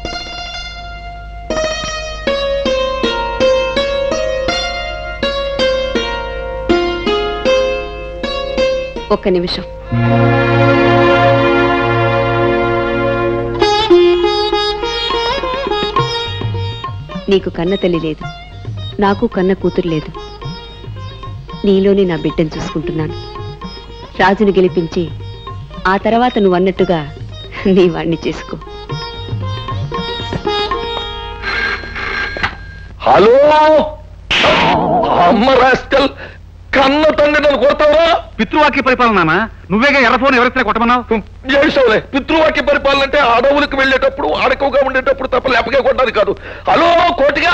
ఒక్క నిమిషం నీకు కన్న తల్లి లేదు నాకు కన్న కూతురు లేదు నీలోనే నా బిడ్డను చూసుకుంటున్నాను రాజును గెలిపించి ఆ తర్వాత నువ్వు అన్నట్టుగా నీ వాణ్ణి చేసుకో హలో అమ్మ రాస్కల్ కన్న తండ్రి నన్ను కొడతావా పితృవాక్య పరిపాలన నువ్వేగా ఎర్ర ఫోన్ ఎవరిస్తే కొట్టమన్నావు ఏడ్చవులే పితృవాక్య పరిపాలన అంటే అడవులకు వెళ్ళేటప్పుడు అడకవుగా ఉండేటప్పుడు తప్ప లేపగా కొట్టాలి కాదు హలో కోటిగా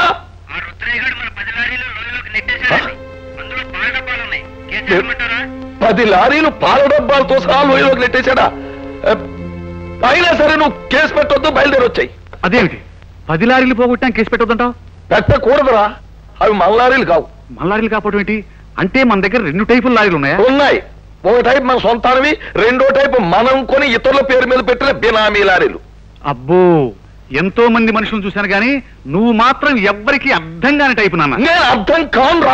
పది లారీలు పాల డబ్బాలతో సహా లోయలోకి నెట్టేశాడా ఏ, అయినా సరే నువ్వు కేసు పెట్టొద్దు బయలుదేరి వచ్చాయి అదేమిటి పది లారీలు పోగొట్టాం కేసు పెట్టొద్దంటావు పెట్టకూడదురా అవి మన లారీలు కావు మన లారీలు కాకపోవడం ఏంటి అంటే మన దగ్గర రెండు టైపుల లారీలు ఉన్నాయా ఉన్నాయి ఒక టైప్ మన సొంతానివి రెండో టైపు మనం కొని ఇతరుల పేరు మీద పెట్టిన బినామీ లారీలు అబ్బో ఎంతో మంది మనుషులను చూశాను గానీ నువ్వు మాత్రం ఎవ్వరికి అర్థం కాని టైపు నాన్న నేను అర్థం కానురా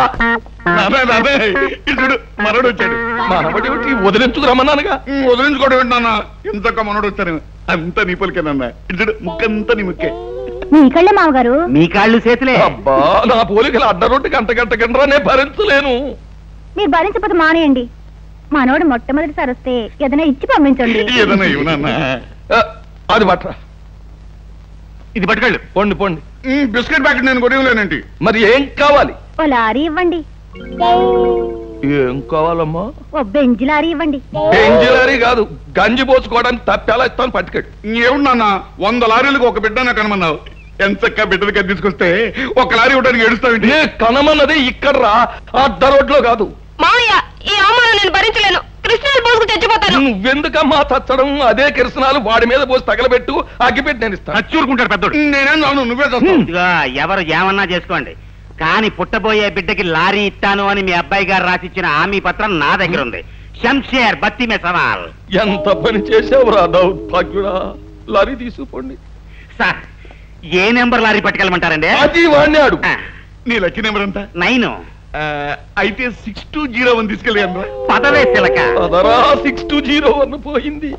ఇతడు మనోడు వచ్చాడు మనవడి వదిలించుకురమ్మన్నానుగా వదిలించుకోవడం ఏంటన్నా ఇంతక మనోడు వచ్చాను అంతా నీ పలికేనన్నా ఇతడు ముక్కంతా నీ ముక్కే మీ కళ్ళే మామగారు మీ కాళ్ళు చేతులే అబ్బా నా పోలికలు అడ్డరొట్టి గంట గంట గంటరా నేను భరించలేను మీరు భరించకపోతే మానేయండి మనోడు మొట్టమొదటిసారి వస్తే ఏదైనా ఇచ్చి పంపించండి ఏదన్నా ఇవ్వనన్నా ఆ, అది పట్రా ఇది పట్టుకెళ్ళు పొండి పొండి బిస్కెట్ ప్యాకెట్ నేను కొనివ్వలేనండి మరి ఏం కావాలి ఓ లారీ ఇవ్వండి ఏం కావాలమ్మా ఓ బెంజ్ లారీ ఇవ్వండి ఎంజిలారీ కాదు గంజి పోసుకోవడానికి తప్పేలా ఇస్తాను పట్టుకెడు ఏమున్నా వంద లారీలకు ఒక బిడ్డ నాకు కనమన్నావు ఎంతక్క బిడ్డలు కదా తీసుకొస్తే ఒక లారీ ఇవ్వడానికి ఏడుస్తావేంటి ఏ కనమన్నది ఇక్కడ రా అడ్డ రోడ్లో కాదు మామయ్య ఈ అవమానం నేను భరించలేను కృష్ణాలు పోసుకు తెచ్చిపోతాను నువ్వెందుకమ్మా తచ్చడం అదే కిరసనాలు వాడి మీద పోసి తగలబెట్టు అగ్గిపెట్టి నేను ఇస్తాను చచ్చూరుకుంటాడు పెద్దోడు నేనేం అవును నువ్వే చేస్తావు ఇదిగో ఎవరు ఏమన్నా చేసుకోండి కానీ పుట్టబోయే బిడ్డకి లారీ ఇస్తాను అని మీ అబ్బాయి గారు రాసిచ్చిన హామీ పత్రం నా దగ్గర ఉంది శంషేర్ బత్తి మే సవాల్ ఎంత పని చేసావు రా దౌర్భాగ్యుడా లారీ తీసుకుపోండి సార్ ఏ నెంబర్ లారీ పట్టుకెళ్ళమంటారండి అది వాడిని ఆడు నీ లక్కీ నెంబర్ ఎంత నైన్ ఆ, అయితే సిక్స్ టూ జీరో వన్ తీసుకెళ్ళాను పదవే చిలక అదరా సిక్స్ టూ జీరో వన్ పోయింది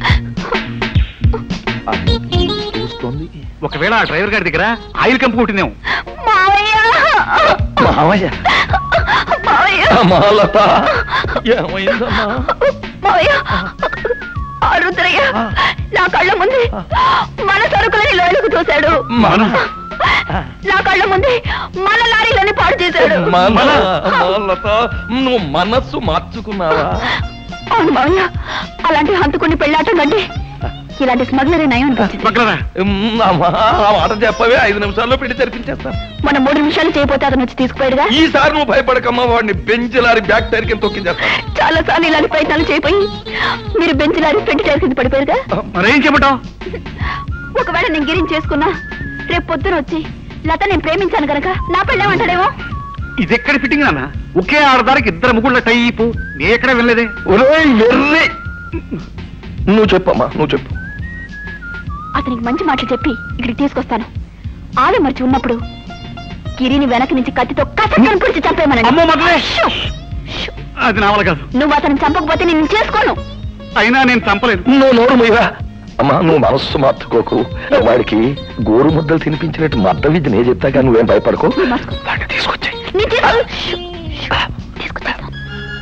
చూస్తోంది ఒకవేళ ఆ డ్రైవర్ గారి దగ్గర ఆయిల్ కంపు కొట్టిందేమో మావయ్య మామయ్య మావయ్య అమ్మాలత ఏమైందమ్మా మావయ్య ఆ రుద్రయ్య నా కళ్ళ ముందే మన సరుకులని లోయలకు తోశాడు మన నా కళ్ళ ముందే మన లారీలని పాడు చేశాడు మన అమ్మాలత నువ్వు మనస్సు మార్చుకున్నావా అవును మావయ్య అలాంటి హంతకుని పెళ్ళాటం కంటే ఇలాంటి స్మగ్లరే నయం అనిపించింది పక్కలరా ఉమ్, అమ్మా ఆ మాట చెప్పవే ఐదు నిమిషాల్లో పెళ్లి జరిపించేస్తాను మన మూడు నిమిషాలు చేయపోతే అతను వచ్చి తీసుకుపోయాడుగా ఈసారి నువ్వు భయపడకమ్మా వాడిని బెంచలారి బ్యాక్ టైర్ కింద తొక్కించేస్తాను చాలా సార్లు ఇలాంటి ప్రయత్నాలు చేయిపోయి మీరు బెంచ్ లారీ ఫ్రంట్ టైర్ కింద పడిపోయారుగా మరేం చెప్పటం ఒకవేళ నేను గిరిని చేసుకున్నా రేపు పొద్దున వచ్చి లత నేను ప్రేమించాను కనుక నా పెళ్ళేమంటాడేమో ఇది ఎక్కడ ఫిట్టింగ్ నాన్న ఒకే ఆడదానికి ఇద్దరు ముగ్గుళ్ళ టైపు నీ ఎక్కడ వెళ్ళలేదే ఒరేయ్ వెర్రి నువ్వు చెప్పమ్మా నువ్వు చెప్పు అతనికి మంచి మాటలు చెప్పి ఇక్కడికి తీసుకొస్తాను ఆవి మర్చి ఉన్నప్పుడు గిరిని వెనక నుంచి కత్తితో కసక్కని పొడిచి చంపేమనండి అమ్మో మగలే షూ! అది నా వల్ల కాదు నువ్వు అతను చంపకపోతే నేను చేసుకోను అయినా నేను చంపలేదు నువ్వు నోరు మీరా అమ్మా నువ్వు మనస్సు మార్చుకోకు వాడికి గోరు ముద్దలు తినిపించినట్టు మద్ద విద్య నేను చెప్తా కానీ నువ్వేం భయపడకు వాడిని తీసుకొచ్చాయి నేను తీసుకో- షూ! షూ! తీసుకొచ్చేస్తాను.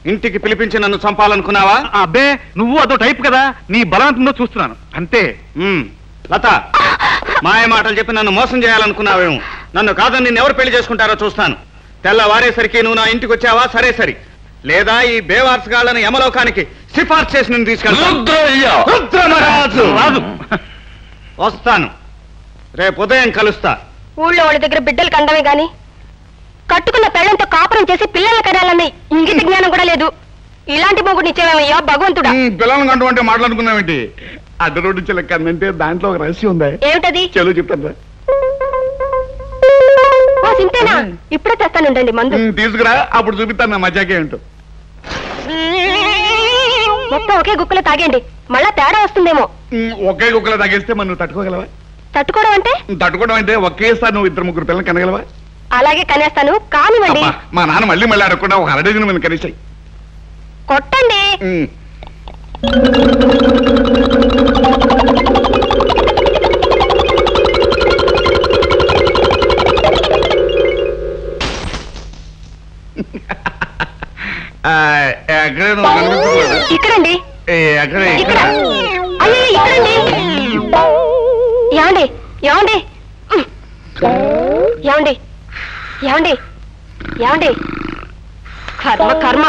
ఇంటికి పిలిపించి నన్ను చంపాలనుకున్నావా అబ్బే నువ్వు అదో టైప్ కదా నీ బలవంతంలో చూస్తున్నాను అంతే ఉమ్, లత మాయ మాటలు చెప్పి నన్ను మోసం చేయాలనుకున్నావేమో నన్ను కాదని నిన్ను ఎవరు పెళ్లి చేసుకుంటారో చూస్తాను తెల్లవారేసరికి నువ్వు నా ఇంటికి వచ్చావా సరే సరి లేదా ఈ బేవార్స్ గాళ్ళని యమలోకానికి సిఫార్సు చేసి నేను తీసుకెళ్తాను రుద్రమరాజు రాజు వస్తాను రేపు ఉదయం కలుస్తా ఊళ్ళో వాళ్ళ దగ్గర బిడ్డలు కండమే గాని కట్టుకున్న పెళ్ళంతో కాపురం చేసి పిల్లలు కనాలన్న ఇంగిత జ్ఞానం కూడా లేదు ఇలాంటి మొగుడు నిచ్చేవయ్యా భగవంతుడా పిల్లలను కంటూ అంటే మాట్లాడుకున్నామేంటి అడ్డ రోడ్డు చిలక అంటే దాంట్లో ఒక రహస్యం ఉందా ఏమిటది చలో చెప్తాను రా. ఓ సింతేనా ఇప్పుడే తెస్తానుండండి మందు ఉమ్, తీసుకురా అప్పుడు చూపిస్తాను నా మజాకే ఏంటో మొత్తం ఒకే గుక్కలో తాగండి మళ్ళా తేడా వస్తుందేమో ఉమ్, ఒకే కుక్కలో తగేస్తే మనం నువ్వు తట్టుకోగలవా తట్టుకోవడం అంటే తట్టుకోవడం అంటే ఒకేసారి నువ్వు ఇద్దరు ముగ్గురు పిల్లలు కనగలవా అలాగే కనేస్తాను కానివ్వండి అబ్బా, మా నాన్న మళ్ళీ మళ్ళీ అడగకుండా ఒక అరడజన మంది కనీసాయి కొట్టండి ఎక్కడే నువ్వు కనిపించట్లేదు ఇక్కడండి ఏ, ఎక్కడ ఇక్కడ అయ్యో ఇక్కడండి ఏమండి ఏమండి ఉమ్. ఏమండి ఏమండి ఏమండి కర్మ కర్మ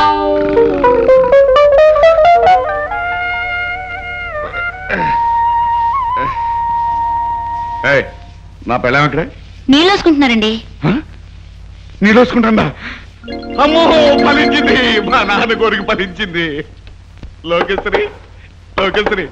ఏయ్, నా పెళ్ళం ఎక్కడ నీళ్ళోసుకుంటున్నారండి నీలోసుకుంటా అమ్మో ఫలించింది మా నాన్న కోరిక ఫలించింది లోకేశ్వరి లోకేశ్వరి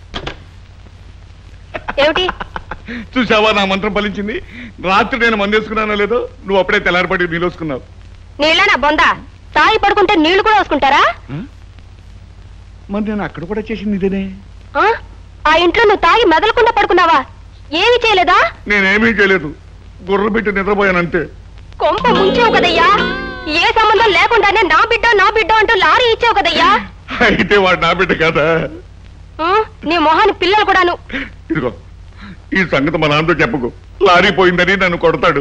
ఏమిటి చూసావా నా మంత్రం ఫలించింది రాత్రి నేను మందేసుకున్నానో లేదో నువ్వు అప్పుడే తెల్లారిపడి నీలోసుకున్నావు నీళ్ళనా బొందా తాగి పడుకుంటే నీళ్లు కూడా వేసుకుంటారా మరి నేను అక్కడ కూడా చేసింది ఇదేనే ఆ? ఆ ఇంట్లో నువ్వు తాగి మెదలకుండా పడుకున్నావా ఏమి చేయలేదా నేనేమీ చేయలేదు గుర్ర పెట్టి నిద్రపోయానంతే కొంప ముంచావు కదయ్యా ఏ సంబంధం లేకుండానే నా బిడ్డ నా బిడ్డ అంటూ లారీ ఇచ్చావు కదయ్యా అయితే వాడు నా బిడ్డ కదా ఆ? నీ మొహాన్ని పిల్లలు కూడాను ఇదిగో ఈ సంగతి మా నాన్నతో చెప్పకు లారీ పోయిందని నన్ను కొడతాడు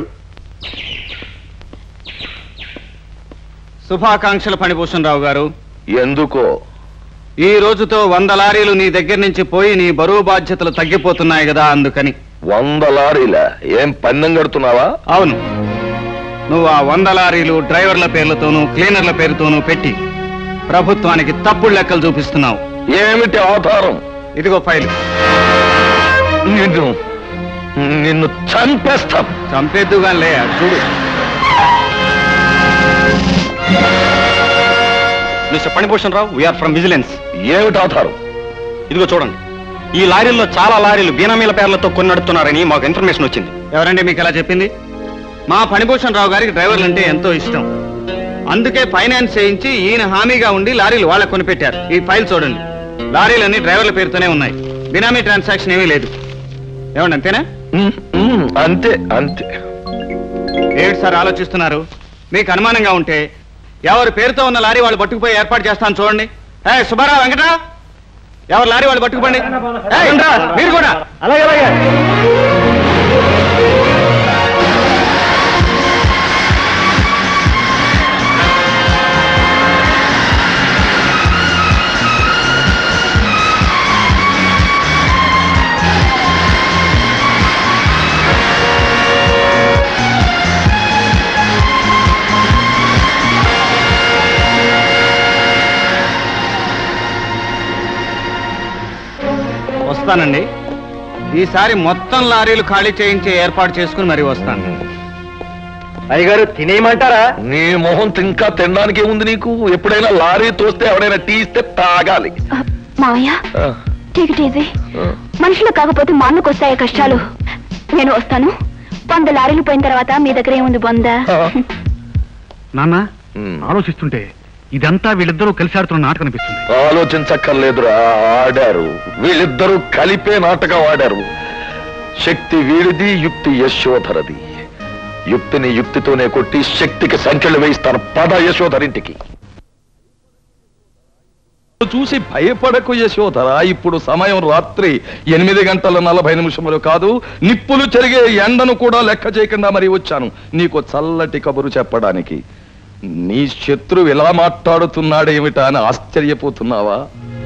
శుభాకాంక్షలు ఫణిభూషణ్ రావు గారు ఎందుకో ఈ రోజుతో వంద లారీలు నీ దగ్గర నుంచి పోయి నీ బరువు బాధ్యతలు తగ్గిపోతున్నాయి కదా అందుకని వంద లారీల ఏం పందెం కడుతున్నావా అవును నువ్వు ఆ వంద లారీలు డ్రైవర్ల పేర్లతోనూ క్లీనర్ల పేరుతోనూ పెట్టి ప్రభుత్వానికి తప్పుడు లెక్కలు చూపిస్తున్నావు ఏమిటి ఆధారం ఇదిగో ఫైల్ నిన్ను నిన్ను చంపేస్తాం చంపేద్దుగా లే చూడు mister Phanibhushan Rao we're from vigilance ఏమిటి ఆధారం ఇదిగో చూడండి ఈ లారీల్లో చాలా లారీలు బీనామీల పేర్లతో కొన్ని నడుపుతున్నారని మాకు ఇన్ఫర్మేషన్ వచ్చింది ఎవరండి మీకు ఎలా చెప్పింది మా ఫణిభూషణ్ రావు గారికి డ్రైవర్లు అంటే ఎంతో ఇష్టం అందుకే ఫైనాన్స్ చేయించి ఈయన హామీగా ఉండి లారీలు వాళ్ళకు కొనిపెట్టారు ఈ ఫైల్ చూడండి లారీలన్నీ డ్రైవర్ల పేరుతోనే ఉన్నాయి బినామీ ట్రాన్సాక్షన్ ఏమీ లేదు ఏమండి అంతేనా అంతే అంతే ఏమిటి సార్ ఆలోచిస్తున్నారు మీకు అనుమానంగా ఉంటే ఎవరి పేరుతో ఉన్న లారీ వాళ్ళు పట్టుకుపోయి ఏర్పాటు చేస్తాను చూడండి ఏ సుబ్బారావు వెంకట ఎవరు లారీ వాళ్ళు పట్టుకుపోండి ఏయ్, ఉండరా, మీరు కూడా అలాగే అలాగే వస్తానండి ఈసారి మొత్తం లారీలు ఖాళీ చేయించి ఏర్పాటు చేసుకుని మరీ వస్తాను అయ్యగారు తినేయమంటారా నీ మొహం ఇంకా తినడానికి ఏముంది నీకు ఎప్పుడైనా లారీ తోస్తే ఎవడైనా టీ ఇస్తే తాగాలి మావయ్య ఆ, టికెట్ ఇది ఆ. మనుషులు కాకపోతే మా అన్నకు వస్తాయి కష్టాలు నేను వస్తాను వంద లారీలు పోయిన తర్వాత మీ దగ్గర ఏముంది బొంద నాన్న ఆలోచిస్తుంటే ఇదంతా వీళ్ళిద్దరూ కలిసి ఆడుతున్న నాటకం అనిపిస్తుంది ఆలోచించక్కర్లేదురా ఆడారు వీళ్ళిద్దరూ కలిపే నాటకం ఆడారు శక్తి వీడిది యుక్తి యశోధరది యుక్తిని యుక్తితోనే కొట్టి శక్తికి సంఖ్యలు వేయిస్తాను పద యశోధరింటికి చూసి భయపడకు యశోధర ఇప్పుడు సమయం రాత్రి ఎనిమిది గంటల నలభై నిమిషములు కాదు నిప్పులు చెరిగే ఎండను కూడా లెక్క చేయకుండా మరి వచ్చాను నీకు చల్లటి కబురు చెప్పడానికి నీ శత్రువు ఇలా మాట్లాడుతున్నాడేమిటా అని ఆశ్చర్యపోతున్నావా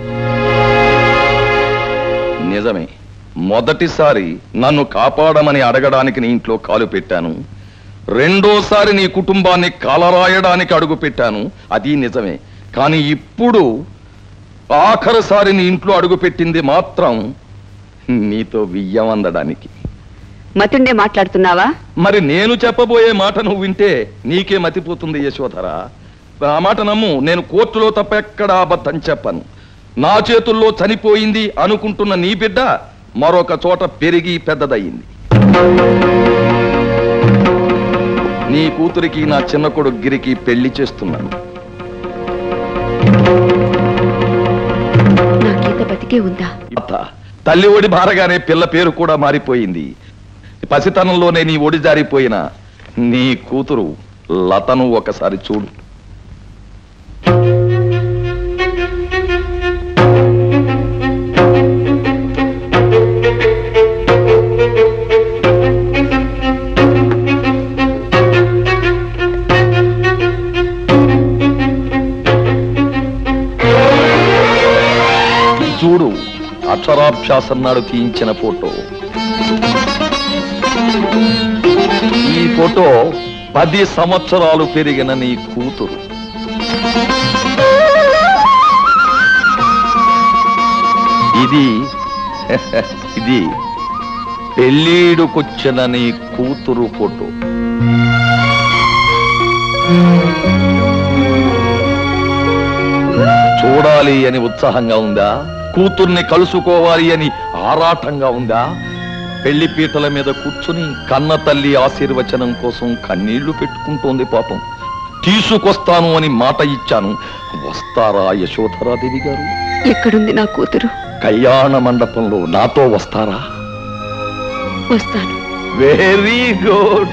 నిజమే మొదటిసారి నన్ను కాపాడమని అడగడానికి నీ ఇంట్లో కాలు పెట్టాను రెండోసారి నీ కుటుంబాన్ని కాలరాయడానికి అడుగు పెట్టాను అది నిజమే కానీ ఇప్పుడు ఆఖరిసారి నీ ఇంట్లో అడుగు పెట్టింది మాత్రం నీతో బియ్యం అందడానికి మతుండే మాట్లాడుతున్నావా మరి నేను చెప్పబోయే మాట నువ్వు వింటే నీకే మతిపోతుంది యశోధరా ఆ మాట నమ్ము నేను కోర్టులో తప్ప ఎక్కడ అబద్ధం చెప్పను నా చేతుల్లో చనిపోయింది అనుకుంటున్న నీ బిడ్డ మరొక చోట పెరిగి పెద్దదయ్యింది నీ కూతురికి నా చిన్న కొడుకు గిరికి పెళ్లి చేస్తున్నాను నా గీత బతికే ఉందా అత్త తల్లి ఒడి భారగానే పిల్ల పేరు కూడా మారిపోయింది పసితనంలోనే నీ ఒడి జారిపోయిన నీ కూతురు లతను ఒకసారి చూడు చూడు అక్షరాభ్యాసం నాడు తీయించిన ఫోటో ఈ ఫోటో పది సంవత్సరాలు పెరిగిన నీ కూతురు ఇది ఇది పెళ్ళీడుకొచ్చిన నీ కూతురు ఫోటో చూడాలి అని ఉత్సాహంగా ఉందా కూతుర్ని కలుసుకోవాలి అని ఆరాటంగా ఉందా పెళ్లి పీటల మీద కూర్చుని కన్న తల్లి ఆశీర్వచనం కోసం కన్నీళ్లు పెట్టుకుంటోంది పాపం తీసుకొస్తాను అని మాట ఇచ్చాను వస్తారా యశోధరాదేవి గారు ఎక్కడుంది నా కూతురు కళ్యాణ మండపంలో నాతో వస్తారా వస్తాను వెరీ గుడ్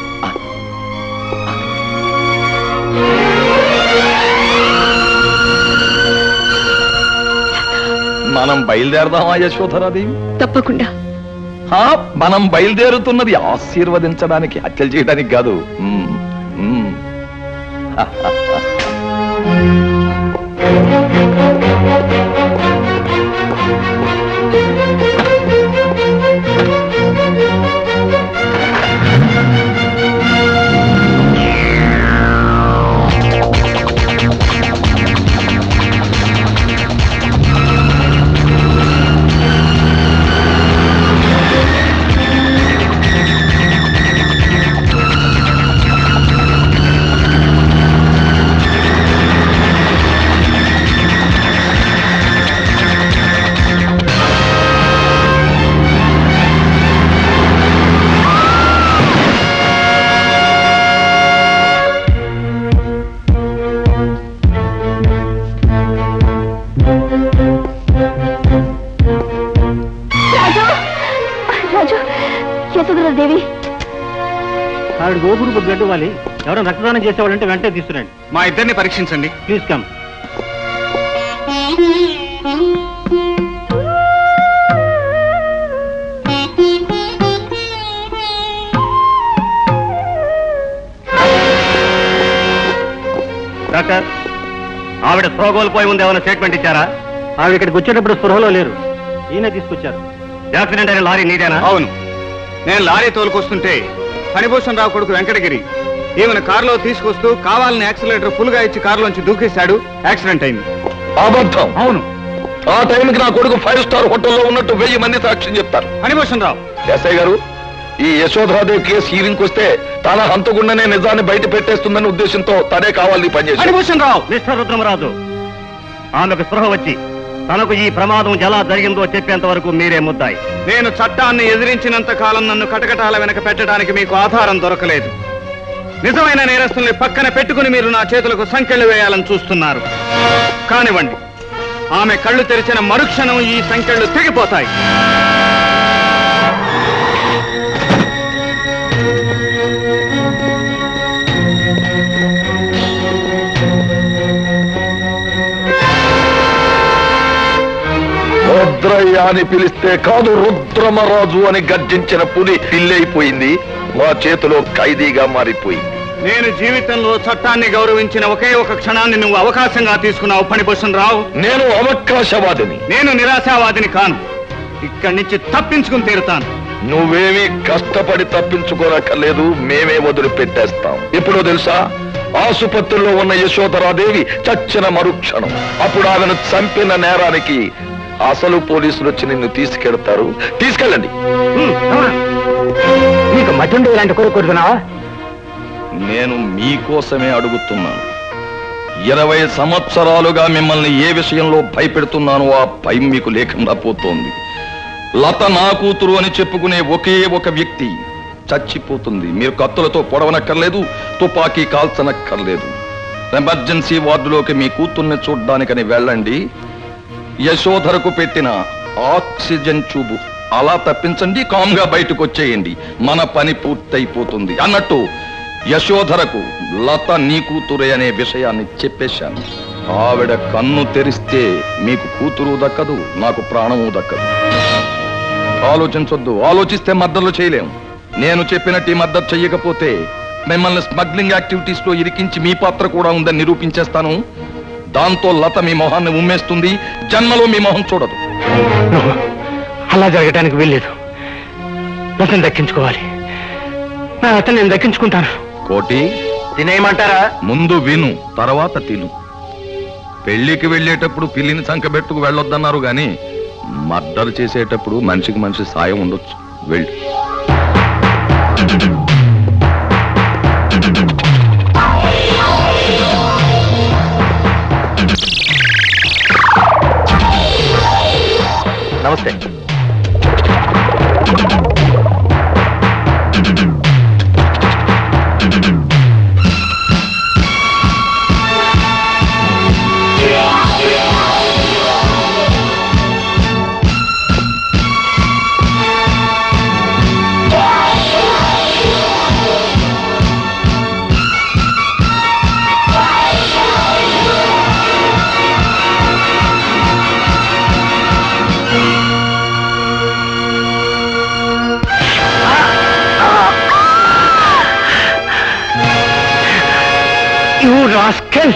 మనం బయలుదేరదామా యశోధరాదేవి తప్పకుండా హా, మనం బయలుదేరుతున్నది ఆశీర్వదించడానికి హత్యలు చేయడానికి కాదు మ్మ్, మ్మ్. రాజు రాజు యశోధరాదేవి ఆవిడ గోపురు బ్లడ్ ఇవ్వాలి ఎవరైనా రక్తదానం చేసేవాళ్ళంటే వెంటనే తీసుకురండి మా ఇద్దరిని పరీక్షించండి ప్లీజ్ కమ్ డాక్టర్ ఆవిడ స్పృహ కోల్పోయి ఉంది ఏమైనా స్టేట్మెంట్ ఇచ్చారా ఆవిడ ఇక్కడికి వచ్చేటప్పుడు స్పృహలో లేరు ఈయన తీసుకొచ్చారు యాక్సిడెంట్ అయిన లారీ నీదేనా అవును నేను లారీ తోలుకొస్తుంటే హరిభూషణ్ రావు కొడుకు వెంకటగిరి ఈమెను కారులో తీసుకొస్తూ కావాలని యాక్సిలేటర్ ఫుల్ గా ఇచ్చి కారులోంచి దూకేశాడు యాక్సిడెంట్ అయింది అబద్ధం అవును ఆ టైంకి నా కొడుకు ఫైవ్ స్టార్ హోటల్లో ఉన్నట్టు వెయ్యి మంది సాక్ష్యం చెప్తారు హరిభూషణ్ రావు ఎస్ఐ గారు ఈ యశోధరాదేవి కేసు హీరింగ్ వస్తే తన హంతకుండానే నిజాన్ని బయట పెట్టేస్తుందన్న ఉద్దేశంతో తనే కావాలని పనిచేసి హరిభూషణ్ రావు మిస్టర్ రుద్రమరాజు ఆమెకు స్పృహ వచ్చి తనకు ఈ ప్రమాదం ఎలా జరిగిందో చెప్పేంత వరకు మీరే ముద్దాయి నేను చట్టాన్ని ఎదిరించినంత కాలం నన్ను కటకటాల వెనక పెట్టడానికి మీకు ఆధారం దొరకలేదు నిజమైన నేరస్తుల్ని పక్కన పెట్టుకుని మీరు నా చేతులకు సంఖ్యలు వేయాలని చూస్తున్నారు కానివ్వండి ఆమె కళ్ళు తెరిచిన మరుక్షణం ఈ సంఖ్యలు తెగిపోతాయి రుద్రయ్య అని పిలిస్తే కాదు రుద్రమరాజు అని గర్జించిన పులి పిల్లైపోయింది మా చేతిలో ఖైదీగా మారిపోయింది నేను జీవితంలో చట్టాన్ని గౌరవించిన ఒకే ఒక క్షణాన్ని నువ్వు అవకాశంగా తీసుకున్నావు పనిభూషణ్ రావు నేను అవకాశవాదిని నేను నిరాశావాదిని కాను ఇక్కడి నుంచి తప్పించుకుని తీరుతాను నువ్వేమీ కష్టపడి తప్పించుకోనక్కర్లేదు మేమే వదిలిపెట్టేస్తాం ఎప్పుడో తెలుసా ఆసుపత్రిలో ఉన్న యశోధరాదేవి చచ్చిన మరుక్షణం అప్పుడు ఆమెను చంపిన నేరానికి అసలు పోలీసులు వచ్చి నిన్ను తీసుకెడతారు తీసుకెళ్ళండి నీకు మతుండే ఇలాంటి కోరిక కోరుతున్నావా నేను మీకోసమే అడుగుతున్నాను ఇరవై సంవత్సరాలుగా మిమ్మల్ని ఏ విషయంలో భయపెడుతున్నానో ఆ భయం మీకు లేకుండా పోతోంది లత నా కూతురు అని చెప్పుకునే ఒకే ఒక వ్యక్తి చచ్చిపోతుంది మీరు కత్తులతో పొడవనక్కర్లేదు తుపాకీ కాల్చనక్కర్లేదు ఎమర్జెన్సీ వార్డులోకి మీ కూతుర్ని చూడ్డానికని వెళ్ళండి యశోధరకు పెట్టిన ఆక్సిజన్ ట్యూబు అలా తప్పించండి కామ్గా బయటకు వచ్చేయండి మన పని పూర్తయిపోతుంది అన్నట్టు యశోధరకు లత నీ కూతురే అనే విషయాన్ని చెప్పేశాను ఆవిడ కన్ను తెరిస్తే మీకు కూతురు దక్కదు నాకు ప్రాణము దక్కదు ఆలోచించొద్దు ఆలోచిస్తే మద్దతులు చేయలేం నేను చెప్పినట్టు ఈ మద్దతు చెయ్యకపోతే మిమ్మల్ని స్మగ్లింగ్ యాక్టివిటీస్ లో ఇరికించి మీ పాత్ర కూడా ఉందని నిరూపించేస్తాను దాంతో లత మీ మొహాన్ని ఉమ్మేస్తుంది జన్మలో మీ మొహం చూడదు అలా జరగటానికి వీల్లేదు లతను దక్కించుకోవాలి నా అతను నేను దక్కించుకుంటాను కోటి తినేయమంటారా ముందు విను తర్వాత తిను పెళ్లికి వెళ్ళేటప్పుడు పిల్లిని సంకబెట్టుకు వెళ్ళొద్దన్నారు గాని మర్డర్ చేసేటప్పుడు మనిషికి మనిషి సాయం ఉండొచ్చు వెళ్ళి నమస్తే యూ రాస్కెల్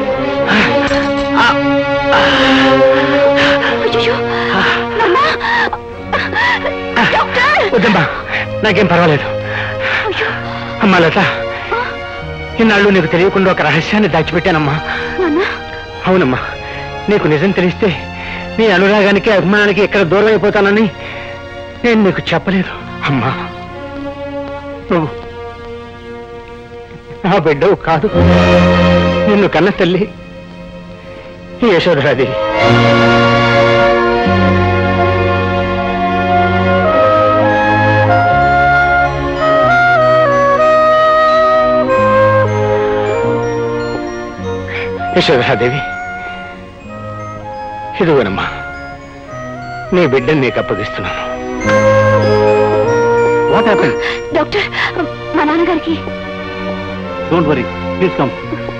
వద్దమ్మా నాకేం పర్వాలేదు అమ్మా లత ఇన్నాళ్ళు నీకు తెలియకుండా ఒక రహస్యాన్ని దాచిపెట్టానమ్మా అవునమ్మా నీకు నిజం తెలిస్తే నీ అనురాగానికి అభిమానానికి ఎక్కడ దూరం అయిపోతానని నేను నీకు చెప్పలేదు అమ్మా నువ్వు నా బిడ్డవు కాదు నిన్ను కన్న తల్లి ఈ యశోధరాదేవి యశోధరాదేవి ఇదిగోనమ్మా నీ బిడ్డని నీకు అప్పగిస్తున్నాను వాట్ హ్యాపెన్ డాక్టర్ మా నాన్నగారికి డోంట్ వరీ ప్లీజ్ కమ్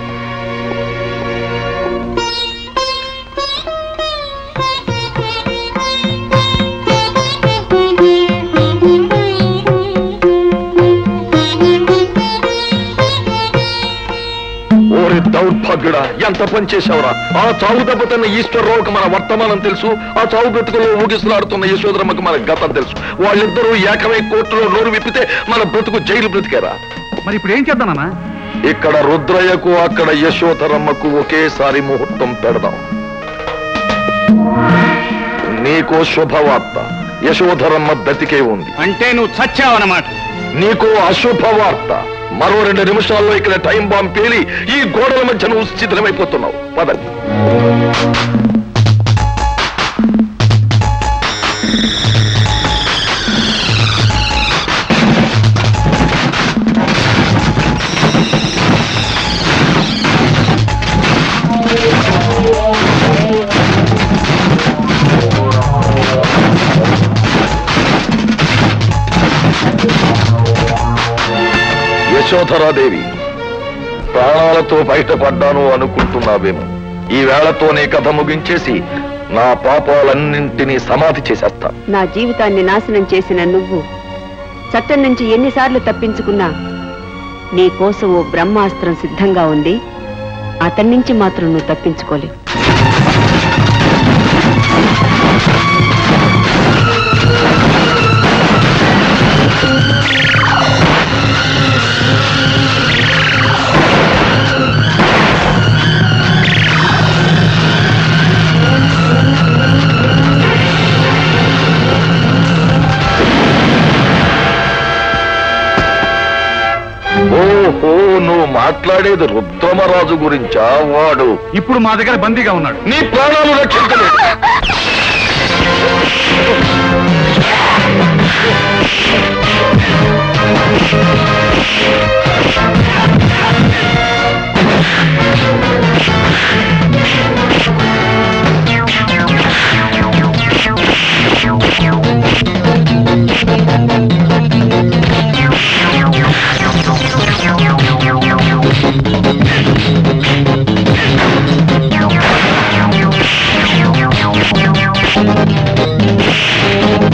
ఓరి దౌర్భాగ్యుడా ఎంత పని చేశావురా ఆ చావు దెబ్బతిన్న ఈశ్వరరావుకి మన వర్తమానం తెలుసు ఆ చావు బ్రతుకులో ఊగిసలాడుతున్న యశోధరమ్మకి మన గతం తెలుసు వాళ్ళిద్దరూ ఏకమై కోర్టులో నోరు విప్పితే మన బ్రతుకు జైలు బ్రతికారా మరి ఇప్పుడు ఏం చేద్దామన్నా ఇక్కడ రుద్రయ్యకు అక్కడ యశోధరమ్మకు ఒకేసారి ముహూర్తం పెడదాం నీకో శుభవార్త యశోధరమ్మ బ్రతికే ఉంది అంటే నువ్వు చచ్చావన్నమాట నీకు అశుభవార్త మరో రెండు నిమిషాల్లో ఇక్కడ టైం బాంబ్ పేలి ఈ గోడల మధ్య నువ్వు శిథిలమైపోతున్నావు పదండి యశోధరాదేవి ప్రాణాలతో బయటపడ్డాను అనుకుంటున్నావేమో ఈ వేళతోనే కథ ముగించేసి నా పాపాలన్నింటినీ సమాధి చేసేస్తా నా జీవితాన్ని నాశనం చేసిన నువ్వు చట్టం నుంచి ఎన్నిసార్లు తప్పించుకున్నా నీ కోసం ఓ బ్రహ్మాస్త్రం సిద్ధంగా ఉంది అతని నుంచి మాత్రం నువ్వు తప్పించుకోలేవు ఓహో నువ్వు మాట్లాడేది రుద్రమరాజు గురించా వాడు ఇప్పుడు మా దగ్గర బందీగా ఉన్నాడు నీ ప్రాణాలు రక్షించలేదు Thank you.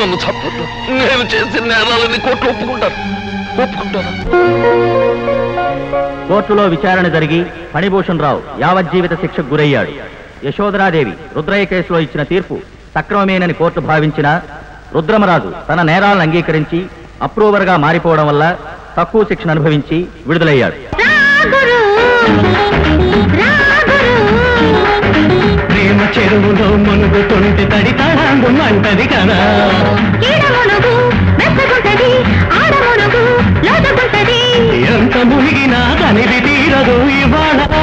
నన్ను చంపొద్దు నేను చేసిన నేరాలని కోర్టు ఒప్పుకుంటాను ఒప్పుకుంటాను కోర్టులో విచారణ జరిగి ఫణిభూషణ్ రావు యావజ్జీవిత శిక్షకు గురయ్యాడు యశోధరాదేవి రుద్రయ్య కేసులో ఇచ్చిన తీర్పు సక్రమమేనని కోర్టు భావించిన రుద్రమరాజు తన నేరాలను అంగీకరించి అప్రూవర్గా మారిపోవడం వల్ల తక్కువ శిక్షను అనుభవించి విడుదలయ్యాడు ప్రేమ చెరువులో మునుగుతుంటే తడి తడాంగు అంటది కదా ఎంత మునిగినా తనివి తీరదు ఇవాళ